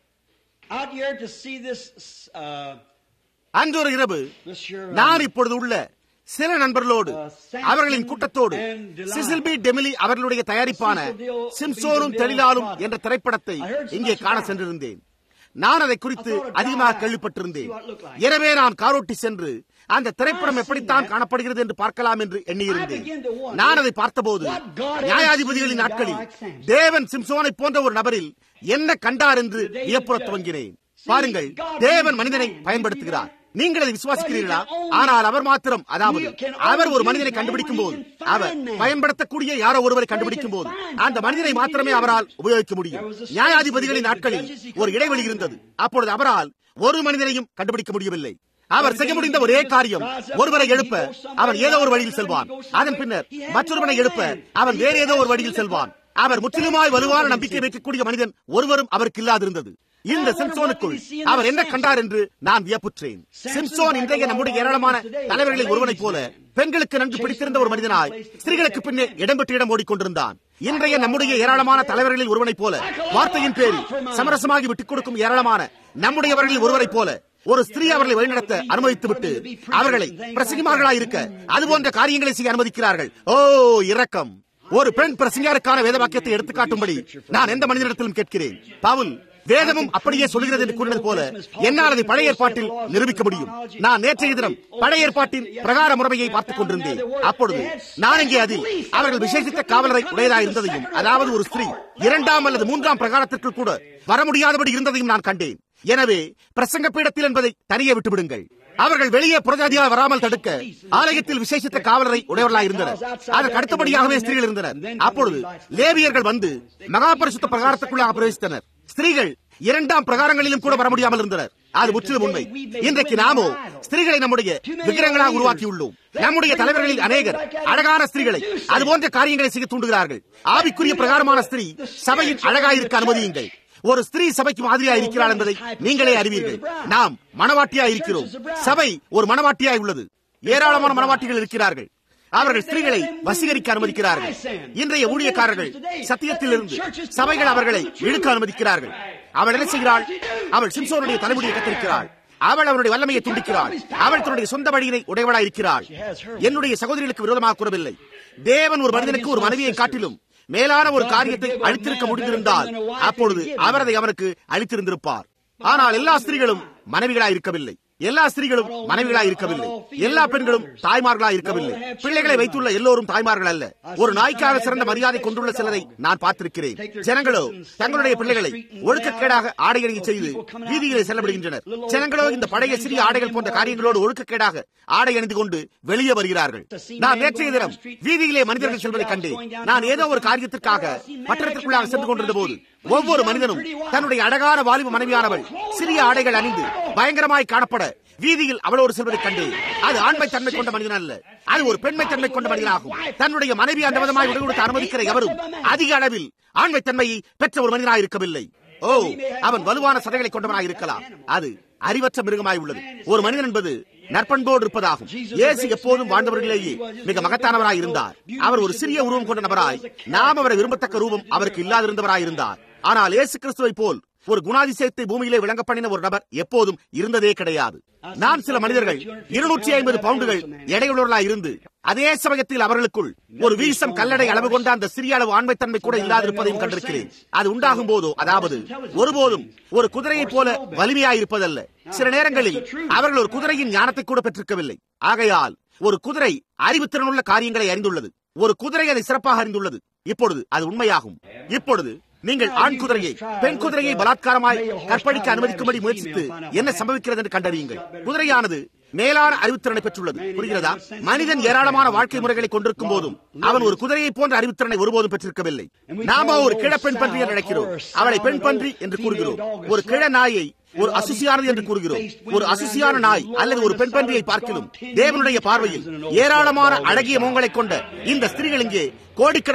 out here to see this. Uh, அன்று ஒரு இரவு this your, நான் இப்பொழுது உள்ள சில நண்பர்களோடு அவர்களின் கூட்டத்தோடு சிசில் பி டெமிலி அவர்களுடைய தயாரிப்பான சிம்சோனும் தெளிலாலும் என்ற திரைப்படத்தை இங்கே காண சென்றிருந்தேன் நான் அதை குறித்து அதிகமாக கேள்விப்பட்டிருந்தேன் எனவே நான் காரோட்டி சென்று அந்த திரைப்படம் எப்படித்தான் காணப்படுகிறது என்று பார்க்கலாம் என்று எண்ணியிருந்தேன் நான் அதை பார்த்தபோது நியாயாதிபதிகளின் நாட்களில் தேவன் சிம்சோனை போன்ற ஒரு நபரில் என்ன கண்டார் என்று வியப்புற துவங்கினேன் பாருங்கள் தேவன் மனிதனை பயன்படுத்துகிறார் நீங்கள் அதை விசுவாசிக்கிறீர்களா ஆனால் அவர் மாத்திரம் அதாவது அவர் ஒரு மனிதனை கண்டுபிடிக்கும் போது அவர் பயன்படுத்தக்கூடிய யாரோ ஒருவரை கண்டுபிடிக்கும் போது அந்த மனிதனை மாத்திரமே அவரால் உபயோகிக்க முடியும் நியாயாதிபதிகளின் நாட்களில் ஒரு இடைவெளி இருந்தது அப்பொழுது அவரால் ஒரு மனிதனையும் கண்டுபிடிக்க முடியவில்லை அவர் செய்ய முடிந்த ஒரே காரியம் ஒருவரை எழுப்ப அவன் ஏதோ ஒரு வழியில் செல்வான் அதன் பின்னர் மற்றொருவனை எழுப்ப அவன் வேறு ஏதோ ஒரு வழியில் செல்வான் அவர் முற்றிலுமாய் வலுவான நம்பிக்கை வைக்கக்கூடிய மனிதன் ஒருவரும் அவருக்கு இல்லாதிருந்தது இந்த சிம்சோனுக்குள் அவர் என்ன கண்டார் என்று நான் வியப்புற்றேன் சிம்சோன் இன்றைய நம்முடைய ஏராளமான தலைவர்களில் ஒருவனைப் போல பெண்களுக்கு நன்கு பிடித்திருந்த ஒரு மனிதனாய் ஸ்திரீகளுக்கு பின்னே இடம்பெற்று இடம் ஓடிக்கொண்டிருந்தான் இன்றைய நம்முடைய ஏராளமான தலைவர்களில் ஒருவனைப் போல வார்த்தையின் பேரில் சமரசமாகி விட்டுக் கொடுக்கும் ஏராளமான நம்முடையவர்களில் ஒருவரைப் போல ஒரு ஸ்திரீ அவர்களை வழிநடத்த அனுமதித்துவிட்டு அவர்களை பிரசங்கிமார்களாய் இருக்க அதுபோன்ற காரியங்களை செய்ய அனுமதிக்கிறார்கள் ஓ இரக்கம் ஒரு பெண் பிரசங்கியாருக்கான வேத வாக்கியத்தை எடுத்துக்காட்டும்படி நான் எந்த மனிதனிடத்திலும் கேட்கிறேன் பவுல் வேதமும் அப்படியே சொல்கிறது என்று கூறினது போல என்னால் அதை பழைய ஏற்பாட்டில் நிரூபிக்க முடியும் நான் நேற்றைய தினம் பழைய ஏற்பாட்டின் பிரகார முறைமையை பார்த்துக் கொண்டிருந்தேன் அப்பொழுது நான் இங்கே அதில் அவர்கள் விசேஷித்த காவலரை உடையதாக இருந்ததையும் அதாவது ஒரு ஸ்திரீ இரண்டாம் அல்லது மூன்றாம் பிரகாரத்திற்குள் கூட வர முடியாதபடி இருந்ததையும் நான் கண்டேன் எனவே பிரசங்க பீடத்தில் என்பதை தனியே விட்டுவிடுங்கள் அவர்கள் வெளியே புரஜாதியாக வராமல் தடுக்க ஆலயத்தில் விசேஷித்த காவலரை உடையவர்களாக இருந்தனர் அதற்கு அடுத்தபடியாகவே ஸ்திரீகள் இருந்தனர் அப்பொழுது லேவியர்கள் வந்து மகாபரிசுத்த பிரகாரத்துக்குள்ளாக பிரவேசித்தனர் ஸ்திரீகள் இரண்டாம் பிரகாரங்களிலும் கூட வர முடியாமல் இருந்தனர் அது முற்றிலும் உண்மை இன்றைக்கு நாமோ ஸ்திரீகளை நம்முடைய விக்கிரங்களாக உருவாக்கியுள்ளோம் நம்முடைய தலைவர்களில் அநேகர் அழகான ஸ்திரீகளை அது போன்ற காரியங்களை செய்ய தூண்டுகிறார்கள் ஆவிக்குரிய பிரகாரமான ஸ்திரீ சபையின் அழகாயிருக்க அனுமதியுங்கள் ஒரு ஸ்திரீ சபைக்கு மாதிரியா இருக்கிறாள் என்பதை நீங்களே அறிவீர்கள் நாம் மனவாட்டியா இருக்கிறோம் சபை ஒரு மனவாட்டியாய் உள்ளது ஏராளமான மனவாட்டிகள் இருக்கிறார்கள் அவர்கள் ஸ்திரீகளை வசீகரிக்க அனுமதிக்கிறார்கள் இன்றைய ஊழியக்காரர்கள் சத்தியத்திலிருந்து சபைகள் அவர்களை இழுக்க அனுமதிக்கிறார்கள் அவள் என்ன செய்கிறாள் அவள் சிம்சோனுடைய தலைமுடியை கத்திருக்கிறாள் அவள் அவனுடைய வல்லமையை துண்டிக்கிறாள் அவள் தன்னுடைய சொந்த வழியினை உடையவளாய் இருக்கிறாள் என்னுடைய சகோதரிகளுக்கு விரோதமாக கூறவில்லை தேவன் ஒரு மனிதனுக்கு ஒரு மனைவியை காட்டிலும் மேலான ஒரு காரியத்தை அளித்திருக்க முடிந்திருந்தால் அப்பொழுது அவர் அதை அவனுக்கு அளித்திருந்திருப்பார் ஆனால் எல்லா ஸ்திரீகளும் மனைவிகளாய் இருக்கவில்லை எல்லா ஸ்திரீகளும் மனைவிகளாய் இருக்கவில்லை எல்லா பெண்களும் தாய்மார்களாய் இருக்கவில்லை பிள்ளைகளை வைத்துள்ள எல்லோரும் தாய்மார்கள் அல்ல ஒரு நாய்க்காக சிறந்த மரியாதை கொண்டுள்ள சிலரை நான் பார்த்திருக்கிறேன் ஜனங்களோ தங்களுடைய பிள்ளைகளை ஒழுக்கக்கேடாக ஆடைகளை செய்து வீதியிலே செல்லப்படுகின்றனர் ஜனங்களோ இந்த பழைய சிறிய ஆடைகள் போன்ற காரியங்களோடு ஒழுக்கக்கேடாக ஆடை அணிந்து கொண்டு வெளியே வருகிறார்கள் நான் நேற்றைய தினம் வீதியிலே மனிதர்கள் செல்வதை கண்டேன் நான் ஏதோ ஒரு காரியத்திற்காக பட்டணத்திற்குள்ளாக சென்று கொண்டிருந்த போது ஒவ்வொரு மனிதனும் தன்னுடைய அழகான வாலிப மனைவியானவள் சிறிய ஆடைகள் அணிந்து பயங்கரமாய் காணப்பட வீதியில் அவளோடு செல்வதை கண்டேன் அது ஆண்மை தன்மை கொண்ட மனிதன் அல்ல அது ஒரு பெண்மை தன்மை கொண்ட மனிதனாகும் தன்னுடைய மனைவி அந்த விதமாய் உடை கொடுத்து அனுமதிக்கிற எவரும் அதிக அளவில் ஆண்மை தன்மையை பெற்ற ஒரு மனிதனாய் இருக்கவில்லை ஓ அவன் வலுவான சதைகளை கொண்டவனாய் இருக்கலாம் அது அறிவற்ற மிருகமாய் உள்ளது ஒரு மனிதன் என்பது நற்பண்போடு இருப்பதாகும் இயேசு எப்போதும் வாழ்ந்தவர்களிலேயே மிக மகத்தானவராய் இருந்தார் அவர் ஒரு சிறிய உருவம் கொண்ட நபராய் நாம் அவரை விரும்பத்தக்க ரூபம் அவருக்கு இல்லாதிருந்தவராய் இருந்தார் ஆனால் இயேசு கிறிஸ்துவை போல் ஒரு குணாதிசயத்தை பூமியிலே விளங்க பண்ணின ஒரு நபர் எப்போதும் இருந்ததே கிடையாது நான் சில மனிதர்கள் இருநூற்றி ஐம்பது பவுண்டுகள் எடையுள்ளவர்களாய் இருந்து அதே சமயத்தில் அவர்களுக்குள் ஒரு வீசம் கல்லடை அளவு கொண்ட அந்த சிறிய அளவு ஆண்மைத்தன்மை கூட இல்லாதிருப்பதையும் கண்டிருக்கிறேன் அது உண்டாகும் போதோ அதாவது ஒருபோதும் ஒரு குதிரையைப் போல வலிமையாயிருப்பதல்ல சில நேரங்களில் அவர்கள் ஒரு குதிரையின் ஞானத்தை கூட பெற்றிருக்கவில்லை ஆகையால் ஒரு குதிரை அறிவுத்திறனுள்ள காரியங்களை அறிந்துள்ளது ஒரு குதிரை அதை சிறப்பாக அறிந்துள்ளது இப்பொழுது அது உண்மையாகும் இப்பொழுது நீங்கள் ஆண் குதிரையை பெண் குதிரையை பலாத்காரமாய் கற்பழிக்க அனுமதிக்கும்படி முயற்சித்து என்ன சம்பவிக்கிறது என்று கண்டறியுங்கள் குதிரையானது மேலான அறிவுத்திறனை பெற்றுள்ளது புரிகிறதா மனிதன் ஏராளமான வாழ்க்கை முறைகளை கொண்டிருக்கும் போதும் அவன் ஒரு குதிரையை போன்ற அறிவுத்திறனை ஒருபோதும் பெற்றிருக்கவில்லை நாம ஒரு கிழ பெண் பன்றி என்று நினைக்கிறோம் அவளை பெண் பன்றி என்று கூறுகிறோம் ஒரு கிழ நாயை ஒரு அசுசியானது என்று கூறுகிறோம் ஒரு அசுசியான நாய் அல்லது ஒரு பெண் பன்றியை பார்க்கிலும் தேவனுடைய பார்வையில் ஏராளமான அழகிய முகங்களை கொண்ட இந்த ஸ்திரீகள் இங்கே கோடிக்கணக்கான மடங்கு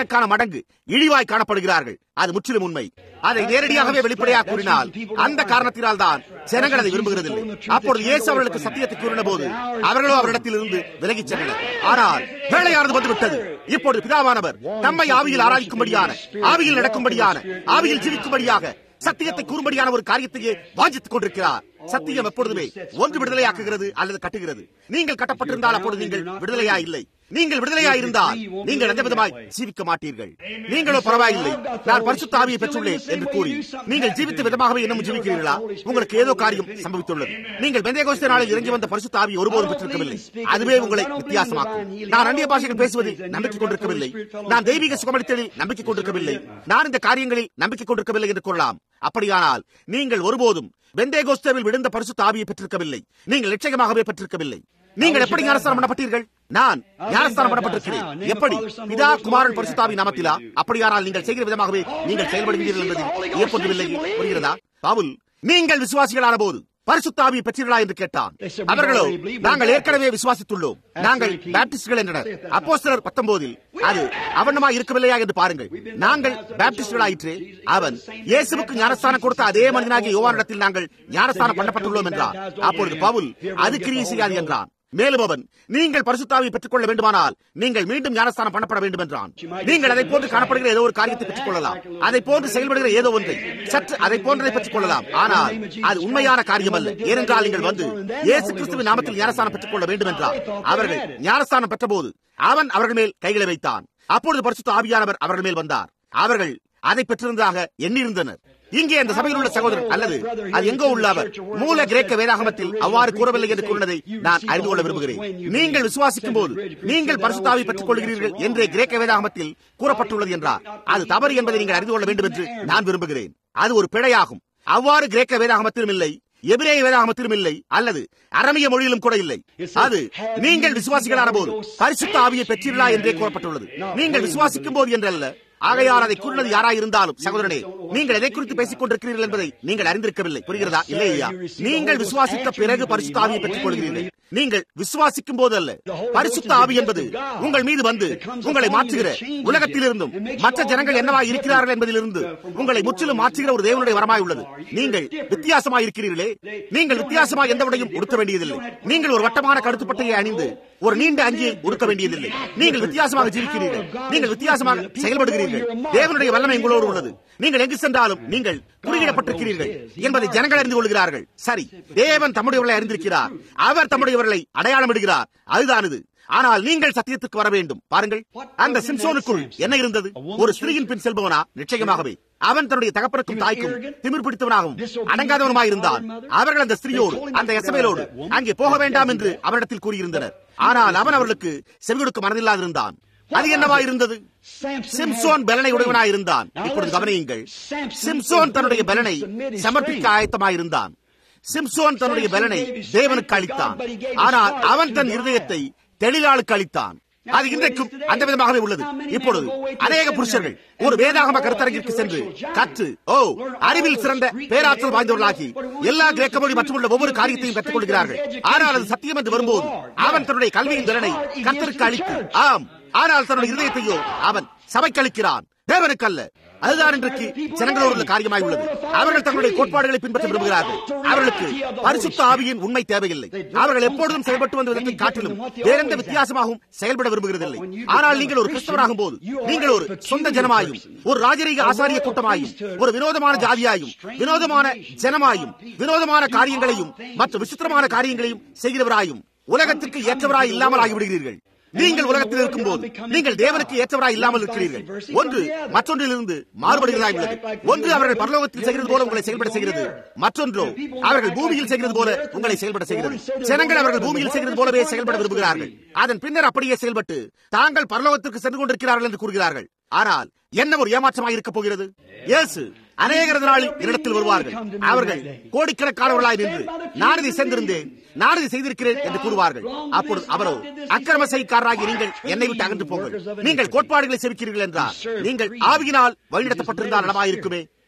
மடங்கு இழிவாய் காணப்படுகிறார்கள் அது முற்றிலும் உண்மை அதை நேரடியாகவே வெளிப்படையாக கூறினால் அந்த காரணத்தினால் தான் ஜனங்கள் அதை விரும்புகிறதில்லை அப்பொழுது இயேசு அவர்களுக்கு சத்தியத்தை கூறின போது அவர்களோ அவரிடத்தில் இருந்து விலகிச் சென்றனர் ஆனால் வேலையானது வந்துவிட்டது இப்பொழுது பிதாவானவர் நம்மை ஆவியில் ஆராய்க்கும்படியான ஆவியில் நடக்கும்படியான ஆவியில் ஜீவிக்கும்படியாக சத்தியத்தை கூறும்படியான ஒரு காரியத்தையே வாஞ்சித்துக் கொண்டிருக்கிறார் சத்தியம் எப்பொழுதுமே ஒன்று விடுதலையாக்குகிறது அல்லது கட்டுகிறது நீங்கள் கட்டப்பட்டிருந்தால் அப்பொழுது நீங்கள் விடுதலையா இல்லை நீங்கள் விடுதலையா இருந்தால் நீங்கள் எந்த விதமாய் ஜீவிக்க மாட்டீர்கள் நீங்களோ பரவாயில்லை நான் பரிசுத்த ஆவியை பெற்றுள்ளேன் என்று கூறி நீங்கள் ஜீவித்த விதமாகவே இன்னும் ஜீவிக்கிறீர்களா உங்களுக்கு ஏதோ காரியம் சம்பவித்துள்ளது நீங்கள் பெந்தேகோஸ்தே நாளில் இறங்கி வந்த பரிசுத்த ஆவியை ஒருபோதும் பெற்றிருக்கவில்லை அதுவே உங்களை வித்தியாசமாக்கும் நான் அந்நிய பாஷைகள் பேசுவதில் நம்பிக்கை கொண்டிருக்கவில்லை நான் தெய்வீக சுகமளித்தலில் நம்பிக்கை கொண்டிருக்கவில்லை நான் இந்த காரியங்களில் நம்பிக்கை கொண்டிருக்கவில்லை என்று கூறலாம் அப்படியானால் நீங்கள் ஒருபோதும் வெந்தேகோஸ்தேவில் விழுந்த பரிசுத்த ஆவியை பெற்றிருக்கவில்லை நீங்கள் நிச்சயமாகவே பெற்றிருக்கவில்லை நீங்கள் எப்படி ஞானஸ்தானம் பண்ணப்பட்டீர்கள் நான் ஞானஸ்தானம் பண்ணப்பட்டிருக்கிறேன் எப்படி பிதா குமாரன் பரிசுத்தாவி நாமத்திலா அப்படியானால் நீங்கள் செய்கிற விதமாகவே நீங்கள் செயல்படுவீர்கள் என்பதில் ஏற்பொன்றுமில்லை புரிகிறதா பாவுல் நீங்கள் விசுவாசிகளான போது பரிசுத்தாவியை பெற்றீர்களா என்று கேட்டான் அவர்களோ நாங்கள் ஏற்கனவே விசுவாசித்துள்ளோம் நாங்கள் பேப்டிஸ்டுகள் என்றனர் அப்போ சிலர் பத்தொன்பதில் அது அவனமா இருக்கவில்லையா என்று பாருங்கள் நாங்கள் பேப்டிஸ்டுகளாயிற்று அவன் இயேசுவுக்கு ஞானஸ்தானம் கொடுத்த அதே மனிதனாகிய யோவானிடத்தில் நாங்கள் ஞானஸ்தானம் பண்ணப்பட்டுள்ளோம் என்றார் அப்பொழுது பவுல் அது கிரியை செய்யாது என்றான் மேலும் அவன் நீங்கள் பரிசுத்தாவை பெற்றுக் கொள்ள வேண்டுமானால் நீங்கள் மீண்டும் ஞானஸ்தானம் பண்ணப்பட வேண்டும் என்றான் நீங்கள் அதை போன்று காணப்படுகிற ஏதோ ஒரு காரியத்தை பெற்றுக் கொள்ளலாம் அதை போன்று செயல்படுகிற ஏதோ ஒன்றை சற்று அதை போன்றதை பெற்றுக் கொள்ளலாம் ஆனால் அது உண்மையான காரியம் அல்ல ஏனென்றால் நீங்கள் வந்து இயேசு கிறிஸ்துவின் நாமத்தில் ஞானஸ்தானம் பெற்றுக் கொள்ள வேண்டும் என்றார் அவர்கள் ஞானஸ்தானம் பெற்றபோது அவன் அவர்கள் மேல் கைகளை வைத்தான் அப்பொழுது பரிசுத்த ஆவியானவர் அவர்கள் மேல் வந்தார் அவர்கள் அதை பெற்றிருந்ததாக எண்ணியிருந்தனர் இங்கே அந்த சபையில் உள்ள சகோதரர் அல்லது அது எங்கோ உள்ள அவர் மூல கிரேக்க வேதாகமத்தில் அவ்வாறு கூறவில்லை என்று கூறினதை நான் அறிந்து கொள்ள விரும்புகிறேன் நீங்கள் விசுவாசிக்கும் போது நீங்கள் பரிசுத்தாவை பெற்றுக் கொள்கிறீர்கள் என்றே கிரேக்க வேதாகமத்தில் கூறப்பட்டுள்ளது என்றார் அது தவறு என்பதை நீங்கள் அறிந்து கொள்ள வேண்டும் என்று நான் விரும்புகிறேன் அது ஒரு பிழையாகும் அவ்வாறு கிரேக்க வேதாகமத்திலும் இல்லை எபிரேய வேதாகமத்திலும் இல்லை அல்லது அரமிய மொழியிலும் கூட இல்லை அது நீங்கள் விசுவாசிகளான போது பரிசுத்த ஆவியை பெற்றீர்களா என்றே கூறப்பட்டுள்ளது நீங்கள் விசுவாசிக்கும் போது என்றல்ல ஆகையால் அதை கூறினது யாராயிருந்தாலும் சகோதரனே நீங்கள் எதை குறித்து பேசிக் கொண்டிருக்கிறீர்கள் என்பதை நீங்கள் அறிந்திருக்கவில்லை புரிகிறதா இல்லையா நீங்கள் விசுவாசித்த பிறகு பரிசுத்த ஆவியை பெற்றுக் கொள்கிறீர்கள் நீங்கள் விசுவாசிக்கும் போது அல்ல பரிசுத்த ஆவி என்பது உங்கள் மீது வந்து உங்களை மாற்றுகிற உலகத்திலிருந்தும் மற்ற ஜனங்கள் என்னவா இருக்கிறார்கள் என்பதிலிருந்து உங்களை முற்றிலும் மாற்றுகிற ஒரு தேவனுடைய வரமாய் உள்ளது நீங்கள் வித்தியாசமாய் இருக்கிறீர்களே நீங்கள் வித்தியாசமாக எந்த உடையும் உடுத்த வேண்டியதில்லை நீங்கள் ஒரு வட்டமான கடுத்துப்பட்டையை அணிந்து ஒரு நீண்ட அங்கியை உடுக்க வேண்டியதில்லை நீங்கள் வித்தியாசமாக ஜீவிக்கிறீர்கள் நீங்கள் வித்தியாசமாக செயல்படுகிறீர்கள் தேவனுடைய வல்லமை உங்களோடு உள்ளது நீங்கள் எங்கு சென்றாலும் நீங்கள் குறியிடப்பட்டிருக்கிறீர்கள் என்பதை ஜனங்கள் அறிந்து கொள்கிறார்கள் சரி தேவன் தம்முடையவர்களை அறிந்திருக்கிறார் அவர் தம்முடையவர்களை அடையாளமிடுகிறார் அதுதான் இது ஆனால் நீங்கள் சத்தியத்துக்கு வர வேண்டும் பாருங்கள் அந்த சிம்சோனுக்குள் என்ன இருந்தது ஒரு ஸ்திரீயின் பின் செல்பவனா நிச்சயமாகவே அவன் தன்னுடைய தகப்பனுக்கும் தாய்க்கும் திமிர் பிடித்தவனாகவும் அடங்காதவனுமாய் இருந்தான் அவர்கள் அந்த ஸ்திரீயோடு அந்த எசபேலோடு அங்கே போக வேண்டாம் என்று அவரிடத்தில் கூறியிருந்தனர் ஆனால் அவன் அவர்களுக்கு செவிகொடுக்க மனதில்லாதிருந்தான் அது என்னவா இருந்தது சிம்சோன் பலனை உடையவனாய் இருந்தான் இப்பொழுது கவனியுங்கள் சிம்சோன் தன்னுடைய பலனை சமர்ப்பிக்க ஆயத்தமாயிருந்தான் சிம்சோன் தன்னுடைய பலனை தேவனுக்கு அளித்தான் ஆனால் அவன் தன் இருதயத்தை தெளிலாளுக்கு அளித்தான் அது இன்றைக்கும் அந்த விதமாகவே உள்ளது இப்பொழுது அநேக புருஷர்கள் ஒரு வேதாகம கருத்தரங்கிற்கு சென்று கற்று ஓ அறிவில் சிறந்த பேராற்றல் வாய்ந்தவர்களாகி எல்லா கிரேக்க மொழி மற்றும் உள்ள ஒவ்வொரு காரியத்தையும் கற்றுக் கொள்கிறார்கள் ஆனால் அது சத்தியம் என்று வரும்போது அவன் தன்னுடைய கல்வியின் திறனை கத்தருக்கு அளித்து ஆம் ஆனால் தன்னுடைய இருதயத்தையோ அவன் சபைக்கு அளிக்கிறான் தேவனுக்கு அல்ல அதுதான் இன்றைக்கு ஜனங்களோடு உள்ள காரியமாய் உள்ளது அவர்கள் தங்களுடைய கோட்பாடுகளை பின்பற்ற விரும்புகிறார்கள் அவர்களுக்கு பரிசுத்த ஆவியின் உண்மை தேவையில்லை அவர்கள் எப்பொழுதும் செயல்பட்டு வந்த விதத்தை காட்டிலும் வேறெந்த வித்தியாசமாகவும் செயல்பட விரும்புகிறதில்லை ஆனால் நீங்கள் ஒரு கிறிஸ்தவராகும் போது நீங்கள் ஒரு சொந்த ஜனமாயும் ஒரு ராஜரீக ஆசாரிய கூட்டமாயும் ஒரு வினோதமான ஜாதியாயும் வினோதமான ஜனமாயும் வினோதமான காரியங்களையும் மற்றும் விசித்திரமான காரியங்களையும் செய்கிறவராயும் உலகத்திற்கு ஏற்றவராய் இல்லாமல் ஆகிவிடுகிறீர்கள் நீங்கள் உலகத்தில் இருக்கும் போது நீங்கள் தேவனுக்கு ஏற்றவராய் இல்லாமல் இருக்கிறீர்கள் ஒன்று மற்றொன்றிலிருந்து மாறுபடுகிறதாய் உள்ளது ஒன்று அவர்கள் பரலோகத்தில் செய்கிறது போல உங்களை செயல்பட செய்கிறது மற்றொன்றோ அவர்கள் பூமியில் செய்கிறது போல உங்களை செயல்பட செய்கிறது ஜனங்கள் அவர்கள் பூமியில் செய்கிறது போலவே செயல்பட விரும்புகிறார்கள் அதன் பின்னர் அப்படியே செயல்பட்டு தாங்கள் பரலோகத்திற்கு சென்று கொண்டிருக்கிறார்கள் என்று கூறுகிறார்கள் ஆனால் என்ன ஒரு ஏமாற்றமாக இருக்க போகிறது இயேசு அநேகரது நாளில் என்னிடத்தில் வருவார்கள் அவர்கள் கோடிக்கணக்கானவர்களாய் நின்று நான் இதை சென்றிருந்தேன் நான் இதை செய்திருக்கிறேன் என்று கூறுவார்கள் அப்பொழுது அவரோ அக்கிரம செய்காரராகி நீங்கள் என்னை விட்டு அகன்று போங்கள் நீங்கள் கோட்பாடுகளை செவிக்கிறீர்கள் என்றார் நீங்கள் ஆவியினால் வழிநடத்தப்பட்டிருந்தால் நலமாயிருக்குமே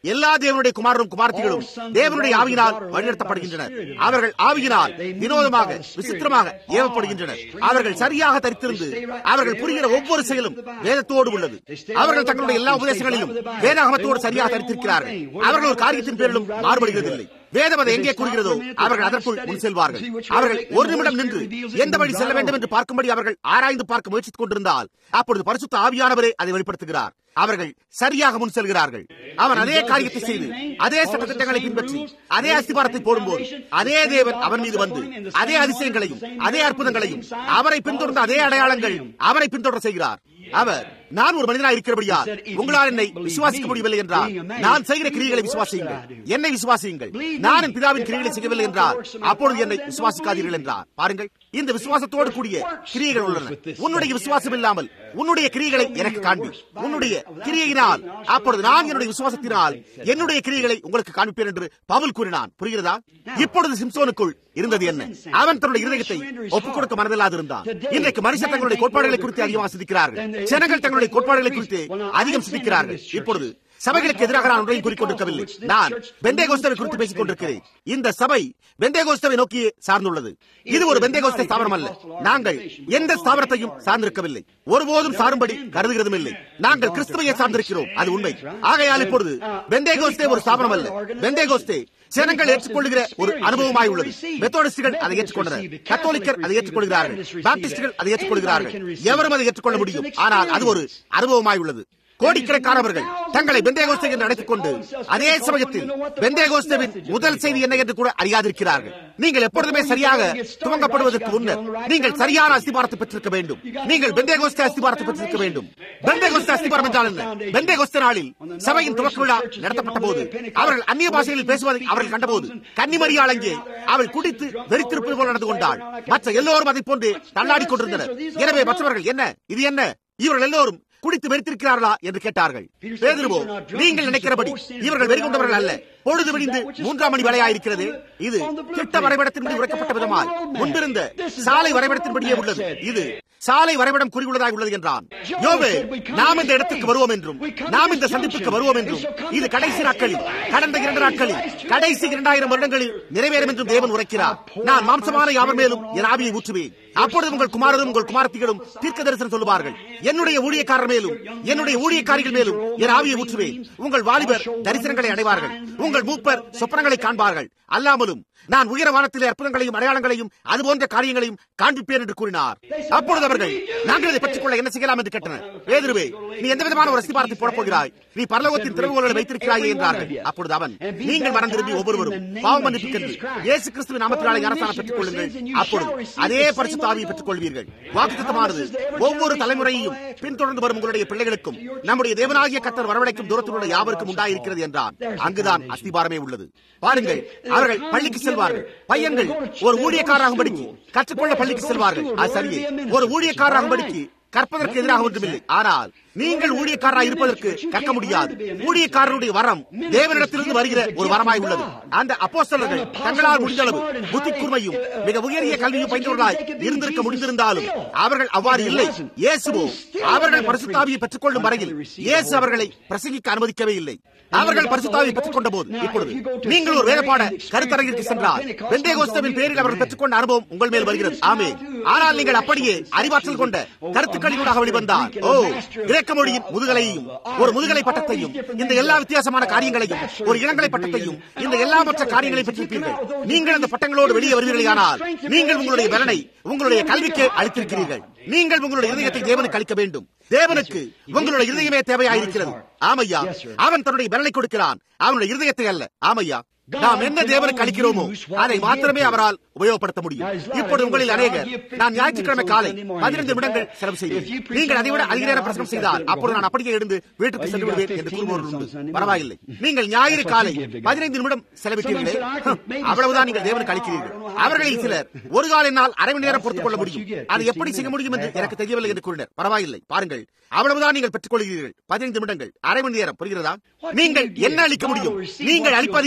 எல்லா தேவனுடைய குமாரரும் குமார்த்திகளும் தேவனுடைய ஆவியினால் வழிநடத்தப்படுகின்றனர் அவர்கள் ஆவியினால் வினோதமாக விசித்திரமாக ஏவப்படுகின்றனர் அவர்கள் சரியாக தரித்திருந்து அவர்கள் புரிகிற ஒவ்வொரு செயலும் வேதத்தோடு உள்ளது அவர்கள் தங்களுடைய எல்லா உபதேசங்களிலும் வேதாகமத்தோடு சரியாக தரித்திருக்கிறார்கள் அவர்கள் ஒரு காரியத்தின் பேரிலும் மாறுபடுகிறதில்லை வேதம் அதை எங்கே கூறுகிறதோ அவர்கள் அதற்குள் முன் செல்வார்கள் அவர்கள் ஒரு நிமிடம் நின்று எந்த வழி செல்ல வேண்டும் என்று பார்க்கும்படி அவர்கள் ஆராய்ந்து பார்க்க முயற்சித்துக் கொண்டிருந்தால் அப்பொழுது பரிசுத்த ஆவியானவரே அதை வெளிப்படுத்துகிறார் அவர்கள் சரியாக முன் செல்கிறார்கள் அவன் அதே காரியத்தை செய்து அதே சட்டத்திட்டங்களை பின்பற்றி அதே அஸ்திபாரத்தை போடும்போது அதே தேவன் அவன் மீது வந்து அதே அதிசயங்களையும் அதே அற்புதங்களையும் அவரை பின்தொடர்ந்த அதே அடையாளங்கள் அவரை பின்தொடர செய்கிறார் அவர் நான் ஒரு மனிதனாக இருக்கிறபடியால் உங்களால் என்னை விசுவாசிக்க முடியவில்லை என்றால் நான் செய்கிற கிரியைகளை விசுவாசியுங்கள் என்னை விசுவாசியுங்கள் நான் என் பிதாவின் கிரியைகளை செய்யவில்லை என்றால் அப்பொழுது என்னை விசுவாசிக்காதீர்கள் என்றார் பாருங்கள் இந்த விசுவாசத்தோடு கூடிய கிரியைகள் உள்ளன உன்னுடைய விசுவாசம் இல்லாமல் உன்னுடைய கிரியைகளை எனக்கு காண்பி உன்னுடைய கிரியையினால் அப்பொழுது நான் என்னுடைய விசுவாசத்தினால் என்னுடைய கிரியைகளை உங்களுக்கு காண்பிப்பேன் என்று பவுல் கூறினான் புரிகிறதா இப்பொழுது சிம்சோனுக்குள் இருந்தது என்ன அவன் தன்னுடைய இருதயத்தை ஒப்புக் கொடுக்க மனதில்லாது இருந்தான் இன்றைக்கு மனுஷன் தங்களுடைய கோட்பாடுகளை குறித்து அதிகமாக சிந்திக்கிறார்கள் ஜனங்கள் தங்களுடைய கோட்பாடுகளை குறித்து அதிகம் சிந்திக்கிறார்கள் இப்பொழுது சபைகளுக்கு எதிராக நான் ஒன்றையும் கூறிக்கொண்டிருக்கவில்லை நான் பெந்தேகோஸ்தவை குறித்து பேசிக் கொண்டிருக்கிறேன் இந்த சபை பெந்தேகோஸ்தவை நோக்கி சார்ந்துள்ளது இது ஒரு பெந்தேகோஸ்த ஸ்தாபனம் அல்ல நாங்கள் எந்த ஸ்தாபனத்தையும் சார்ந்திருக்கவில்லை ஒருபோதும் சாரும்படி கருதுகிறதும் இல்லை நாங்கள் கிறிஸ்துவையை சார்ந்திருக்கிறோம் அது உண்மை ஆகையால் இப்பொழுது பெந்தேகோஸ்தே ஒரு ஸ்தாபனம் அல்ல பெந்தேகோஸ்தே ஜனங்கள் ஏற்றுக்கொள்கிற ஒரு அனுபவமாய் உள்ளது மெத்தோடிஸ்டுகள் அதை ஏற்றுக்கொண்டனர் கத்தோலிக்கர் அதை ஏற்றுக்கொள்கிறார்கள் பாப்டிஸ்டுகள் அதை ஏற்றுக்கொள்கிறார்கள் எவரும் அதை ஏற்றுக்கொள்ள முடியும் ஆனால் அது ஒரு அனுபவமாய் உள்ளது கோடிக்கணக்கானவர்கள் தங்களை பெந்தேகோஸ்தை என்று அழைத்துக் கொண்டு அதே சமயத்தில் பெந்தேகோஸ்தவின் முதல் செய்தி என்ன என்று கூட அறியாதிருக்கிறார்கள் நீங்கள் எப்பொழுதுமே சரியாக துவங்கப்படுவதற்கு முன்னர் நீங்கள் சரியான அஸ்திபாரத்தை பெற்றிருக்க வேண்டும் நீங்கள் பெந்தேகோஸ்த அஸ்திபாரத்தை பெற்றிருக்க வேண்டும் பெந்தேகோஸ்த அஸ்திபாரம் என்றால் என்ன பெந்தேகோஸ்த நாளில் சபையின் துவக்க விழா நடத்தப்பட்ட போது அவர்கள் அந்நிய பாஷையில் பேசுவதை அவர்கள் கண்டபோது கன்னிமரியாள் அங்கே அவள் குடித்து வெறித்திருப்பது போல நடந்து கொண்டாள் மற்ற எல்லோரும் அதை போன்று தள்ளாடி கொண்டிருந்தனர் எனவே மற்றவர்கள் என்ன இது என்ன இவர்கள் எல்லோரும் குடித்து வெறித்திருக்கிறார்களா என்று கேட்டார்கள் பேதுருவோ நீங்கள் நினைக்கிறபடி இவர்கள் வெறிகொண்டவர்கள் அல்ல பொழுது விடிந்து மூன்றாம் மணி வேலையாயிருக்கிறது இது திட்ட வரைபடத்தின்படி உரைக்கப்பட்ட விதமாய் முன்பிருந்த சாலை வரைபடத்தின்படியே உள்ளது இது சாலை வரைபடம் குறியுள்ளதாக உள்ளது என்றான் யோவே நாம் இந்த இடத்துக்கு வருவோம் என்றும் நாம் இந்த சந்திப்புக்கு வருவோம் என்றும் இது கடைசி நாட்களில் கடந்த இரண்டு நாட்களில் கடைசி இரண்டாயிரம் வருடங்களில் நிறைவேறும் என்றும் தேவன் உரைக்கிறார் நான் மாம்சமான யாவர் மேலும் என் ஆவியை ஊற்றுவேன் அப்பொழுது உங்கள் குமாரரும் உங்கள் குமாரத்திகளும் தீர்க்க தரிசனம் சொல்லுவார்கள் என்னுடைய ஊழியக்காரர் மேலும் என்னுடைய ஊழியக்காரிகள் மேலும் என் ஆவியை ஊற்றுவேன் உங்கள் வாலிபர் தரிசனங்களை அடைவார்கள் உங்கள் மூப்பர் சொப்பனங்களை காண்பார்கள் அல்லாமலும் நான் உயர வானத்திலே அற்புதங்களையும் அடையாளங்களையும் அது போன்ற காரியங்களையும் காண்பிப்பேன் என்று கூறினார் அப்பொழுது அவர்கள் நாங்கள் இதை பற்றிக் கொள்ள என்ன செய்யலாம் என்று கேட்டனர் வேதுருவே நீ எந்த விதமான ஒரு அஸ்திபாரத்தை போடப் போகிறாய் நீ பரலோகத்தின் திறவுகோள்களை வைத்திருக்கிறாயே என்றார்கள் அப்பொழுது அவன் நீங்கள் மனம் திரும்பி ஒவ்வொருவரும் பாவ மன்னிப்புக்கென்று இயேசு கிறிஸ்துவின் நாமத்தினாலே ஞானஸ்தானம் பெற்றுக் கொள்ளுங்கள் அப்பொழுது அதே பரிசுத்த ஆவியை பெற்றுக் கொள்வீர்கள் வாக்குத்தமானது ஒவ்வொரு தலைமுறையையும் பின்தொடர்ந்து வரும் உங்களுடைய பிள்ளைகளுக்கும் நம்முடைய தேவனாகிய கத்தர் வரவழைக்கும் தூரத்தில் உள்ள யாவருக்கும் உண்டாயிருக்கிறது என்றான் அங்குதான் அஸ்திபாரமே உள்ளது பாருங்கள் அவர்கள் பள்ளிக்கு செல்வார்கள் பையன்கள் ஒரு ஊழியக்காரராகும்படிக்கு கற்றுக்கொள்ள பள்ளிக்கு செல்வார்கள் அது சரியே ஒரு ஊழியக்காரராகும்படிக்கு கற்பதற்கு எதிராக ஒன்றுமில்லை ஆனால் நீங்கள் ஊழியக்காரராக இருப்பதற்கு கற்க முடியாது ஊழியக்காரருடைய வரம் தேவனிடத்திலிருந்து வருகிற ஒரு வரமாய் உள்ளது அந்த அப்போஸ்தலர்கள் தங்களால் முடிந்த அளவு புத்தி கூர்மையும் மிக உயரிய கல்வியும் பயின்றவர்களாய் இருந்திருக்க முடிந்திருந்தாலும் அவர்கள் அவ்வாறு இல்லை இயேசுவோ அவர்கள் பரிசுத்தாவியை பெற்றுக் கொள்ளும் வரையில் இயேசு அவர்களை பிரசங்கிக்க அனுமதிக்கவே இல்லை அவர்கள் பரிசுத்தாவியை பெற்றுக் கொண்ட போது இப்பொழுது நீங்கள் ஒரு வேலைப்பாட கருத்தரங்கிற்கு சென்றால் வெந்தேகோஸ்தவின் பேரில் அவர்கள் பெற்றுக்கொண்ட அனுபவம் உங்கள் மேல் வருகிறது ஆமே ஆனால் நீங்கள் அப்படியே அறிவாற்றல் கொண்ட கருத்துக்களினூடாக வெளிவந்தால் ஓ கிரேக்க மொழியின் முதுகலையும் ஒரு முதுகலை பட்டத்தையும் இந்த எல்லா வித்தியாசமான காரியங்களையும் ஒரு இளங்கலை பட்டத்தையும் இந்த எல்லா மற்ற காரியங்களையும் பெற்றிருப்பீர்கள் நீங்கள் அந்த பட்டங்களோடு வெளியே வருவீர்களானால் நீங்கள் உங்களுடைய பலனை உங்களுடைய கல்விக்கு அளித்திருக்கிறீர்கள் நீங்கள் உங்களுடைய இதயத்தை தேவனுக்கு அளிக்க வேண்டும் தேவனுக்கு உங்களுடைய இதயமே தேவையாயிருக்கிறது ஆமையா அவன் தன்னுடைய பலனை கொடுக்கிறான் அவனுடைய இருதயத்தை அல்ல ஆமையா நாம் என்ன தேவனுக்கு அளிக்கிறோமோ அதை மாத்திரமே அவரால் உபயோகப்படுத்த முடியும் இப்பொழுது உங்களில் அநேகர் நான் ஞாயிற்றுக்கிழமை காலை பதினைந்து நிமிடங்கள் செலவு செய்வேன் நீங்கள் அதை விட அதிக நேரம் பிரசனம் செய்தால் அப்பொழுது நான் அப்படியே எழுந்து வீட்டுக்கு சென்று விடுவேன் என்று கூறுபவர்கள் உண்டு பரவாயில்லை நீங்கள் ஞாயிறு காலை பதினைந்து நிமிடம் செலவிட்டீர்களே அவ்வளவுதான் நீங்கள் தேவனுக்கு அளிக்கிறீர்கள் அவர்களில் சிலர் ஒரு கால என்னால் அரை மணி நேரம் பொறுத்துக் கொள்ள முடியும் அதை எப்படி செய்ய முடியும் என்று எனக்கு தெரியவில்லை என்று கூறினர் பரவாயில்லை பாருங்கள் அவ்வளவுதான் நீங்கள் பெற்றுக் கொள்கிறீர்கள் பதினைந்து நிமிடங்கள் அரை மணி நேரம் புரிகிறதா நீங்கள் என்ன அளிக்க முடியும் நீங்கள் அளிப்பதையே தேவன் பெற்றுக்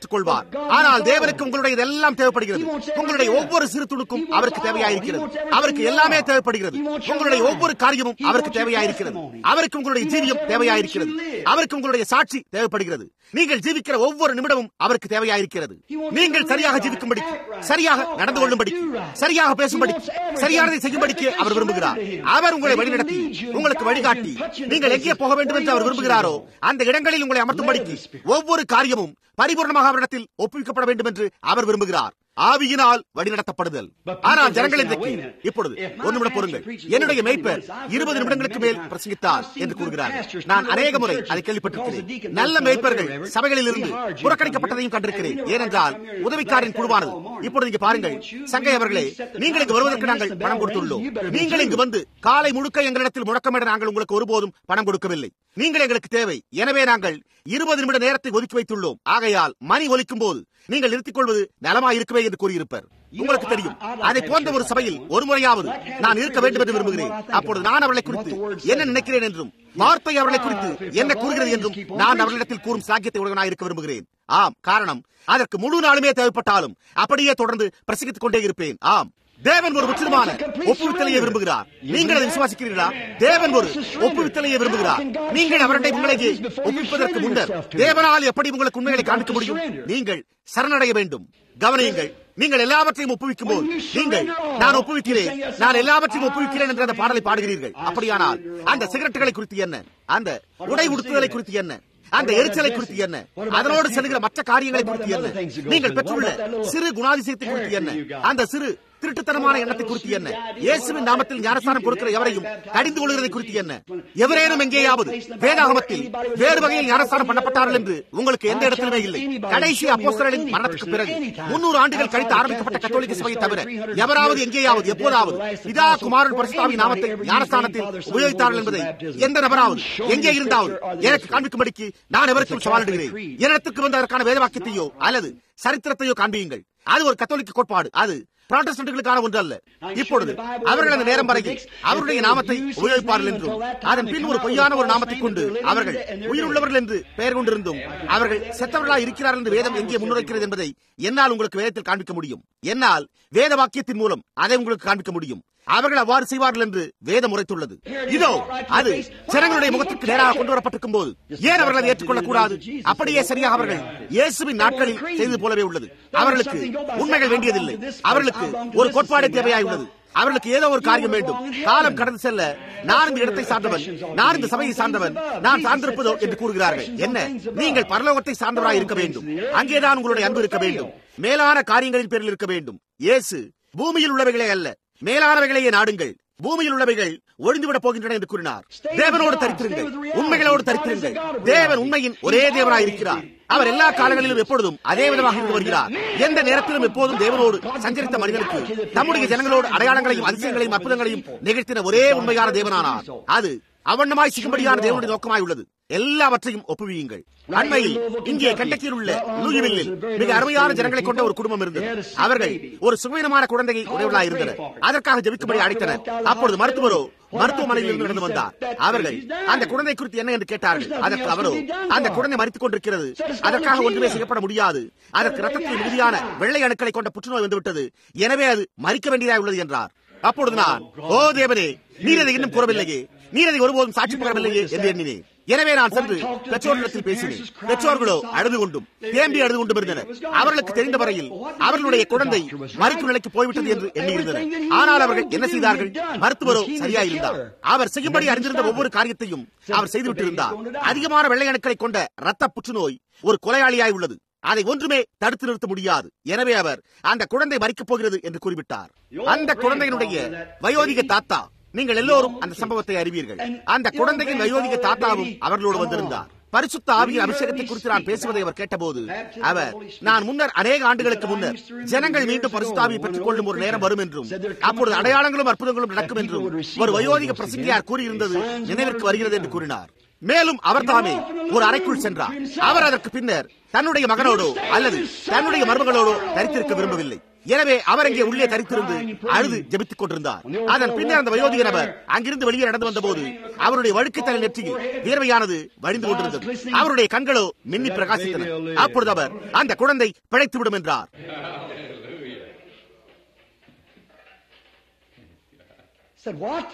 ஏற்றுக்கொள்வார் ஆனால் தேவனுக்கு உங்களுடைய எல்லாம் தேவைப்படுகிறது உங்களுடைய ஒவ்வொரு சிறு துணுக்கும் அவருக்கு தேவையாயிருக்கிறது அவருக்கு எல்லாமே தேவைப்படுகிறது உங்களுடைய ஒவ்வொரு காரியமும் அவருக்கு தேவையாயிருக்கிறது அவருக்கு உங்களுடைய ஜீவியம் தேவையாயிருக்கிறது அவருக்கு உங்களுடைய சாட்சி தேவைப்படுகிறது நீங்கள் ஜீவிக்கிற ஒவ்வொரு நிமிடமும் அவருக்கு தேவையாயிருக்கிறது நீங்கள் சரியாக ஜீவிக்கும்படி சரியாக நடந்து கொள்ளும்படி சரியாக பேசும்படி சரியானதை செய்யும்படிக்கு அவர் விரும்புகிறார் அவர் உங்களை வழிநடத்தி உங்களுக்கு வழிகாட்டி நீங்கள் எங்கே போக வேண்டும் என்று அவர் விரும்புகிறாரோ அந்த இடங்களில் உங்களை அமர்த்தும்படிக்கு ஒவ்வொரு காரியமும் பரிபூர்ணமாக அவரிடத்தில் ஒப்புவிக்கப்பட வேண்டும் என்று அவர் விரும்புகிறார் ஆவியினால் வழிநடத்தப்படுதல் ஆனால் ஜனங்கள் இன்றைக்கு இப்பொழுது ஒரு நிமிடம் பொருங்கள் என்னுடைய மெய்ப்பர் இருபது நிமிடங்களுக்கு மேல் பிரசங்கித்தார் என்று கூறுகிறார் நான் அநேக முறை அதை கேள்விப்பட்டிருக்கிறேன் நல்ல மெய்ப்பர்கள் சபைகளில் இருந்து புறக்கணிக்கப்பட்டதையும் கண்டிருக்கிறேன் ஏனென்றால் உதவிக்காரின் குழுவானது இப்பொழுது இங்கே பாருங்கள் சங்கை அவர்களே நீங்கள் இங்கு வருவதற்கு நாங்கள் பணம் கொடுத்துள்ளோம் நீங்கள் இங்கு வந்து காலை முழுக்க எங்களிடத்தில் முழக்கமிட நாங்கள் உங்களுக்கு ஒருபோதும் பணம் கொடுக்கவில்லை நீங்கள் எங்களுக்கு தேவை எனவே நாங்கள் இருபது நிமிட நேரத்தை ஒதுக்கி வைத்துள்ளோம் ஆகையால் மணி ஒலிக்கும் போது நீங்கள் நிறுத்திக் கொள்வது நலமா இருக்குமே என்று கூறியிருப்பார் உங்களுக்கு தெரியும் அதை போன்ற ஒரு சபையில் ஒரு முறையாவது நான் இருக்க வேண்டும் என்று விரும்புகிறேன் அப்பொழுது நான் அவர்களை குறித்து என்ன நினைக்கிறேன் என்றும் வார்த்தை அவர்களை குறித்து என்ன கூறுகிறது என்றும் நான் அவர்களிடத்தில் கூறும் சாக்கியத்தை உடனாக இருக்க விரும்புகிறேன் ஆம் காரணம் அதற்கு முழு நாளுமே தேவைப்பட்டாலும் அப்படியே தொடர்ந்து பிரசங்கித்துக் கொண்டே இருப்பேன் ஆம் தேவன் ஒரு முற்றிலுமான ஒப்புவித்தலையை விரும்புகிறார் நீங்கள் அதை விசுவாசிக்கிறீர்களா தேவன் ஒரு ஒப்புவித்தலையை விரும்புகிறார் நீங்கள் அவருடைய உங்களை ஒப்புவிப்பதற்கு முன்னர் தேவனால் எப்படி உங்களுக்கு உண்மைகளை காண்பிக்க முடியும் நீங்கள் சரணடைய வேண்டும் கவனியுங்கள் நீங்கள் எல்லாவற்றையும் ஒப்புவிக்கும் போது நீங்கள் நான் ஒப்புவிக்கிறேன் நான் எல்லாவற்றையும் ஒப்புவிக்கிறேன் என்ற அந்த பாடலை பாடுகிறீர்கள் அப்படியானால் அந்த சிகரெட்டுகளை குறித்து என்ன அந்த உடை உடுத்துதலை குறித்து என்ன அந்த எரிச்சலை குறித்து என்ன அதனோடு செல்கிற மற்ற காரியங்களை குறித்து என்ன நீங்கள் பெற்றுள்ள சிறு குணாதிசயத்தை குறித்து என்ன அந்த சிறு திருட்டுத்தனமான எண்ணத்தை குறித்து என்ன இயேசுவின் நாமத்தில் ஞானஸ்தானம் கொடுக்கிற எவரையும் கடிந்து கொள்கிறதை குறித்து என்ன எவரேனும் எங்கேயாவது வேதாகமத்தில் வேறு வகையில் ஞானஸ்தானம் பண்ணப்பட்டார்கள் என்று உங்களுக்கு எந்த இடத்திலுமே இல்லை கடைசி அப்போஸ்தலரின் மரணத்துக்கு பிறகு முன்னூறு ஆண்டுகள் கழித்து ஆரம்பிக்கப்பட்ட கத்தோலிக்க சபையை தவிர எவராவது எங்கேயாவது எப்போதாவது பிதா குமாரன் பரிசுத்தாவின் நாமத்தை ஞானஸ்தானத்தில் உபயோகித்தார்கள் என்பதை எந்த நபராவது எங்கே இருந்தாவது எனக்கு காண்பிக்கும்படிக்கு நான் எவருக்கும் சவாலிடுகிறேன் என்னிடத்துக்கு வந்து அதற்கான வேதவாக்கியத்தையோ அல்லது சரித்திரத்தையோ காண்பியுங்கள் அது ஒரு கத்தோலிக்க கோட்பாடு அது புராட்டஸ்டன்ட்களுக்கான ஒன்று அல்ல இப்பொழுது அவர்கள் அந்த நேரம் வரையில் அவருடைய நாமத்தை உபயோகிப்பார்கள் என்றும் அதன் பின் ஒரு பொய்யான ஒரு நாமத்தை கொண்டு அவர்கள் உயிருள்ளவர்கள் என்று பெயர் கொண்டிருந்தும் அவர்கள் செத்தவர்களாக இருக்கிறார்கள் என்று வேதம் எங்கே முன்னுரைக்கிறது என்பதை என்னால் உங்களுக்கு வேதத்தில் காண்பிக்க முடியும் என்னால் வேத வாக்கியத்தின் மூலம் அதை உங்களுக்கு காண்பிக்க முடியும் அவர்கள் அவ்வாறு செய்வார்கள் என்று வேதம் உரைத்துள்ளது இதோ அது ஜனங்களுடைய முகத்துக்கு நேராக கொண்டு வரப்பட்டிருக்கும் போது ஏன் அவர்கள் அதை ஏற்றுக்கொள்ளக் கூடாது அப்படியே சரியாக அவர்கள் இயேசுவின் நாட்களில் செய்தது போலவே உள்ளது அவர்களுக்கு உண்மைகள் வேண்டியதில்லை அவர்களுக்கு ஒரு கோட்பாடு தேவையாய் உள்ளது அவர்களுக்கு ஏதோ ஒரு காரியம் வேண்டும் காலம் கடந்து செல்ல நான் இந்த இடத்தை சார்ந்தவன் நான் இந்த சபையை சார்ந்தவன் நான் சார்ந்திருப்பதோ என்று கூறுகிறார்கள் என்ன நீங்கள் பரலோகத்தை சார்ந்தவராய் இருக்க வேண்டும் அங்கேதான் உங்களுடைய அன்பு இருக்க வேண்டும் மேலான காரியங்களின் பேரில் இருக்க வேண்டும் இயேசு பூமியில் உள்ளவைகளே அல்ல மேலானவைகளையே நாடுங்கள் பூமியில் உள்ளவைகள் ஒழிந்துவிடப் போகின்றன என்று கூறினார் தேவனோடு தரித்திருங்கள் உண்மைகளோடு தரித்திருங்கள் தேவன் உண்மையின் ஒரே தேவனாய் இருக்கிறார் அவர் எல்லா காலங்களிலும் எப்பொழுதும் அதே விதமாக இருந்து வருகிறார் எந்த நேரத்திலும் எப்போதும் தேவனோடு சஞ்சரித்த மனிதனுக்கு தம்முடைய ஜனங்களோடு அடையாளங்களையும் அதிசயங்களையும் அற்புதங்களையும் நிகழ்த்தின ஒரே உண்மையான தேவனானார் அது அவண்ணமாய் சிகும்படியான தேவனுடைய நோக்கமாய் உள்ளது எல்லாவற்றையும் ஒப்புவியுங்கள் அண்மையில் இங்கே கண்டக்கியில் உள்ள லூயிவில்லில் மிக அருமையான ஜனங்களை கொண்ட ஒரு குடும்பம் இருந்தது அவர்கள் ஒரு சுகவீனமான குழந்தையை உடையவர்களாக இருந்தனர் அதற்காக ஜெபிக்கும்படி அழைத்தனர் அப்பொழுது மருத்துவரோ மருத்துவமனையில் இருந்து நடந்து வந்தார் அவர்கள் அந்த குழந்தை குறித்து என்ன என்று கேட்டார்கள் அதற்கு அவரோ அந்த குழந்தை மறித்துக் கொண்டிருக்கிறது அதற்காக ஒன்றுமே செய்யப்பட முடியாது அதற்கு ரத்தத்தில் மிகுதியான வெள்ளை அணுக்களை கொண்ட புற்றுநோய் வந்துவிட்டது எனவே அது மறிக்க வேண்டியதாக உள்ளது என்றார் அப்பொழுது நான் ஓ தேவனே நீர் அதை இன்னும் கூறவில்லையே நீர் அதை ஒருபோதும் சாட்சி பெறவில்லையே என்று எண்ணினேன் எனவே நான் சென்று பெற்றோர்களிடத்தில் பேசினேன் பெற்றோர்களோ அழுது கொண்டும் தேம்பி அழுது கொண்டும் இருந்தனர் அவர்களுக்கு தெரிந்த வரையில் அவர்களுடைய குழந்தை மறிக்கும் நிலைக்கு போய்விட்டது என்று எண்ணியிருந்தனர் ஆனால் அவர்கள் என்ன செய்தார்கள் மருத்துவரோ சரியாயிருந்தார் அவர் செய்யும்படி அறிந்திருந்த ஒவ்வொரு காரியத்தையும் அவர் செய்துவிட்டிருந்தார் அதிகமான வெள்ளை அணுக்களை கொண்ட ரத்த புற்றுநோய் ஒரு கொலையாளியாய் உள்ளது அதை ஒன்றுமே தடுத்து நிறுத்த முடியாது எனவே அவர் அந்த குழந்தை மறிக்கப் போகிறது என்று கூறிவிட்டார் அந்த குழந்தையினுடைய வயோதிக தாத்தா நீங்கள் எல்லோரும் அந்த சம்பவத்தை அறிவீர்கள் அந்த குழந்தையின் வயோதிக தாத்தாவும் அவர்களோடு வந்திருந்தார் பரிசுத்த ஆவியின் அபிஷேகத்தை குறித்து நான் பேசுவதை அவர் கேட்டபோது அவர் நான் முன்னர் அநேக ஆண்டுகளுக்கு முன்னர் ஜனங்கள் மீண்டும் பரிசுத்தாவியை பெற்றுக் கொள்ளும் ஒரு நேரம் வரும் என்றும் அப்பொழுது அடையாளங்களும் அற்புதங்களும் நடக்கும் என்றும் ஒரு வயோதிக பிரசங்கியார் கூறியிருந்தது நினைவிற்கு வருகிறது என்று கூறினார் மேலும் அவர் தாமே ஒரு அறைக்குள் சென்றார் அவர் அதற்கு பின்னர் தன்னுடைய மகனோடோ அல்லது தன்னுடைய மருமகளோடோ தரித்திருக்க விரும்பவில்லை எனவே அவர் அங்கே உள்ளே தரித்திருந்து அழுது ஜெபித்துக் கொண்டிருந்தார் அதன் பின்னர் அந்த வயோதிக நபர் அங்கிருந்து வெளியே நடந்து வந்தபோது அவருடைய வழுக்கைத்தலை நெற்றியில் வியர்வையானது வழிந்து கொண்டிருந்தது அவருடைய கண்களோ மின்னி பிரகாசித்தன அப்பொழுது அவர் அந்த குழந்தை பிழைத்துவிடும் என்றார் Said what?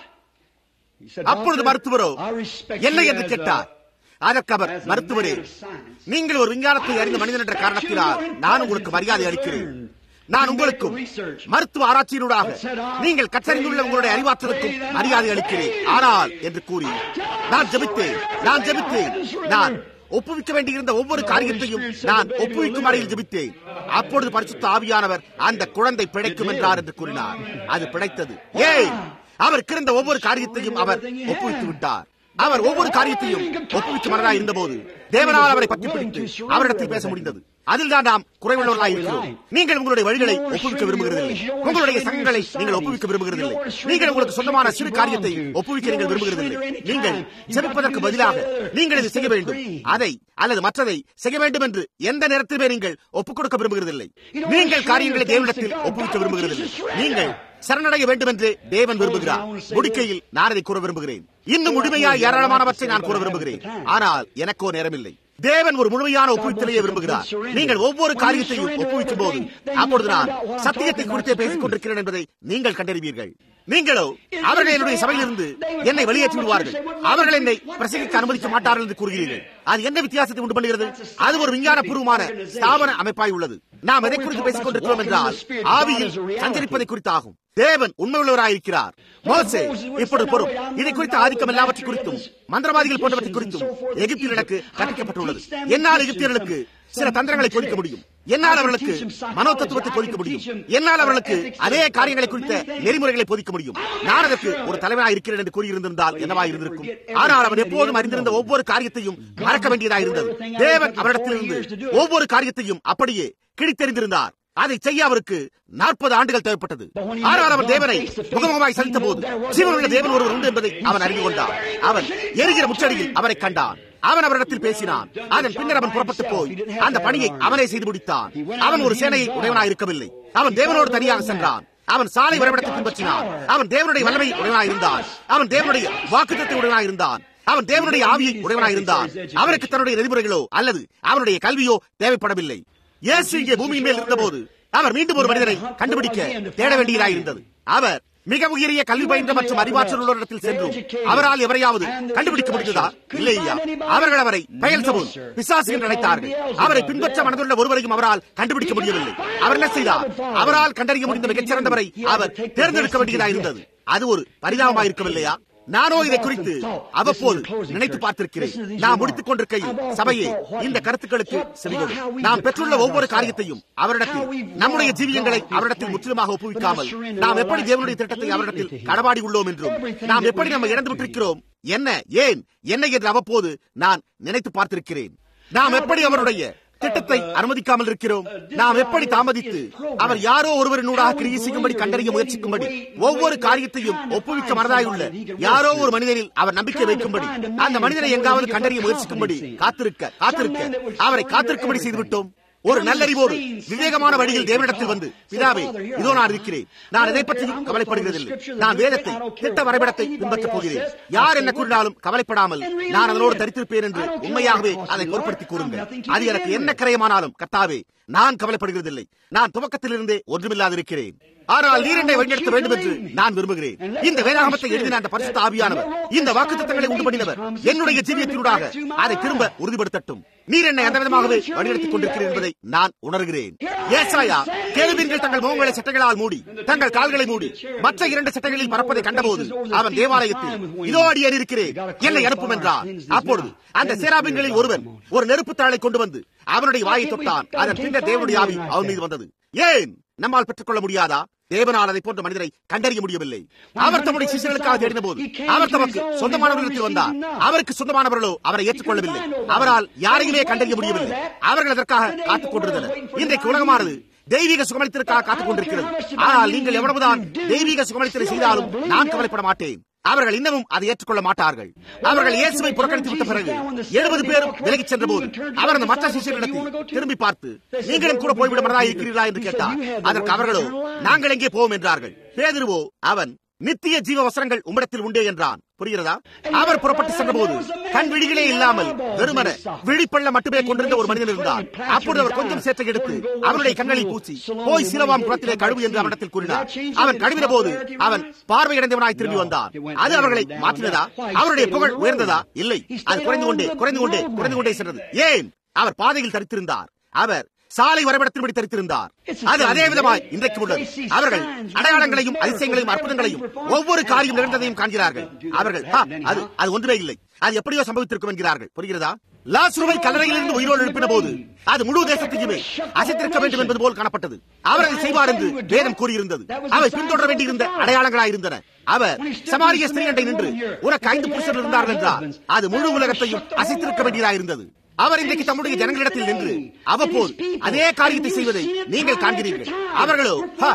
He said, அப்பொழுது "Doctor, மருத்துவரோ I respect என்ன you என்று as a- கேட்டார் அதற்கு அவர் as a மருத்துவரே man of science. நீங்கள் ஒரு விஞ்ஞானத்தை அறிந்த மனிதன் என்ற காரணத்தினால் நான் உங்களுக்கு மரியாதை அளிக்கிறேன் நான் உங்களுக்கும் மருத்துவ ஆராய்ச்சியினூடாக நீங்கள் கற்றறிந்துள்ள உங்களுடைய அறிவாற்றலுக்கும் மரியாதை அளிக்கிறேன் ஆனால் என்று கூறி நான் ஜெபித்தேன் நான் ஜெபித்தேன் நான் ஒப்புவிக்க வேண்டியிருந்த ஒவ்வொரு காரியத்தையும் நான் ஒப்புவிக்கும் அறையில் ஜெபித்தேன் அப்பொழுது பரிசுத்த ஆவியானவர் அந்த குழந்தை பிழைக்கும் என்றார் என்று கூறினார் அது பிழைத்தது ஏய் அவர் கிடந்த ஒவ்வொரு காரியத்தையும் அவர் ஒப்புவித்து விட்டார் அவர் ஒவ்வொரு காரியத்தையும் ஒப்புவித்து மனதாய் இருந்தபோது தேவனால் அவரை பற்றி பிடித்து அவரிடத்தில் பேச முடிந்தது அதில் தான் நாம் குறைவுள்ளவர்களாக இருக்கிறோம் நீங்கள் உங்களுடைய வழிகளை ஒப்புவிக்க விரும்புகிறதில்லை உங்களுடைய சங்கங்களை நீங்கள் ஒப்புவிக்க விரும்புகிறதில்லை நீங்கள் உங்களுக்கு சொந்தமான சிறு காரியத்தை ஒப்புவிக்க நீங்கள் விரும்புகிறதில்லை நீங்கள் ஜெபிப்பதற்கு பதிலாக நீங்கள் இதை செய்ய வேண்டும் அதை அல்லது மற்றதை செய்ய வேண்டும் என்று எந்த நேரத்திலுமே நீங்கள் ஒப்புக் கொடுக்க விரும்புகிறதில்லை நீங்கள் காரியங்களை தேவனிடத்தில் ஒப்புவிக்க விரும்புகிறதில்லை நீங்கள் சரணடைய வேண்டும் என்று தேவன் விரும்புகிறார் முடிக்கையில் நான் அதை கூற விரும்புகிறேன் இன்னும் முழுமையாய் ஏராளமானவற்றை நான் கூற விரும்புகிறேன் ஆனால் எனக்கோ நேரமில்லை தேவன் ஒரு முழுமையான ஒப்புவித்தலையே விரும்புகிறார் நீங்கள் ஒவ்வொரு காரியத்தையும் ஒப்புவிக்கும் போது அப்பொழுது நான் சத்தியத்தை குறித்தே பேசிக் கொண்டிருக்கிறேன் என்பதை நீங்கள் கண்டறிவீர்கள் நீங்களோ அவர்கள் என்னுடைய சபையிலிருந்து என்னை வெளியேற்றி விடுவார்கள் அவர்கள் என்னை பிரசங்கிக்க அனுமதிக்க மாட்டார்கள் என்று கூறுகிறீர்கள் அது என்ன வித்தியாசத்தை உண்டு பண்ணுகிறது அது ஒரு விஞ்ஞான பூர்வமான ஸ்தாபன அமைப்பாய் உள்ளது நாம் எதை குறித்து பேசிக் கொண்டிருக்கிறோம் என்றால் ஆவியில் சஞ்சரிப்பதை குறித்தாகும் தேவன் உண்மையுள்ளவராயிருக்கிறார் மோசே இப்பொழுது பொறும் இதை குறித்த ஆதிக்கம் எல்லாவற்றை குறித்தும் மந்திரவாதிகள் போன்றவற்றை குறித்தும் எகிப்தில் எனக்கு கற்பிக்கப்பட்டுள்ளது என்னால் எகிப்தியர்களுக்கு சில தந்திரங்களை பொதிக்க முடியும் என்னால் அவர்களுக்கு மனோ தத்துவத்தை பொதிக்க முடியும் என்னால் அவர்களுக்கு அதே காரியங்களை குறித்த நெறிமுறைகளை பொதிக்க முடியும் நான் அதற்கு ஒரு தலைவனாக இருக்கிறேன் என்று கூறியிருந்திருந்தால் என்னவா இருந்திருக்கும் ஆனால் அவன் எப்போதும் அறிந்திருந்த ஒவ்வொரு காரியத்தையும் மறக்க வேண்டியதாக இருந்தது தேவன் அவரிடத்திலிருந்து ஒவ்வொரு காரியத்தையும் அப்படியே கிழித்தெறிந்திருந்தார் அதை செய்ய அவருக்கு நாற்பது ஆண்டுகள் தேவைப்பட்டது ஆனால் அவன் தேவனை முகமுகமாய் சலித்த போது ஜீவனுள்ள தேவன் ஒருவர் உண்டு என்பதை அவன் அறிந்து கொண்டான் அவன் எரிகிற முச்சடியில் அவரை கண்டான் அவன் அவரிடத்தில் பேசினான் அதன் பின்னர் அவன் புறப்பட்டு போய் அந்த பணியை அவனே செய்து முடித்தான் அவன் ஒரு சேனையை உடையவனாய் இருக்கவில்லை அவன் தேவனோடு தனியாக சென்றான் அவன் சாலை வரைபடத்தை பின்பற்றினான் அவன் தேவனுடைய வல்லமை உடையவனாய் இருந்தான் அவன் தேவனுடைய வாக்குத்தத்தை உடையவனாய் இருந்தான் அவன் தேவனுடைய ஆவியை உடையவனாய் இருந்தான் அவனுக்கு தன்னுடைய நெறிமுறைகளோ அல்லது அவனுடைய கல்வியோ தேவைப்படவில்லை இயேசு இங்கே பூமியின் மேல் இருந்தபோது அவர் மீண்டும் ஒரு மனிதனை கண்டுபிடிக்க தேட வேண்டியதாக இருந்தது அவர் மிக உயரிய கல்வி பயின்ற மற்றும் அறிவாற்றல் உள்ளவரிடத்தில் சென்றும் அவரால் எவரையாவது கண்டுபிடிக்க முடிந்ததா இல்லையா அவர்கள் அவரை பயல் சபூல் பிசாசு என்று அழைத்தார்கள் அவரை பின்பற்ற மனதுள்ள ஒருவரையும் அவரால் கண்டுபிடிக்க முடியவில்லை அவர் என்ன செய்தார் அவரால் கண்டறிய முடிந்த மிகச்சிறந்தவரை அவர் தேர்ந்தெடுக்க வேண்டியதாக இருந்தது அது ஒரு பரிதாபமாக இருக்கவில்லையா நானோ இதை குறித்து அவ்வப்போது நினைத்து பார்த்திருக்கிறேன் நான் முடித்துக் கொண்டிருக்கையில் சபையே இந்த கருத்துக்களுக்கு செவிகொடு நாம் பெற்றுள்ள ஒவ்வொரு காரியத்தையும் அவரிடத்தில் நம்முடைய ஜீவியங்களை அவரிடத்தில் முற்றிலுமாக ஒப்புவிக்காமல் நாம் எப்படி தேவனுடைய திட்டத்தை அவரிடத்தில் கடபாடி உள்ளோம் என்றும் நாம் எப்படி நம்ம இழந்து விட்டிருக்கிறோம் என்ன ஏன் என்ன என்று அவ்வப்போது நான் நினைத்து பார்த்திருக்கிறேன் நாம் எப்படி அவருடைய திட்டத்தை அனுமதிக்காமல் இருக்கிறோம் நாம் எப்படி தாமதித்து அவர் யாரோ ஒருவரினூடாக கிரியை செய்யும்படி கண்டறிய முயற்சிக்கும்படி ஒவ்வொரு காரியத்தையும் ஒப்புவிக்க மனதாயுள்ள யாரோ ஒரு மனிதனில் அவர் நம்பிக்கை வைக்கும்படி அந்த மனிதனை எங்காவது கண்டறிய முயற்சிக்கும்படி காத்திருக்க காத்திருக்க அவரை காத்திருக்கும்படி செய்துவிட்டோம் ஒரு நல்லறிவோடு விவேகமான வழியில் தேவனிடத்தில் வந்து பிதாவே இதோ நான் இருக்கிறேன் நான் எதை பற்றியும் கவலைப்படுகிறதில்லை நான் வேதத்தை திட்ட வரைபடத்தை பின்பற்றப் போகிறேன் யார் என்ன கூறினாலும் கவலைப்படாமல் நான் அதனோடு தரித்திருப்பேன் என்று உண்மையாகவே அதை பொருட்படுத்தி கூறுங்கள் அது எனக்கு என்ன கிரயமானாலும் கத்தாவே நான் கவலைப்படுகிறதில்லை நான் துவக்கத்திலிருந்தே ஒன்றுமில்லாதிருக்கிறேன் ஆனால் நீர் என்னை வழிநடத்த வேண்டும் என்று நான் விரும்புகிறேன் இந்த வேதாகமத்தை எழுதின அந்த பரிசுத்த ஆவியானவர் இந்த வாக்குத்தத்தங்களை உண்டு பண்ணினவர் என்னுடைய ஜீவியத்தினூடாக அதை திரும்ப உறுதிப்படுத்தட்டும் நீர் என்னை அந்த விதமாகவே வழிநடத்திக் கொண்டிருக்கிறேன் என்பதை நான் உணர்கிறேன் ஏசாயா கேள்விகள் தங்கள் முகங்களை சட்டைகளால் மூடி தங்கள் கால்களை மூடி மற்ற இரண்டு சட்டைகளில் பறப்பதை கண்டபோது அவன் தேவாலயத்தில் இதோ அடியேன் இருக்கிறேன் என்னை அனுப்பும் என்றார் அப்பொழுது அந்த சேராபின்களில் ஒருவன் ஒரு நெருப்பு தாளை கொண்டு வந்து அவனுடைய வாயை தொட்டான் அதன் பின்னர் தேவனுடைய ஆவி அவன் மீது வந்தது ஏன் நம்மால் பெற்றுக்கொள்ள முடியாதா தேவனால் அதை போன்ற மனிதரை கண்டறிய முடியவில்லை அவர் தம்முடைய சிஷியர்களுக்காக தேடின போது அவர் தமக்கு சொந்தமானவர்களுக்கு வந்தார் அவருக்கு சொந்தமானவர்களோ அவரை ஏற்றுக்கொள்ளவில்லை அவரால் யாரையுமே கண்டறிய முடியவில்லை அவர்கள் அதற்காக காத்துக் கொண்டிருந்தனர் இன்றைக்கு உலகமானது தெய்வீக சுகமளித்திற்காக காத்துக் கொண்டிருக்கிறது ஆனால் நீங்கள் எவ்வளவுதான் தெய்வீக சுகமளித்தலை செய்தாலும் நான் கவலைப்பட மாட்டேன் அவர்கள் இன்னமும் அதை ஏற்றுக்கொள்ள மாட்டார்கள் அவர்கள் இயேசுவை புறக்கணித்து விட்ட பிறகு எழுபது பேரும் விலகிச் சென்ற போது அவர் அந்த மற்ற சிஷியரிடத்தில் திரும்பி பார்த்து நீங்களும் கூட போய்விட மனதா இருக்கிறீர்களா என்று கேட்டார் அதற்கு அவர்களோ நாங்கள் எங்கே போவோம் என்றார்கள் பேதிருவோ அவன் நித்திய ஜீவ வசனங்கள் உம்மிடத்தில் உண்டே என்றான் புரிகிறதா அவர் புறப்பட்டு சென்றபோது கண் விழிகளே இல்லாமல் வெறுமன விழிப்பள்ள மட்டுமே கொண்டிருந்த ஒரு மனிதன் இருந்தார் அப்பொழுது அவர் கொஞ்சம் சேற்றை எடுத்து அவருடைய கண்களில் பூச்சி போய் சிலவாம் குளத்திலே கழுவு என்று அவனிடத்தில் கூறினார் அவன் கழுவின போது அவன் பார்வையடைந்தவனாய் திரும்பி வந்தான் அது அவர்களை மாற்றினதா அவருடைய புகழ் உயர்ந்ததா இல்லை அது குறைந்து கொண்டே குறைந்து கொண்டே குறைந்து கொண்டே சென்றது ஏன் அவர் பாதையில் தரித்திருந்தார் அவர் சாலை வரைபடத்தின்படி தரித்திருந்தார் அது அதே விதமாய் இன்றைக்கு உள்ளது அவர்கள் அடையாளங்களையும் அதிசயங்களையும் அற்புதங்களையும் ஒவ்வொரு காரியம் நிகழ்ந்ததையும் காண்கிறார்கள் அவர்கள் அது அது ஒன்றுமே இல்லை அது எப்படியோ சம்பவித்திருக்கும் என்கிறார்கள் புரிகிறதா லாசுருவை கல்லறையிலிருந்து உயிரோடு எழுப்பின போது அது முழு தேசத்தையுமே அசைத்திருக்க வேண்டும் என்பது போல் காணப்பட்டது அவர் அதை செய்வார் என்று வேதம் கூறியிருந்தது அவை பின்தொடர வேண்டியிருந்த அடையாளங்களாய் இருந்தன அவர் சமாரிய ஸ்திரீயண்டை நின்று உனக்கு ஐந்து புருஷர்கள் இருந்தார்கள் என்றார் அது முழு உலகத்தையும் அசைத்திருக்க வேண்டியதாக இருந்தது அவர் இன்றைக்கு தம்முடைய ஜனங்களிடத்தில் நின்று அவ்வப்போது அதே காரியத்தை செய்வதை நீங்கள் காண்கிறீர்கள் அவர்களோ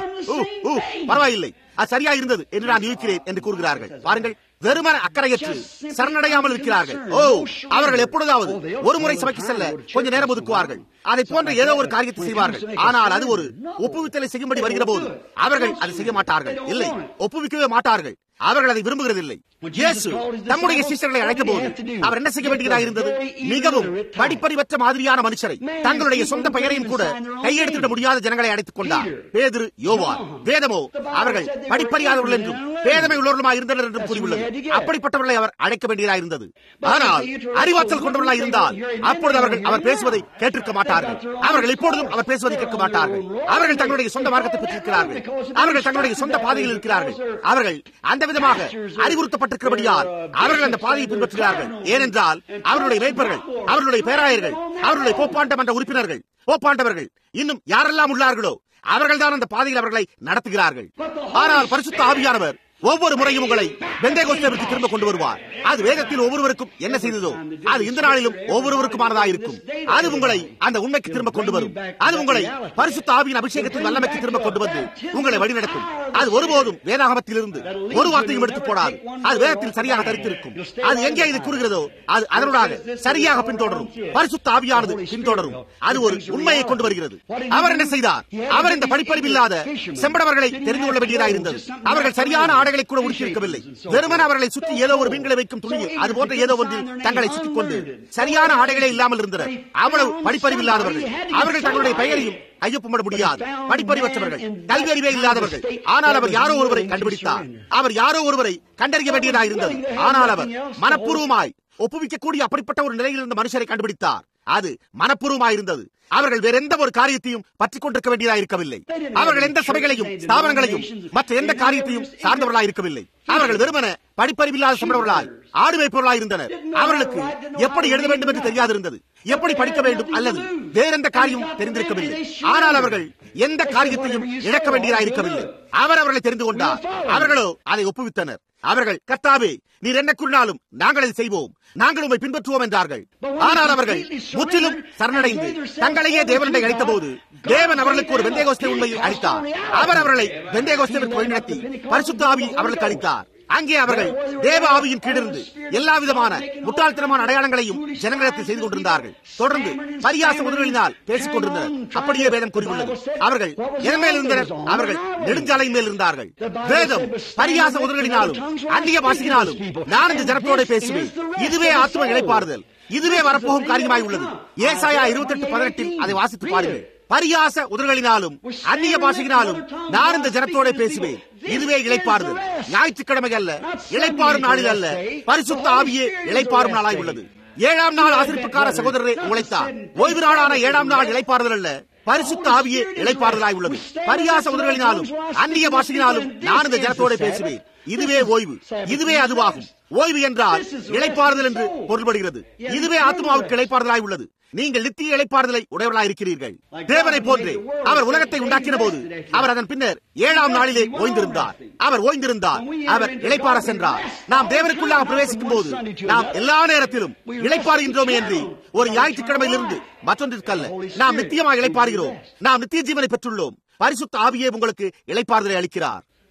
பரவாயில்லை அது சரியா இருந்தது என்று நான் இருக்கிறேன் என்று கூறுகிறார்கள் பாருங்கள் வெறுமன அக்கறையற்று சரணடையாமல் இருக்கிறார்கள் ஓ அவர்கள் எப்பொழுதாவது ஒரு முறை சபைக்கு செல்ல கொஞ்ச நேரம் ஒதுக்குவார்கள் அதை போன்ற ஏதோ ஒரு காரியத்தை செய்வார்கள் ஆனால் அது ஒரு ஒப்புவித்தலை செய்யும்படி வருகிற போது அவர்கள் அதை செய்ய மாட்டார்கள் இல்லை ஒப்புவிக்கவே மாட்டார்கள் அவர்கள் அதை விரும்புகிறதில்லை இயேசு நம்முடைய சிஷ்யர்களை அழைத்த போது அவர் என்ன செய்ய வேண்டியதாக இருந்தது மிகவும் படிப்பறிவற்ற மாதிரியான மனுஷரை தங்களுடைய சொந்த பெயரையும் கூட கையெடுத்துவிட முடியாத ஜனங்களை அழைத்துக் கொண்டார் பேதிரு யோவான் வேதமோ அவர்கள் படிப்பறியாதவர்கள் என்றும் வேதமை உள்ளவர்களுமாக இருந்தனர் என்றும் கூறியுள்ளது அப்படிப்பட்டவர்களை அவர் அழைக்க வேண்டியதாக இருந்தது ஆனால் அறிவாற்றல் கொண்டவர்களாக இருந்தால் அப்பொழுது அவர்கள் அவர் பேசுவதை கேட்டிருக்க மாட்டார்கள் அவர்கள் இப்பொழுதும் அவர் பேசுவதை கேட்க மாட்டார்கள் அவர்கள் தங்களுடைய சொந்த மார்க்கத்தை பெற்றிருக்கிறார்கள் அவர்கள் தங்களுடைய சொந்த பாதையில் இருக்கிறார்கள் அவர்கள் அந்த விதமாக அறிவுறுத்தப்பட்டிருக்கிறபடியால் அவர்கள் அந்த பாதையை பின்பற்றுகிறார்கள் ஏனென்றால் அவர்களுடைய மேய்ப்பர்கள் அவர்களுடைய பேராயர்கள் அவர்களுடைய போப்பாண்ட மன்ற உறுப்பினர்கள் போப்பாண்டவர்கள் இன்னும் யாரெல்லாம் உள்ளார்களோ அவர்கள்தான் அந்த பாதையில் அவர்களை நடத்துகிறார்கள் ஆனால் பரிசுத்த ஆவியானவர் ஒவ்வொரு முறையும் உங்களை பெந்தேகோஸ்தேவிற்கு திரும்ப கொண்டு வருவார் அது வேதத்தில் ஒவ்வொருவருக்கும் என்ன செய்ததோ அது இந்த நாளிலும் ஒவ்வொருவருக்குமானதாக இருக்கும் அது உங்களை அந்த உண்மைக்கு திரும்ப கொண்டு வரும் அது உங்களை பரிசுத்த ஆவியின் அபிஷேகத்தின் வல்லமைக்கு திரும்ப கொண்டு வந்து உங்களை வழிநடத்தும் அது ஒருபோதும் வேதாகமத்தில் இருந்து ஒரு வார்த்தையும் எடுத்து போடாது அது வேதத்தில் சரியாக தரித்திருக்கும் அது எங்கே இது கூறுகிறதோ அது அதனூடாக சரியாக பின்தொடரும் பரிசுத்த ஆவியானது பின்தொடரும் அது ஒரு உண்மையை கொண்டு வருகிறது அவர் என்ன செய்தார் அவர் இந்த படிப்பறிவு இல்லாத செம்படவர்களை தெரிந்து கொள்ள வேண்டியதாக இருந்தது அவர்கள் சரியான ஆடைகளை கூட உடுத்தியிருக்கவில்லை வெறுமன அவர்களை சுற்றி ஏதோ ஒரு மீன்களை வைக்கும் துணியில் அது போன்ற ஏதோ ஒன்றில் தங்களை சுற்றிக் கொண்டு சரியான ஆடைகளே இல்லாமல் இருந்தனர் அவ்வளவு படிப்பறிவு இல்லாதவர்கள் அவர்கள் தங்களுடைய பெயரையும் ஐயப்பட முடியாது படிப்பறிவற்றவர்கள் கல்வி அறிவே இல்லாதவர்கள் ஆனால் அவர் யாரோ ஒருவரை கண்டுபிடித்தார் அவர் யாரோ ஒருவரை கண்டறிய வேண்டியதாக இருந்தது ஆனால் அவர் மனப்பூர்வமாய் ஒப்புவிக்கக்கூடிய அப்படிப்பட்ட ஒரு நிலையில் இருந்த மனுஷரை கண்டுபிடித்தார் அது மனப்பூர்வமாயிருந்தது அவர்கள் வேற எந்த ஒரு காரியத்தையும் பற்றிக் கொண்டிருக்க வேண்டியதாக இருக்கவில்லை அவர்கள் எந்த சபைகளையும் ஸ்தாபனங்களையும் மற்ற எந்த காரியத்தையும் சார்ந்தவர்களாக இருக்கவில்லை அவர்கள் வெறுமன படிப்பறிவில்லாத சம்பளவர்களாய் ஆடுமை பொருளாய் இருந்தனர் அவர்களுக்கு எப்படி எழுத வேண்டும் என்று தெரியாதிருந்தது எப்படி படிக்க வேண்டும் அல்லது வேறெந்த காரியம் தெரிந்திருக்கவில்லை ஆனால் அவர்கள் எந்த காரியத்தையும் இழக்க வேண்டியதாக இருக்கவில்லை அவர் அவர்களை தெரிந்து கொண்டார் அவர்களோ அதை ஒப்புவித்தனர் அவர்கள் கத்தாவே நீர் என்ன கூறினாலும் நாங்கள் அதை செய்வோம் நாங்கள் உண்மை பின்பற்றுவோம் என்றார்கள் ஆனால் அவர்கள் முற்றிலும் சரணடைந்து தங்களையே தேவனை அழைத்த போது தேவன் அவர்களுக்கு ஒரு வெந்தேகோஸ்தை உண்மையை அளித்தார் அவர் அவர்களை வெந்தேகோஸ்தவிற்கு வழிநடத்தி பரிசுத்த ஆவி அவர்களுக்கு அளித்தார் அங்கே அவர்கள் தேவ ஆவியின் கீழிருந்து எல்லா விதமான முட்டாள்தனமான அடையாளங்களையும் ஜனங்களிடத்தில் செய்து கொண்டிருந்தார்கள் தொடர்ந்து பரியாச உதவிகளினால் பேசிக் கொண்டிருந்தனர் அப்படியே வேதம் கூறியுள்ளது அவர்கள் என் மேல் இருந்தனர் அவர்கள் நெடுஞ்சாலை மேல் இருந்தார்கள் வேதம் பரியாச உதவிகளினாலும் அந்நிய பாசியினாலும் நான் இந்த ஜனத்தோட பேசுவேன் இதுவே ஆத்ம இழைப்பாறுதல் இதுவே வரப்போகும் காரியமாய் உள்ளது ஏசாயா இருபத்தி எட்டு பதினெட்டில் அதை வாசித்து பாருங்கள் பரியாச உதவிகளினாலும் அந்நிய பாஷையினாலும் நான் இந்த ஜனத்தோட பேசுவேன் இதுவே இழைப்பாறுதல் ஞாயிற்றுக்கிழமை அல்ல இழைப்பாறும் நாளில் அல்ல பரிசுத்த ஆவியே இழைப்பாறும் நாளாய் உள்ளது ஏழாம் நாள் ஆசிரிப்புக்கார சகோதரரை உழைத்தார் ஓய்வு நாளான ஏழாம் நாள் இழைப்பாறுதல் அல்ல பரிசுத்த ஆவியே இழைப்பாறுதலாய் உள்ளது பரியாச உதவிகளினாலும் அந்நிய பாஷையினாலும் நான் இந்த ஜனத்தோட பேசுவேன் இதுவே ஓய்வு இதுவே அதுவாகும் ஓய்வு என்றால் இழைப்பாறுதல் என்று பொருள்படுகிறது இதுவே ஆத்மாவுக்கு இழைப்பாறுதலாய் உள்ளது நீங்கள் நித்திய இழைப்பாறுதலை உடையவர்களாய் இருக்கிறீர்கள் தேவனை போன்றே அவர் உலகத்தை உண்டாக்கின போது அவர் அதன் பின்னர் ஏழாம் நாளிலே ஓய்ந்திருந்தார் அவர் ஓய்ந்திருந்தார் அவர் இழைப்பார சென்றார் நாம் தேவனுக்குள்ளாக பிரவேசிக்கும் போது நாம் எல்லா நேரத்திலும் இழைப்பாருகின்றோமே என்று ஒரு ஞாயிற்றுக்கிழமையிலிருந்து மற்றொன்றிற்கல்ல நாம் நித்தியமாக இழைப்பாருகிறோம் நாம் நித்திய ஜீவனை பெற்றுள்ளோம் பரிசுத்த ஆவியே உங்களுக்கு இழைப்பாறுதலை அளிக்கிறார்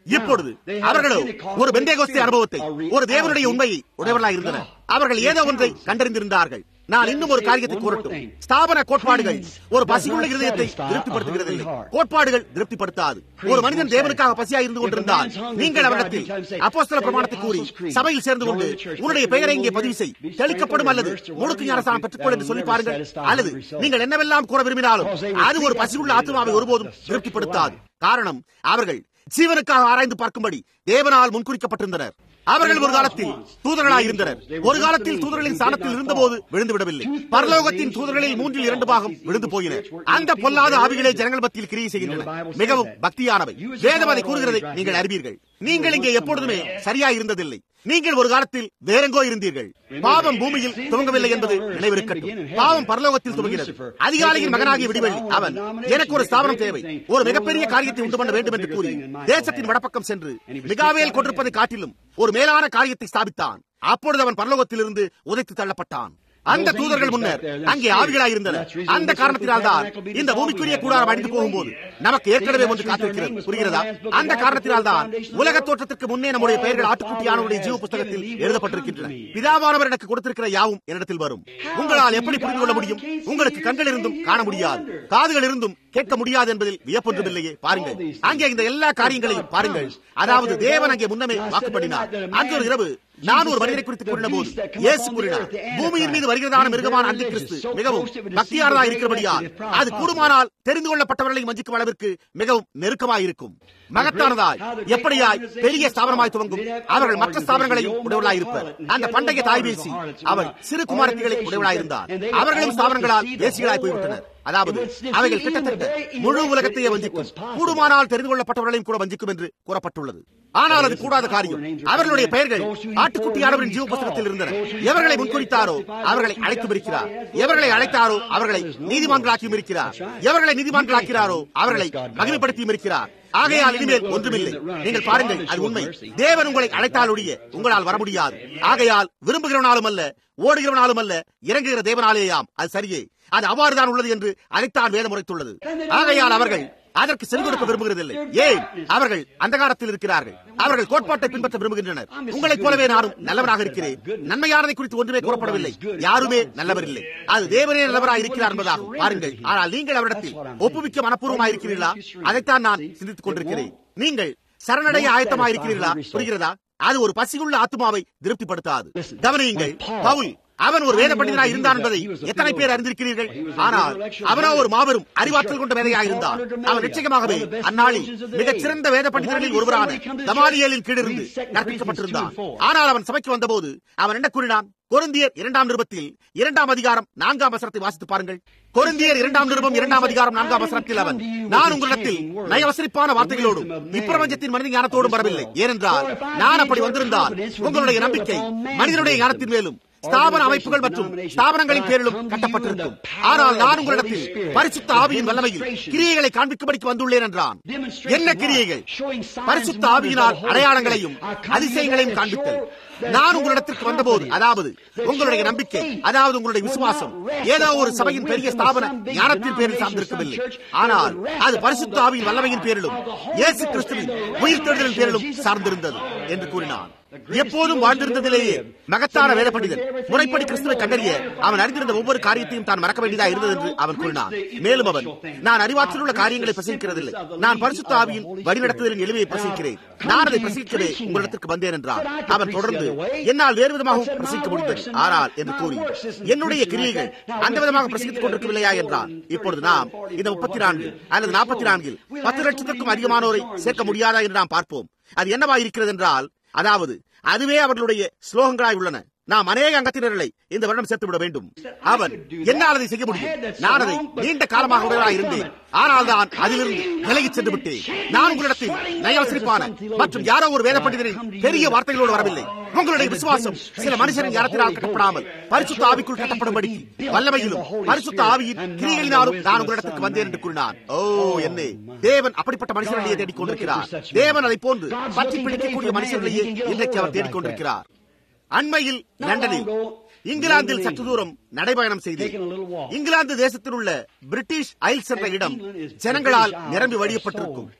இப்பொழுது அவர்களோ ஒரு பெந்தேகோஸ்தே அனுபவத்தை ஒரு தேவனுடைய உண்மையை உடையவர்களாக இருந்தனர் அவர்கள் ஏதோ ஒன்றை கண்டறிந்திருந்தார்கள் நான் இன்னும் ஒரு காரியத்தை கூறட்டும் ஸ்தாபன கோட்பாடுகள் ஒரு பசியுள்ள இருதயத்தை திருப்திப்படுத்துகிறதில்லை கோட்பாடுகள் திருப்திப்படுத்தாது ஒரு மனிதன் தேவனுக்காக பசியா இருந்து கொண்டிருந்தால் நீங்கள் அவரிடத்தில் அப்போஸ்தல பிரமாணத்தை கூறி சபையில் சேர்ந்து கொண்டு உன்னுடைய பெயரை இங்கே பதிவு செய் தெளிக்கப்படும் அல்லது முழுக்கு ஞானஸ்தானம் பெற்றுக்கொள் என்று சொல்லி பாருங்கள் அல்லது நீங்கள் என்னவெல்லாம் கூற விரும்பினாலும் அது ஒரு பசியுள்ள ஆத்மாவை ஒருபோதும் திருப்திப்படுத்தாது காரணம் அவர்கள் ஜீவனுக்காக ஆராய்ந்து பார்க்கும்படி தேவனால் முன்குறிக்கப்பட்டிருந்தனர் அவர்கள் ஒரு காலத்தில் தூதர்களாக இருந்தனர் ஒரு காலத்தில் தூதர்களின் சாணத்தில் இருந்தபோது விழுந்து விடவில்லை பரலோகத்தின் தூதர்களில் மூன்றில் இரண்டு பாகம் விழுந்து போயின அந்த பொல்லாத ஆவிகளே ஜனங்கள் மத்தியில் கிரியை செய்கின்றன மிகவும் பக்தியானவை வேதம் அதை கூறுகிறதை நீங்கள் அறிவீர்கள் நீங்கள் இங்கே எப்பொழுதுமே சரியா இருந்ததில்லை நீங்கள் ஒரு காலத்தில் வேறெங்கோ இருந்தீர்கள் பாவம் பூமியில் துவங்கவில்லை என்பது நினைவிருக்கட்டும் பாவம் பரலோகத்தில் துவங்கினது அதிகாலையின் மகனாகிய விடிவெள்ளி அவன் எனக்கு ஒரு ஸ்தாபனம் தேவை ஒரு மிகப்பெரிய காரியத்தை உண்டு பண்ண வேண்டும் என்று கூறி தேசத்தின் வடப்பக்கம் சென்று மிகாவேல் கொண்டிருப்பதை காட்டிலும் ஒரு மேலான காரியத்தை ஸ்தாபித்தான் அப்பொழுது அவன் பரலோகத்திலிருந்து உதைத்து தள்ளப்பட்டான் அந்த தூதர்கள் முன்னர் அங்கே ஆவிகளாய் இருந்தனர் அந்த காரணத்தினால் தான் இந்த பூமிக்குரிய கூடாரம் அடித்து போகும்போது நமக்கு ஏற்கனவே ஒன்று காத்திருக்கிறது புரிகிறதா அந்த காரணத்தினால் தான் உலக தோற்றத்திற்கு முன்னே நம்முடைய பெயர்கள் ஆட்டுக்குட்டியானவருடைய ஜீவ புத்தகத்தில் எழுதப்பட்டிருக்கின்றன பிதாவானவர் எனக்கு கொடுத்திருக்கிற யாவும் என்னிடத்தில் வரும் உங்களால் எப்படி புரிந்து கொள்ள முடியும் உங்களுக்கு கண்கள் இருந்தும் காண முடியாது காதுகள் இருந்தும் கேட்க முடியாது என்பதில் வியப்பொன்றுமில்லையே பாருங்கள் அங்கே இந்த எல்லா காரியங்களையும் பாருங்கள் அதாவது தேவன் அங்கே முன்னமே வாக்குப்படினார் அன்று ஒரு இரவு நான் ஒரு மனிதரை குறித்து கூறின போது இயேசு கூறினார் பூமியின் மீது வருகிறதான மிருகமான அந்தி கிறிஸ்து மிகவும் பக்தியானதாக இருக்கிறபடியால் அது கூடுமானால் தெரிந்து கொள்ளப்பட்டவர்களை வஞ்சிக்கும் அளவிற்கு மிகவும் நெருக்கமாய் இருக்கும் மகத்தானதாய் எப்படியாய் பெரிய ஸ்தாபனமாய் துவங்கும் அவர்கள் மற்ற ஸ்தாபனங்களையும் உடையவர்களாய் இருப்பர் அந்த பண்டைய தாய் பேசி அவள் சிறு குமாரத்திகளை உடையவளாய் இருந்தார் அவர்களும் ஸ்தாபனங்களால் தேசிகளாய் போய்விட்டனர் அதாவது அவைகள் கிட்டத்தட்ட முழு உலகத்தையே வஞ்சிக்கும் கூடுமானால் தெரிந்து கொள்ளப்பட்டவர்களையும் கூட வஞ்சிக்கும் என்று கூறப்பட்டுள்ளது ஆனால் அது கூடாத காரியம் அவர்களுடைய பெயர்கள் ஆட்டுக்குட்டியானவரின் ஜீவ புத்தகத்தில் இருந்தன எவர்களை முன்குறித்தாரோ அவர்களை அழைத்தும் இருக்கிறார் எவர்களை அழைத்தாரோ அவர்களை நீதிமான்களாக்கியும் இருக்கிறார் எவர்களை நீதிமான்களாக்கிறாரோ அவர்களை மகிமைப்படுத்தியும் இருக்கிறார் ஆகையால் இனிமேல் ஒன்றுமில்லை நீங்கள் பாருங்கள் அது உண்மை தேவன் உங்களை அழைத்தாலுடைய உங்களால் வர முடியாது ஆகையால் விரும்புகிறவனாலும் அல்ல ஓடுகிறவனாலும் அல்ல இறங்குகிற தேவனாலேயாம் அது சரியே அது அவ்வாறுதான் உள்ளது என்று அதைத்தான் வேதம் உரைத்துள்ளது ஆகையால் அவர்கள் அதற்கு செவி கொடுக்க விரும்புகிறதில்லை ஏன் அவர்கள் அந்தகாரத்தில் இருக்கிறார்கள் அவர்கள் கோட்பாட்டை பின்பற்ற விரும்புகின்றனர் உங்களைப் போலவே நானும் நல்லவராக இருக்கிறேன் நன்மையானதை குறித்து ஒன்றுமே கூறப்படவில்லை யாருமே நல்லவர் இல்லை அது தேவனே நல்லவராக இருக்கிறார் என்பதாகும் பாருங்கள் ஆனால் நீங்கள் அவரிடத்தில் ஒப்புவிக்க மனப்பூர்வமாக இருக்கிறீர்களா அதைத்தான் நான் சிந்தித்துக் கொண்டிருக்கிறேன் நீங்கள் சரணடைய ஆயத்தமாக இருக்கிறீர்களா புரிகிறதா அது ஒரு பசியுள்ள ஆத்மாவை திருப்திப்படுத்தாது கவனியுங்கள் பவுல் அவன் ஒரு வேத பண்டிதனாய் இருந்தான் என்பதை எத்தனை பேர் அறிந்திருக்கிறீர்கள் ஆனால் அவனோ ஒரு மாபெரும் அறிவாற்றல் கொண்ட வேதையாக இருந்தான் அவன் நிச்சயமாகவே அந்நாளில் மிகச் சிறந்த வேத பண்டிதர்களில் ஒருவரான தமாலியலின் கீழிருந்து கற்பிக்கப்பட்டிருந்தான் ஆனால் அவன் சபைக்கு வந்தபோது அவன் என்ன கூறினான் கொருந்தியர் இரண்டாம் நிருபத்தில் இரண்டாம் அதிகாரம் நான்காம் வசனத்தை வாசித்து பாருங்கள் கொருந்தியர் இரண்டாம் நிருபம் இரண்டாம் அதிகாரம் நான்காம் வசனத்தில் அவன் நான் உங்களிடத்தில் நயவசரிப்பான வார்த்தைகளோடும் இப்பிரபஞ்சத்தின் மனித ஞானத்தோடும் வரவில்லை ஏனென்றால் நான் அப்படி வந்திருந்தால் உங்களுடைய நம்பிக்கை மனிதனுடைய ஞானத்தின் மேலும் ஸ்தாபன அமைப்புகள் மற்றும் ஸ்தாபனங்களின் பேரிலும் கட்டப்பட்டிருக்கும் ஆனால் நான் உங்களிடத்தில் பரிசுத்த ஆவியின் வல்லமையில் கிரியைகளை காண்பிக்கும்படிக்கு வந்துள்ளேன் என்றான் என்ன கிரியைகள் பரிசுத்த ஆவியினால் அடையாளங்களையும் அதிசயங்களையும் காண்பித்தல் நான் உங்களிடத்திற்கு வந்தபோது அதாவது உங்களுடைய நம்பிக்கை அதாவது உங்களுடைய விசுவாசம் ஏதோ ஒரு சபையின் பெரிய ஸ்தாபன ஞானத்தின் பேரில் சார்ந்திருக்கவில்லை ஆனால் அது பரிசுத்த ஆவியின் வல்லமையின் பேரிலும் இயேசு கிறிஸ்துவின் உயிர்த்தெழுதலின் பேரிலும் சார்ந்திருந்தது என்று கூறினான் எப்போதும் வாழ்ந்திருந்ததிலேயே மகத்தான வேத பண்டிதன் முறைப்படி கிறிஸ்துவை கண்டறிய அவன் அறிந்திருந்த ஒவ்வொரு காரியத்தையும் தான் மறக்க வேண்டியதா இருந்தது என்று அவன் கூறினான் மேலும் அவன் நான் அறிவாற்றல் உள்ள காரியங்களை பிரசங்கிக்கிறதில்லை நான் பரிசுத்த ஆவியின் வழிநடத்துதலின் எளிமையை பிரசங்கிக்கிறேன் நான் அதை பிரசங்கிக்கவே உங்களிடத்திற்கு வந்தேன் என்றான் அவன் தொடர்ந்து என்னால் வேறு விதமாகவும் பிரசங்கிக்க முடிந்தது ஆனால் என்று கூறி என்னுடைய கிரியைகள் அந்த விதமாக பிரசங்கித்துக் கொண்டிருக்கவில்லையா என்றான் இப்பொழுது நாம் இந்த முப்பத்தி நான்கு அல்லது நாற்பத்தி நான்கில் பத்து லட்சத்திற்கும் அதிகமானோரை சேர்க்க முடியாதா என்று நாம் பார்ப்போம் அது என்னவா இருக்கிறது என்றால் அதாவது அதுவே அவர்களுடைய ஸ்லோகங்களாய் உள்ளன நாம் அநேக அங்கத்தினர்களை இந்த வருடம் சேர்த்து விட வேண்டும் அவன் என்னால் அதை செய்ய முடியும் நான் அதை நீண்ட காலமாக உடையவராக இருந்தேன் ஆனால் தான் அதிலிருந்து விலகிச் சென்று விட்டேன் நான் உங்களிடத்தில் நயவசரிப்பான மற்றும் யாரோ ஒரு வேத பண்டிதரின் பெரிய வார்த்தைகளோடு வரவில்லை உங்களுடைய விசுவாசம் சில மனுஷரின் யாரத்தினால் கட்டப்படாமல் பரிசுத்த ஆவிக்குள் கட்டப்படும்படி வல்லமையிலும் பரிசுத்த ஆவியின் கிரிகளினாலும் நான் உங்களிடத்துக்கு வந்தேன் என்று கூறினான் ஓ என்னே தேவன் அப்படிப்பட்ட மனுஷர்களையே தேடிக் கொண்டிருக்கிறார் தேவன் அதை போன்று பற்றி பிடிக்கக்கூடிய மனுஷர்களையே இன்றைக்கு அவர் தேடிக் கொண்டிருக்கிறார் அண்மையில் லண்டனில் இங்கிலாந்தில் சற்று தூரம் நடைபயணம் செய்து இங்கிலாந்து தேசத்தில் உள்ள பிரிட்டிஷ் ஐல்ஸ் என்ற இடம் ஜனங்களால் நிரம்பி வழியப்பட்டிருக்கும்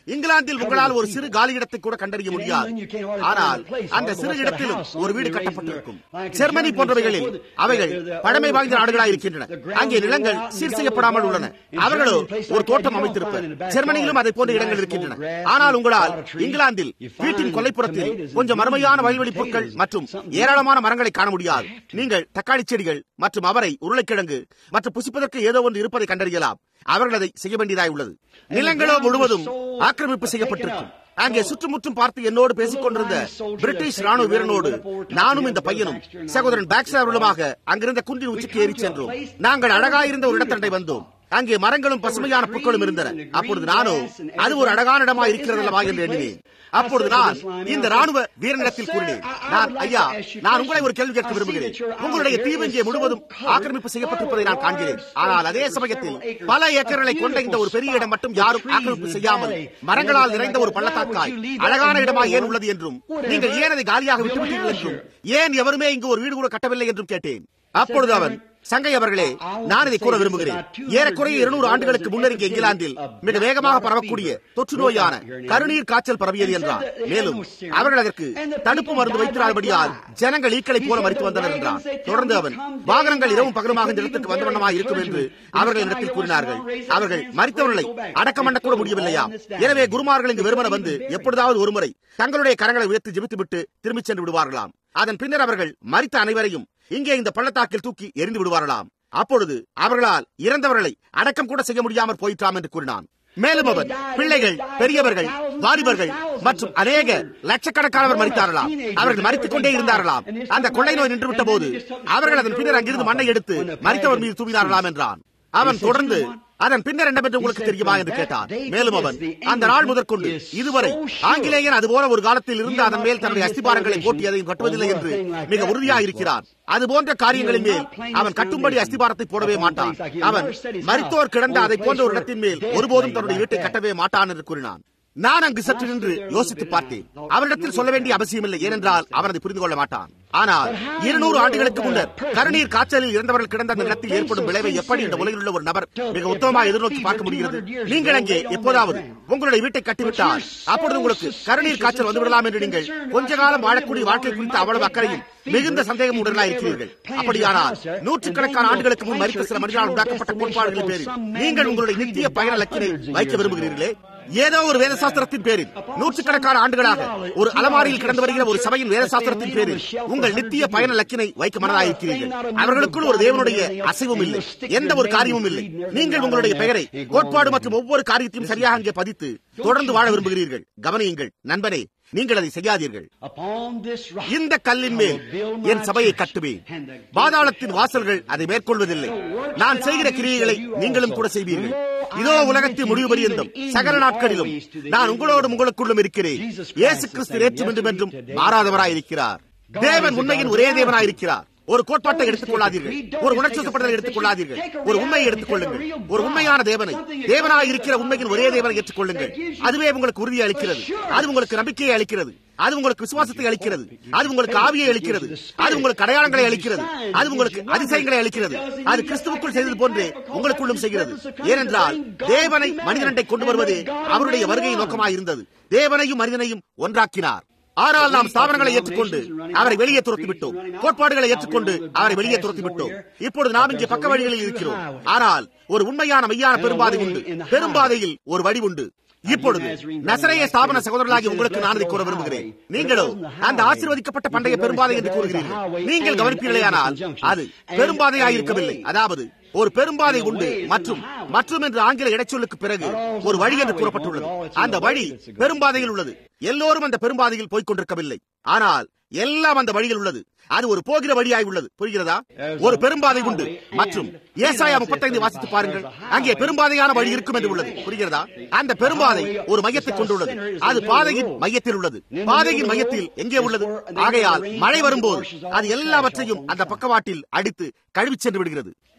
இங்கிலாந்தில் உங்களால் ஒரு சிறு காலி இடத்தை கூட கண்டறிய முடியாது ஆனால் அந்த சிறு இடத்திலும் ஒரு வீடு கட்டப்பட்டிருக்கும் ஜெர்மனி போன்றவைகளில் அவைகள் பழமை வாய்ந்த நாடுகளாக இருக்கின்றன அங்கே நிலங்கள் சீர் செய்யப்படாமல் உள்ளன அவர்களோ ஒரு தோட்டம் அமைத்திருப்பர் ஜெர்மனியிலும் அதை போன்ற இடங்கள் இருக்கின்றன ஆனால் உங்களால் இங்கிலாந்தில் வீட்டின் கொல்லைப்புறத்தில் கொஞ்சம் அருமையான வயல்வெளி பொருட்கள் மற்றும் ஏராளமான மரங்களை காண முடியாது நீங்கள் தக்காளி செடிகள் மற்றும் அவரை உருளைக்கிழங்கு மற்றும் புசிப்பதற்கு ஏதோ ஒன்று இருப்பதை கண்டறியலாம் அவர்கள் அதை செய்ய வேண்டியதாய் உள்ளது நிலங்களோ முழுவதும் ஆக்கிரமிப்பு செய்யப்பட்டிருக்கும் அங்கே சுற்றுமுற்றும் பார்த்து என்னோடு பேசிக் கொண்டிருந்த பிரிட்டிஷ் ராணுவ வீரனோடு நானும் இந்த பையனும் சகோதரன் பாக்ஸர் அவர்களுமாக அங்கிருந்த குன்றின் உச்சிக்கு ஏறி சென்றோம் நாங்கள் அழகாயிருந்த ஒரு இடத்தண்டை வந்தோம் அங்கே மரங்களும் பசுமையான புற்களும் இருந்தன அப்பொழுது நானும் அது ஒரு அழகான இடமா இருக்கிறதல்லவா என்று எண்ணினேன் அப்பொழுது நான் இந்த ராணுவ வீரனிடத்தில் கூறினேன் நான் ஐயா நான் உங்களை ஒரு கேள்வி கேட்க விரும்புகிறேன் உங்களுடைய தீவு இங்கே முழுவதும் ஆக்கிரமிப்பு செய்யப்பட்டிருப்பதை நான் காண்கிறேன் ஆனால் அதே சமயத்தில் பல ஏக்கர்களை கொண்ட இந்த ஒரு பெரிய இடம் மட்டும் யாரும் ஆக்கிரமிப்பு செய்யாமல் மரங்களால் நிறைந்த ஒரு பள்ளத்தாக்காய் அழகான இடமா ஏன் உள்ளது என்றும் நீங்கள் ஏன் அதை காலியாக விட்டுவிட்டீர்கள் என்றும் ஏன் எவருமே இங்கு ஒரு வீடு கூட கட்டவில்லை என்றும் கேட்டேன் அப்பொழுது அவன் சங்கை அவர்களே நான் இதை கூற விரும்புகிறேன் ஏறக்குறைய இருநூறு ஆண்டுகளுக்கு முன்னர் இங்கே இங்கிலாந்தில் மிக வேகமாக பரவக்கூடிய தொற்று நோயான கருநீர் காய்ச்சல் பரவியது என்றார் மேலும் அவர்கள் அதற்கு தடுப்பு மருந்து வைத்திராதபடியால் ஜனங்கள் ஈக்களை போல மறித்து வந்தனர் என்றார் தொடர்ந்து அவன் வாகனங்கள் இரவும் பகலுமாக இந்த இடத்துக்கு வந்த வண்ணமாக இருக்கும் என்று அவர்கள் இடத்தில் கூறினார்கள் அவர்கள் மறித்தவர்களை அடக்கம் பண்ண கூட முடியவில்லையா எனவே குருமார்கள் இங்கு வெறுமன வந்து எப்பொழுதாவது ஒருமுறை தங்களுடைய கரங்களை உயர்த்தி ஜெபித்துவிட்டு திரும்பிச் சென்று விடுவார்களாம் அதன் பின்னர் அவர்கள் மறித்த அனைவரையும் இங்கே இந்த பள்ளத்தாக்கில் தூக்கி எரிந்து விடுவார்களாம் அப்பொழுது அவர்களால் இறந்தவர்களை அடக்கம் கூட செய்ய முடியாமல் போயிட்டாம் என்று கூறினான் மேலும் அவன் பிள்ளைகள் பெரியவர்கள் வாலிபர்கள் மற்றும் அநேக லட்சக்கணக்கானவர் மறித்தார்களாம் அவர்கள் மறித்துக் கொண்டே இருந்தார்களாம் அந்த கொள்ளை நோய் நின்றுவிட்ட போது அவர்கள் அதன் பின்னர் அங்கிருந்து மண்ணை எடுத்து மறித்தவர் மீது தூவினார்களாம் என்றான் அவன் தொடர்ந்து அதன் பின்னர் என்னவென்று உங்களுக்கு தெரியுமா என்று கேட்டார் மேலும் அவன் அந்த நாள் முதற்கொண்டு இதுவரை ஆங்கிலேயன் அதுபோல ஒரு காலத்தில் இருந்து அதன் மேல் தன்னுடைய அஸ்திபாரங்களை போட்டி அதையும் கட்டுவதில்லை என்று மிக உறுதியாக இருக்கிறார் அது போன்ற காரியங்களின் மேல் அவன் கட்டும்படி அஸ்திபாரத்தை போடவே மாட்டான் அவன் மரித்தோர் கிடந்த அதை போன்ற ஒரு இடத்தின் மேல் ஒருபோதும் தன்னுடைய வீட்டை கட்டவே மாட்டான் என்று கூறினான் நான் அங்கு சற்று நின்று யோசித்து பார்த்தேன் அவரிடத்தில் சொல்ல வேண்டிய அவசியமில்லை ஏனென்றால் அவன் அதை புரிந்து கொள்ள மாட்டான் ஆனால் இருநூறு ஆண்டுகளுக்கு முன்னர் கருநீர் காய்ச்சலில் இறந்தவர்கள் கிடந்த அந்த நிலத்தில் ஏற்படும் விளைவை எப்படி இந்த உலகில் உள்ள ஒரு நபர் மிக உத்தமமாக எதிர்நோக்கி பார்க்க முடிகிறது நீங்கள் அங்கே எப்போதாவது உங்களுடைய வீட்டை கட்டிவிட்டால் அப்பொழுது உங்களுக்கு கருநீர் காய்ச்சல் வந்துவிடலாம் என்று நீங்கள் கொஞ்ச காலம் வாழக்கூடிய வாழ்க்கை குறித்த அவ்வளவு அக்கறையும் மிகுந்த சந்தேகம் உடனாக இருக்கிறீர்கள் அப்படியானால் நூற்றுக்கணக்கான ஆண்டுகளுக்கு முன் மறித்த சில மனிதனால் உண்டாக்கப்பட்ட கோட்பாடுகளின் பேரில் நீங்கள் உங்களுடைய நித்திய பயண லக்கினை வைக்க விரும்புகிறீர்களே ஏதோ ஒரு வேதசாஸ்திரத்தின் பேரில் நூற்றுக்கணக்கான ஆண்டுகளாக ஒரு அலமாரியில் கிடந்து வருகிற ஒரு சபையின் வேதசாஸ்திரத்தின் பேரில் உங்கள் நித்திய பயண லக்கினை வைக்க மனதாயிருக்கிறீர்கள் அவர்களுக்குள் ஒரு தேவனுடைய அசைவும் இல்லை எந்த ஒரு காரியமும் இல்லை நீங்கள் உங்களுடைய பெயரை கோட்பாடு மற்றும் ஒவ்வொரு காரியத்தையும் சரியாக அங்கே பதித்து தொடர்ந்து வாழ விரும்புகிறீர்கள் கவனியுங்கள் நண்பனே நீங்கள் அதை செய்யாதீர்கள் இந்த கல்லின் மேல் என் சபையை கட்டுவேன் பாதாளத்தின் வாசல்கள் அதை மேற்கொள்வதில்லை நான் செய்கிற கிரியைகளை நீங்களும் கூட செய்வீர்கள் இதோ உலகத்தின் முடிவு பரியந்தம் சகல நாட்களிலும் நான் உங்களோடும் உங்களுக்குள்ளும் இருக்கிறேன் இயேசு கிறிஸ்து நேற்றும் என்றும் என்றும் மாறாதவராயிருக்கிறார் தேவன் உண்மையின் ஒரே தேவனாயிருக்கிறார் ஒரு கோட்பாட்டை எடுத்துக் கொள்ளாதீர்கள் ஒரு உணர்ச்சிப்படுதலை எடுத்துக் கொள்ளாதீர்கள் ஒரு உண்மையை எடுத்துக் கொள்ளுங்கள் ஒரு உண்மையான தேவனை தேவனாக இருக்கிற உண்மையின் ஒரே தேவனை ஏற்றுக்கொள்ளுங்கள் அதுவே உங்களுக்கு உறுதியை அளிக்கிறது அது உங்களுக்கு நம்பிக்கையை அளிக்கிறது அது உங்களுக்கு விசுவாசத்தை அளிக்கிறது அது உங்களுக்கு ஆவியை அளிக்கிறது அது உங்களுக்கு அடையாளங்களை அளிக்கிறது அது உங்களுக்கு அதிசயங்களை அளிக்கிறது அது கிறிஸ்துவுக்குள் செய்தது போன்று உங்களுக்குள்ளும் செய்கிறது ஏனென்றால் தேவனை மனிதனண்டை கொண்டு வருவதே அவருடைய வருகையின் நோக்கமாக இருந்தது தேவனையும் மனிதனையும் ஒன்றாக்கினார் ஆனால் நாம் ஸ்தாபனங்களை ஏற்றுக்கொண்டு அவரை வெளியே துரத்தி விட்டோம் கோட்பாடுகளை ஏற்றுக்கொண்டு அவரை வெளியே துரத்தி விட்டோம் இப்பொழுது நாம் இங்கே பக்க வழிகளில் இருக்கிறோம் ஆனால் ஒரு உண்மையான மெய்யான பெரும்பாதை உண்டு பெரும்பாதையில் ஒரு வழி உண்டு இப்பொழுது நசரைய ஸ்தாபன சகோதரர்களாகி உங்களுக்கு நான் இதை கூற விரும்புகிறேன் நீங்களோ அந்த ஆசீர்வதிக்கப்பட்ட பண்டைய பெரும்பாதை என்று கூறுகிறீர்கள் நீங்கள் கவனிப்பீர்களேயானால் அது பெரும்பாதையாக இருக்கவில்லை அதாவது ஒரு பெரும்பாதை உண்டு மற்றும் மற்றும் என்று ஆங்கில இடைச்சொல்லுக்கு பிறகு ஒரு வழி என்று கூறப்பட்டுள்ளது அந்த வழி பெரும்பாதையில் உள்ளது எல்லோரும் அந்த பெரும்பாதையில் போய்க் கொண்டிருக்கவில்லை ஆனால் எல்லாம் அந்த வழியில் உள்ளது அது ஒரு போகிற வழியாய் உள்ளது புரிகிறதா ஒரு பெரும்பாதை உண்டு மற்றும் ஏசாயா முப்பத்தைந்து வாசித்து பாருங்கள் அங்கே பெரும்பாதையான வழி இருக்கும் என்று உள்ளது புரிகிறதா அந்த பெரும்பாதை ஒரு மையத்தை கொண்டுள்ளது அது பாதையின் மையத்தில் உள்ளது பாதையின் மையத்தில் எங்கே உள்ளது ஆகையால் மழை வரும்போது அது எல்லாவற்றையும் அந்த பக்கவாட்டில் அடித்து கழுவி சென்று விடுகிறது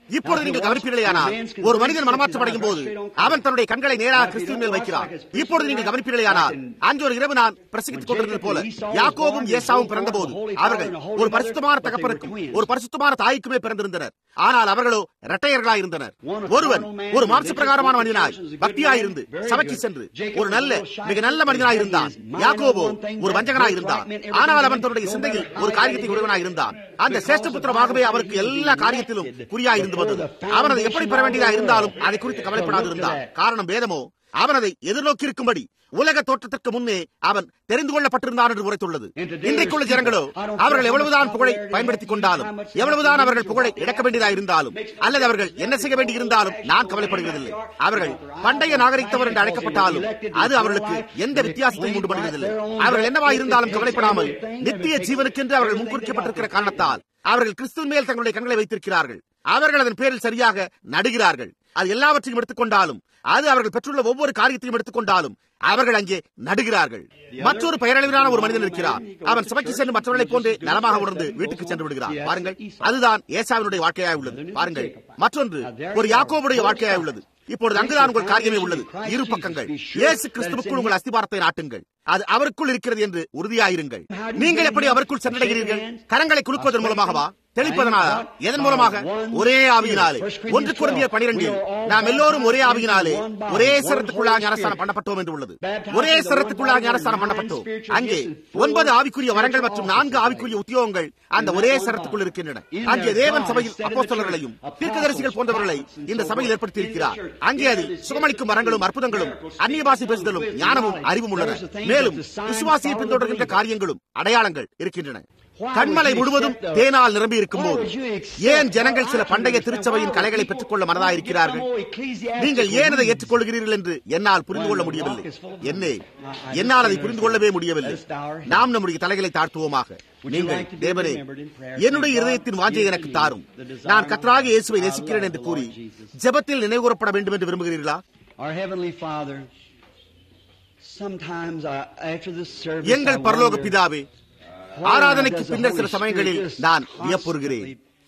இப்பொழுது நீங்கள் கவனிப்பீர்களேயானால் ஒரு மனிதன் மனமாற்றமடையும் போது அவன் தன்னுடைய கண்களை நேராக கிறிஸ்துவின் மேல் வைக்கிறான் இப்பொழுது நீங்கள் கவனிப்பீர்களேயானால் அன்று ஒரு இரவு நான் பிரசங்கித்துக் கொண்டிருந்தது போல யாக்கோவும் ஏசாவும் பிறந்த போது அவர்கள் ஒரு பரிசுத்தமான தகப்பனுக்கும் ஒரு பரிசுத்தமான தாய்க்குமே பிறந்திருந்தனர் ஆனால் அவர்களோ இரட்டையர்களாய் இருந்தனர் ஒருவன் ஒரு மாம்ச பிரகாரமான மனிதனாய் பக்தியாயிருந்து சபைக்கு சென்று ஒரு நல்ல மிக நல்ல மனிதனாய் இருந்தான் யாக்கோபோ ஒரு வஞ்சகனாய் இருந்தான் ஆனால் அவன் தன்னுடைய சிந்தையில் ஒரு காரியத்தை உடையவனாய் இருந்தான் அந்த சேஷ்ட புத்திரமாகவே அவருக்கு எல்லா காரியத்திலும் குறியாய் இருந்து வந்தது அவன் அதை எப்படி பெற வேண்டியதா இருந்தாலும் அதை குறித்து கவலைப்படாது இருந்தான் காரணம் வேதமோ அவன் அதை எதிர்நோக்கி இருக்கும்படி உலக தோற்றத்திற்கு முன்னே அவன் தெரிந்து கொள்ளப்பட்டிருந்தான் என்று உரைத்துள்ளது இன்றைக்குள்ள ஜனங்களோ அவர்கள் எவ்வளவுதான் புகழை பயன்படுத்திக் கொண்டாலும் எவ்வளவுதான் அவர்கள் புகழை இழக்க வேண்டியதாக இருந்தாலும் அல்லது அவர்கள் என்ன செய்ய வேண்டி இருந்தாலும் நான் கவலைப்படுவதில்லை அவர்கள் பண்டைய நாகரிகத்தவர் என்று அழைக்கப்பட்டாலும் அது அவர்களுக்கு எந்த வித்தியாசத்தையும் உண்டு பண்ணுவதில்லை அவர்கள் என்னவா இருந்தாலும் கவலைப்படாமல் நித்திய ஜீவனுக்கென்று அவர்கள் முன்குறிக்கப்பட்டிருக்கிற காரணத்தால் அவர்கள் கிறிஸ்துவின் மேல் தங்களுடைய கண்களை வைத்திருக்கிறார்கள் அவர்கள் அதன் பேரில் சரியாக நடுகிறார்கள் அது எல்லாவற்றையும் எடுத்துக்கொண்டாலும் அது அவர்கள் பெற்றுள்ள ஒவ்வொரு காரியத்தையும் எடுத்துக்கொண்டாலும் அவர்கள் அங்கே நடுகிறார்கள் மற்றொரு பெயரளவிலான ஒரு மனிதன் இருக்கிறார் அவன் சபைக்கு சென்று மற்றவர்களைப் போன்று நலமாக உணர்ந்து வீட்டுக்கு சென்று விடுகிறார் பாருங்கள் அதுதான் ஏசாவினுடைய வாழ்க்கையாய் உள்ளது பாருங்கள் மற்றொன்று ஒரு யாக்கோவுடைய வாழ்க்கையாய் உள்ளது இப்பொழுது அங்குதான் உங்கள் காரியமே உள்ளது இரு பக்கங்கள் இயேசு கிறிஸ்துவுக்குள் உங்கள் அஸ்திபாரத்தை நாட்டுங்கள் அது அவருக்குள் இருக்கிறது என்று உறுதியாயிருங்கள் நீங்கள் எப்படி அவருக்குள் சென்றடைகிறீர்கள் கரங்களை குலுக்குவதன் மூலமாகவா தெளிப்பதனால எதன் மூலமாக ஒரே ஆவியினாலே ஒன்று குறைந்திய பனிரெண்டில் நாம் எல்லோரும் ஒரே ஆவியினாலே ஒரே சிரத்துக்குள்ளாக ஞானஸ்தானம் பண்ணப்பட்டோம் என்று உள்ளது ஒரே சிரத்துக்குள்ளாக ஞானஸ்தானம் பண்ணப்பட்டோம் அங்கே ஒன்பது ஆவிக்குரிய வரங்கள் மற்றும் நான்கு ஆவிக்குரிய உத்தியோகங்கள் அந்த ஒரே சிரத்துக்குள் இருக்கின்றன அங்கே தேவன் சபையில் அப்போஸ்தலர்களையும் தீர்க்கதரிசிகள் போன்றவர்களை இந்த சபையில் ஏற்படுத்தியிருக்கிறார் அங்கே அதில் சுகமளிக்கும் வரங்களும் அற்புதங்களும் அந்நிய பாசி பேசுதலும் ஞானமும் அறிவும் உள்ளன மேலும் விசுவாசியை பின்தொடர்கின்ற காரியங்களும் அடையாளங்கள் இருக்கின்றன கண்மலை முழுவதும் தேனால் நிரம்பி இருக்கும் போது ஏன் ஜனங்கள் சில பண்டைய திருச்சபையின் கலைகளை பெற்றுக்கொள்ள மனதாயிருக்கிறார்கள் நீங்கள் ஏன் அதை ஏற்றுக்கொள்கிறீர்கள் என்று என்னால் புரிந்து கொள்ள முடியவில்லை என்னே என்னால் அதை புரிந்து கொள்ளவே முடியவில்லை நாம் நம்முடைய தலைகளை தாழ்த்துவோமாக நீங்கள் தேவனே என்னுடைய இருதயத்தின் வாஞ்சை எனக்கு தாரும் நான் கத்தராக இயேசுவை நேசிக்கிறேன் என்று கூறி ஜெபத்தில் நினைவுகூரப்பட வேண்டும் என்று விரும்புகிறீர்களா Our Heavenly Father, sometimes uh, after the service, I எங்கள் பரலோக wonder, பிதாவே ஆராதனைக்கு பின்னர் சில சமயங்களில் நான் வியப்புறுகிறேன்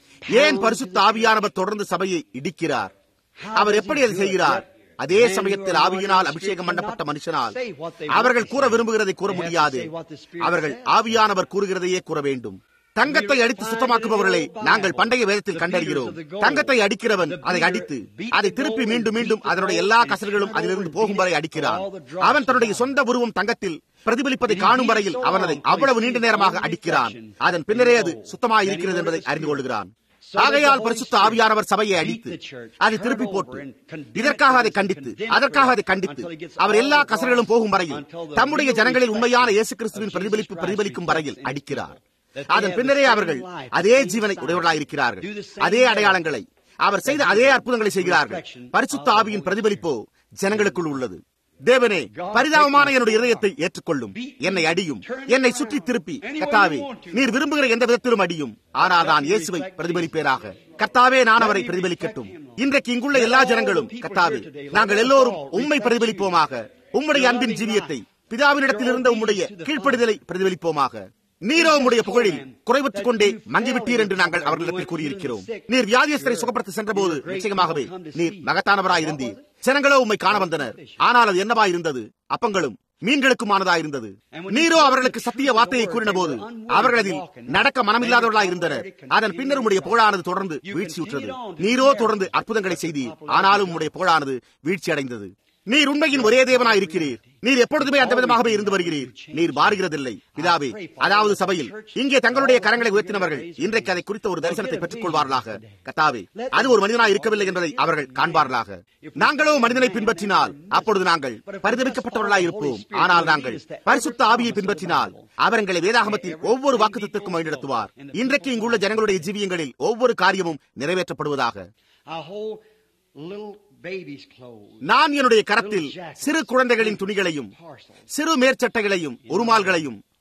ஏன் பரிசுத்த ஆவியானவர் தொடர்ந்து சபையை இடிக்கிறார் அவர் எப்படி அதை செய்கிறார் அதே சமயத்தில் ஆவியினால் அபிஷேகம் பண்ணப்பட்ட மனுஷனால் அவர்கள் கூற விரும்புகிறதை கூற முடியாது அவர்கள் ஆவியானவர் கூறுகிறதையே கூற வேண்டும் தங்கத்தை அடித்து சுத்தமாக்குபவர்களை நாங்கள் பண்டைய வேதத்தில் கண்டறிகிறோம் தங்கத்தை அடிக்கிறவன் அதை அடித்து அதை திருப்பி மீண்டும் மீண்டும் அதனுடைய எல்லா கசல்களும் அதிலிருந்து போகும் வரை அடிக்கிறான் அவன் தன்னுடைய சொந்த உருவம் தங்கத்தில் பிரதிபலிப்பதை காணும் வரையில் அவன் அதை அவ்வளவு நீண்ட நேரமாக அடிக்கிறான் அதன் பின்னரே அது சுத்தமாக இருக்கிறது என்பதை அறிந்து கொள்கிறான் ஆகையால் பரிசுத்த ஆவியானவர் சபையை அடித்து அதை திருப்பி போட்டு இதற்காக அதை கண்டித்து அதற்காக அதை கண்டித்து அவர் எல்லா கசல்களும் போகும் வரையில் தம்முடைய ஜனங்களில் உண்மையான இயேசு கிறிஸ்துவின் பிரதிபலிப்பு பிரதிபலிக்கும் வரையில் அடிக்கிறார் அதன் பின்னரே அவர்கள் அதே ஜீவனை உடையவர்களாக இருக்கிறார்கள் அதே அடையாளங்களை அவர் செய்த அதே அற்புதங்களை செய்கிறார்கள் பரிசுத்த ஆவியின் பிரதிபலிப்போ ஜனங்களுக்குள் உள்ளது தேவனே பரிதாபமான என்னுடைய இதயத்தை ஏற்றுக்கொள்ளும் என்னை அடியும் என்னை சுற்றி திருப்பி கர்த்தாவே நீர் விரும்புகிற எந்த விதத்திலும் அடியும் ஆனால் நான் இயேசுவை பிரதிபலிப்பேராக கர்த்தாவே நான் அவரை பிரதிபலிக்கட்டும் இன்றைக்கு இங்குள்ள எல்லா ஜனங்களும் கர்த்தாவே நாங்கள் எல்லோரும் உண்மை பிரதிபலிப்போமாக உம்முடைய அன்பின் ஜீவியத்தை பிதாவினிடத்தில் இருந்த உம்முடைய கீழ்ப்படுதலை பிரதிபலிப்போமாக நீரோ உம்முடைய புகழில் குறைவுற்றுக் கொண்டே மங்கிவிட்டீர் என்று நாங்கள் அவர்களிடத்தில் கூறியிருக்கிறோம் நீர் வியாதியஸ்தரை சுகப்படுத்த சென்றபோது நிச்சயமாகவே நீர் மகத்தானவராயிருந்தீர் ஜனங்களோ உம்மை காண வந்தனர் ஆனால் அது என்னவா இருந்தது அப்பங்களும் மீன்களுக்குமானதா இருந்தது நீரோ அவர்களுக்கு சத்திய வார்த்தையை கூறின போது அவர்கள் அதில் நடக்க மனமில்லாதவர்களா இருந்தனர் அதன் பின்னர் உடைய புகழானது தொடர்ந்து வீழ்ச்சியுற்றது நீரோ தொடர்ந்து அற்புதங்களை செய்தீர் ஆனாலும் உடைய புகழானது வீழ்ச்சி அடைந்தது நீர் உண்மையின் ஒரே தேவனாய் இருக்கிறீர் நீர் எப்பொழுதுமே அந்த விதமாகவே இருந்து வருகிறீர் நீர் மாறுகிறதில்லை பிதாவே அதாவது சபையில் இங்கே தங்களுடைய கரங்களை உயர்த்தினவர்கள் இன்றைக்கு அதை குறித்த ஒரு தரிசனத்தை பெற்றுக் கொள்வார்களாக கத்தாவே அது ஒரு மனிதனாய் இருக்கவில்லை என்பதை அவர்கள் காண்பார்களாக நாங்களோ மனிதனை பின்பற்றினால் அப்பொழுது நாங்கள் பரிதவிக்கப்பட்டவர்களாய் இருப்போம் ஆனால் நாங்கள் பரிசுத்த ஆவியை பின்பற்றினால் அவர் எங்களை வேதாகமத்தின் ஒவ்வொரு வாக்குத்திற்கும் வழிநடத்துவார் இன்றைக்கு இங்குள்ள ஜனங்களுடைய ஜீவியங்களில் ஒவ்வொரு காரியமும் நிறைவேற்றப்படுவதாக I hold little baby's clothes. நான் என்னுடைய கரத்தில் சிறு குழந்தைகளின் துணிகளையும் சிறு மேற்சட்டைகளையும் உருமால்களையும்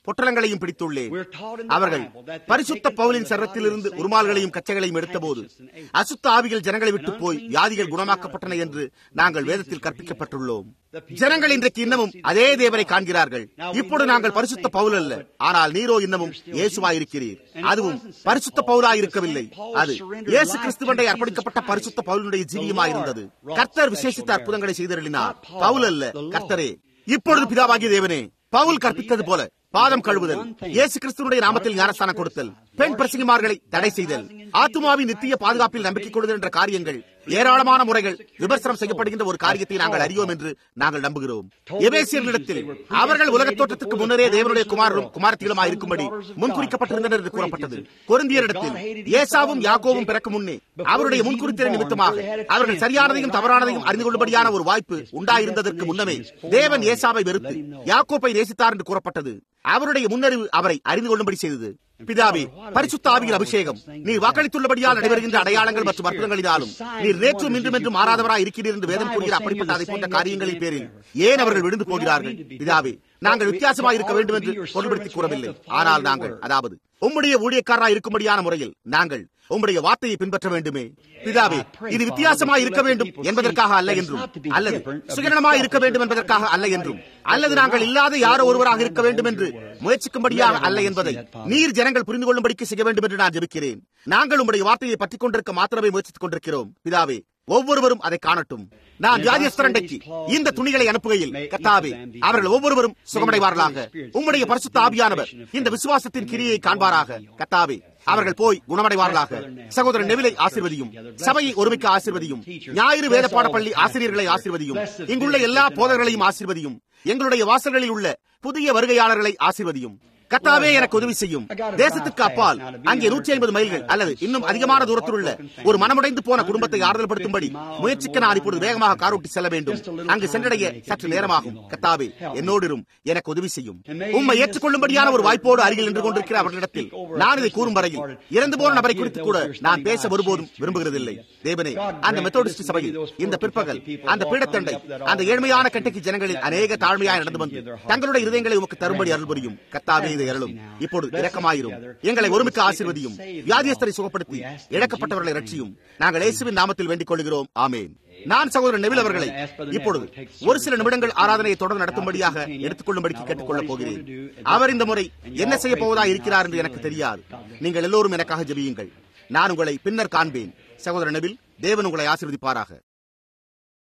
பொட்டலங்களையும் பிடித்துள்ளேன் அவர்கள் பரிசுத்த பவுலின் சரத்திலிருந்து உருமால்களையும் கச்சைகளையும் எடுத்தபோது அசுத்த ஆவிகள் ஜனங்களை விட்டு போய் வியாதிகள் குணமாக்கப்பட்டன என்று நாங்கள் வேதத்தில் கற்பிக்கப்பட்டுள்ளோம் ஜனங்கள் இன்றைக்கு இன்னமும் அதே தேவனை காண்கிறார்கள் இப்போது நாங்கள் பரிசுத்த பவுல் அல்ல ஆனால் நீரோ இன்னமும் இயேசுவாயிருக்கிறீர் அதுவும் பரிசுத்த பவுலாயிருக்கவில்லை அது இயேசு கிறிஸ்துவண்டை அர்ப்பணிக்கப்பட்ட பரிசுத்த பவுலுடைய ஜீவியமாயிருந்தது கர்த்தர் விசேஷித்த அற்புதங்களை செய்தருளினார் பவுல் அல்ல கர்த்தரே இப்பொழுது பிதாவாகிய தேவனே பவுல் கற்பித்தது போல பாதம் கழுவுதல் இயேசு கிறிஸ்துவனுடைய நாமத்தில் ஞானஸ்தானம் கொடுத்தல் பெண் பிரசங்கிமார்களை தடை செய்தல் ஆத்மாவின் நித்திய பாதுகாப்பில் நம்பிக்கை கொள்ளுதல் என்ற காரியங்கள் ஏராளமான முறைகள் விமர்சனம் செய்யப்படுகின்ற ஒரு காரியத்தை நாங்கள் அறியோம் என்று நாங்கள் நம்புகிறோம் எபேசியர்களிடத்தில் அவர்கள் உலக தோற்றத்துக்கு முன்னரே தேவனுடைய குமாரரும் குமாரத்திகளுமாய் இருக்கும்படி முன்குறிக்கப்பட்டிருந்தனர் என்று கூறப்பட்டது கொருந்தியரிடத்தில் ஏசாவும் யாக்கோவும் பிறக்கும் முன்னே அவருடைய முன்குறித்திற நிமித்தமாக அவர்கள் சரியானதையும் தவறானதையும் அறிந்து கொள்ளும்படியான ஒரு வாய்ப்பு உண்டாயிருந்ததற்கு முன்னமே தேவன் ஏசாவை வெறுத்து யாக்கோப்பை நேசித்தார் என்று கூறப்பட்டது அவருடைய முன்னறிவு அவரை அறிந்து கொள்ளும்படி செய்தது பிதாவே பரிசுத்த ஆவியின் அபிஷேகம் நீர் வாக்களித்துள்ளபடியால் நடைபெறுகின்ற அடையாளங்கள் மற்றும் அற்புதங்களினாலும் நீர் நேற்றும் இன்றும் என்று மாறாதவராய் இருக்கிறீர் என்று வேதம் கூறுகிற அப்படிப்பட்ட அதை போன்ற காரியங்களின் பேரில் ஏன் அவர்கள் விழுந்து போகிறார்கள் பிதாவே நாங்கள் வித்தியாசமாக இருக்க வேண்டும் என்று பொருள்படுத்தி கூறவில்லை ஆனால் நாங்கள் அதாவது உம்முடைய ஊழியக்காரராய் இருக்கும்படியான முறையில் நாங்கள் உம்முடைய வார்த்தையை பின்பற்ற வேண்டுமே பிதாவே இது வித்தியாசமாக இருக்க வேண்டும் என்பதற்காக அல்ல என்றும் அல்லது சுயநலமாக இருக்க வேண்டும் என்பதற்காக அல்ல என்றும் அல்லது நாங்கள் இல்லாத யாரோ ஒருவராக இருக்க வேண்டும் என்று முயற்சிக்கும்படியாக அல்ல என்பதை நீர் ஜனங்கள் புரிந்து கொள்ளும்படிக்கு செய்ய வேண்டும் என்று நான் ஜெபிக்கிறேன் நாங்கள் உம்முடைய வார்த்தையை பற்றிக் கொண்டிருக்க மாத்திரமே முயற்சித்துக் கொண்டிருக்கிறோம் பிதாவே ஒவ்வொருவரும் அதை காணட்டும் நான் வியாதியஸ்தரண்டைக்கு இந்த துணிகளை அனுப்புகையில் கத்தாவே அவர்கள் ஒவ்வொருவரும் சுகமடைவார்களாக உம்முடைய பரிசுத்த ஆவியானவர் இந்த விசுவாசத்தின் கிரியை காண்பாராக கத்தாவே அவர்கள் போய் குணமடைவார்களாக சகோதரன் நெவிலை ஆசிர்வதியும் சபையை ஒருமிக்க ஆசிர்வதியும் ஞாயிறு வேத பாடப்பள்ளி ஆசிரியர்களை ஆசிர்வதியும் இங்குள்ள எல்லா போதகர்களையும் ஆசிர்வதியும் எங்களுடைய வாசல்களில் உள்ள புதிய வருகையாளர்களை ஆசிர்வதியும் கத்தாவே எனக்கு உதவி செய்யும் தேசத்துக்கு அப்பால் அங்கே நூற்றி ஐம்பது மைல்கள் அல்லது இன்னும் அதிகமான தூரத்தில் உள்ள ஒரு மனமுடைந்து போன குடும்பத்தை ஆறுதல் படுத்தும்படி முயற்சிக்க நான் இப்பொழுது வேகமாக காரோட்டி செல்ல வேண்டும் அங்கு சென்றடைய சற்று நேரமாகும் கத்தாவே என்னோடும் எனக்கு உதவி செய்யும் உண்மை ஏற்றுக்கொள்ளும்படியான ஒரு வாய்ப்போடு அருகில் நின்று கொண்டிருக்கிற அவர்களிடத்தில் நான் இதை கூறும் வரையில் இறந்து போன நபரை குறித்து கூட நான் பேச ஒருபோதும் விரும்புகிறதில்லை தேவனே அந்த மெத்தோடிஸ்ட் சபையில் இந்த பிற்பகல் அந்த பீடத்தண்டை அந்த ஏழ்மையான கட்டைக்கு ஜனங்களில் அநேக தாழ்மையாய் நடந்து வந்து தங்களுடைய இருதயங்களை உமக்கு தரும்படி அருள் புரியும் கத்தாவே இதை அருளும் இப்பொழுது இரக்கமாயிரும் எங்களை ஒருமிக்க ஆசீர்வதியும் வியாதியஸ்தரை சுகப்படுத்தி இழக்கப்பட்டவர்களை ரட்சியும் நாங்கள் இயேசுவின் நாமத்தில் வேண்டிக் கொள்கிறோம் ஆமேன் நான் சகோதரர் நெவில் அவர்களை இப்பொழுது ஒரு சில நிமிடங்கள் ஆராதனையை தொடர்ந்து நடத்தும்படியாக எடுத்துக் கொள்ளும்படிக்கு கேட்டுக்கொள்ளப் போகிறேன் அவர் இந்த முறை என்ன செய்ய போவதா இருக்கிறார் என்று எனக்கு தெரியாது நீங்கள் எல்லோரும் எனக்காக ஜெபியுங்கள் நான் உங்களை பின்னர் காண்பேன் சகோதரர் நெவில் தேவன் உங்களை ஆசீர்வதிப்பாராக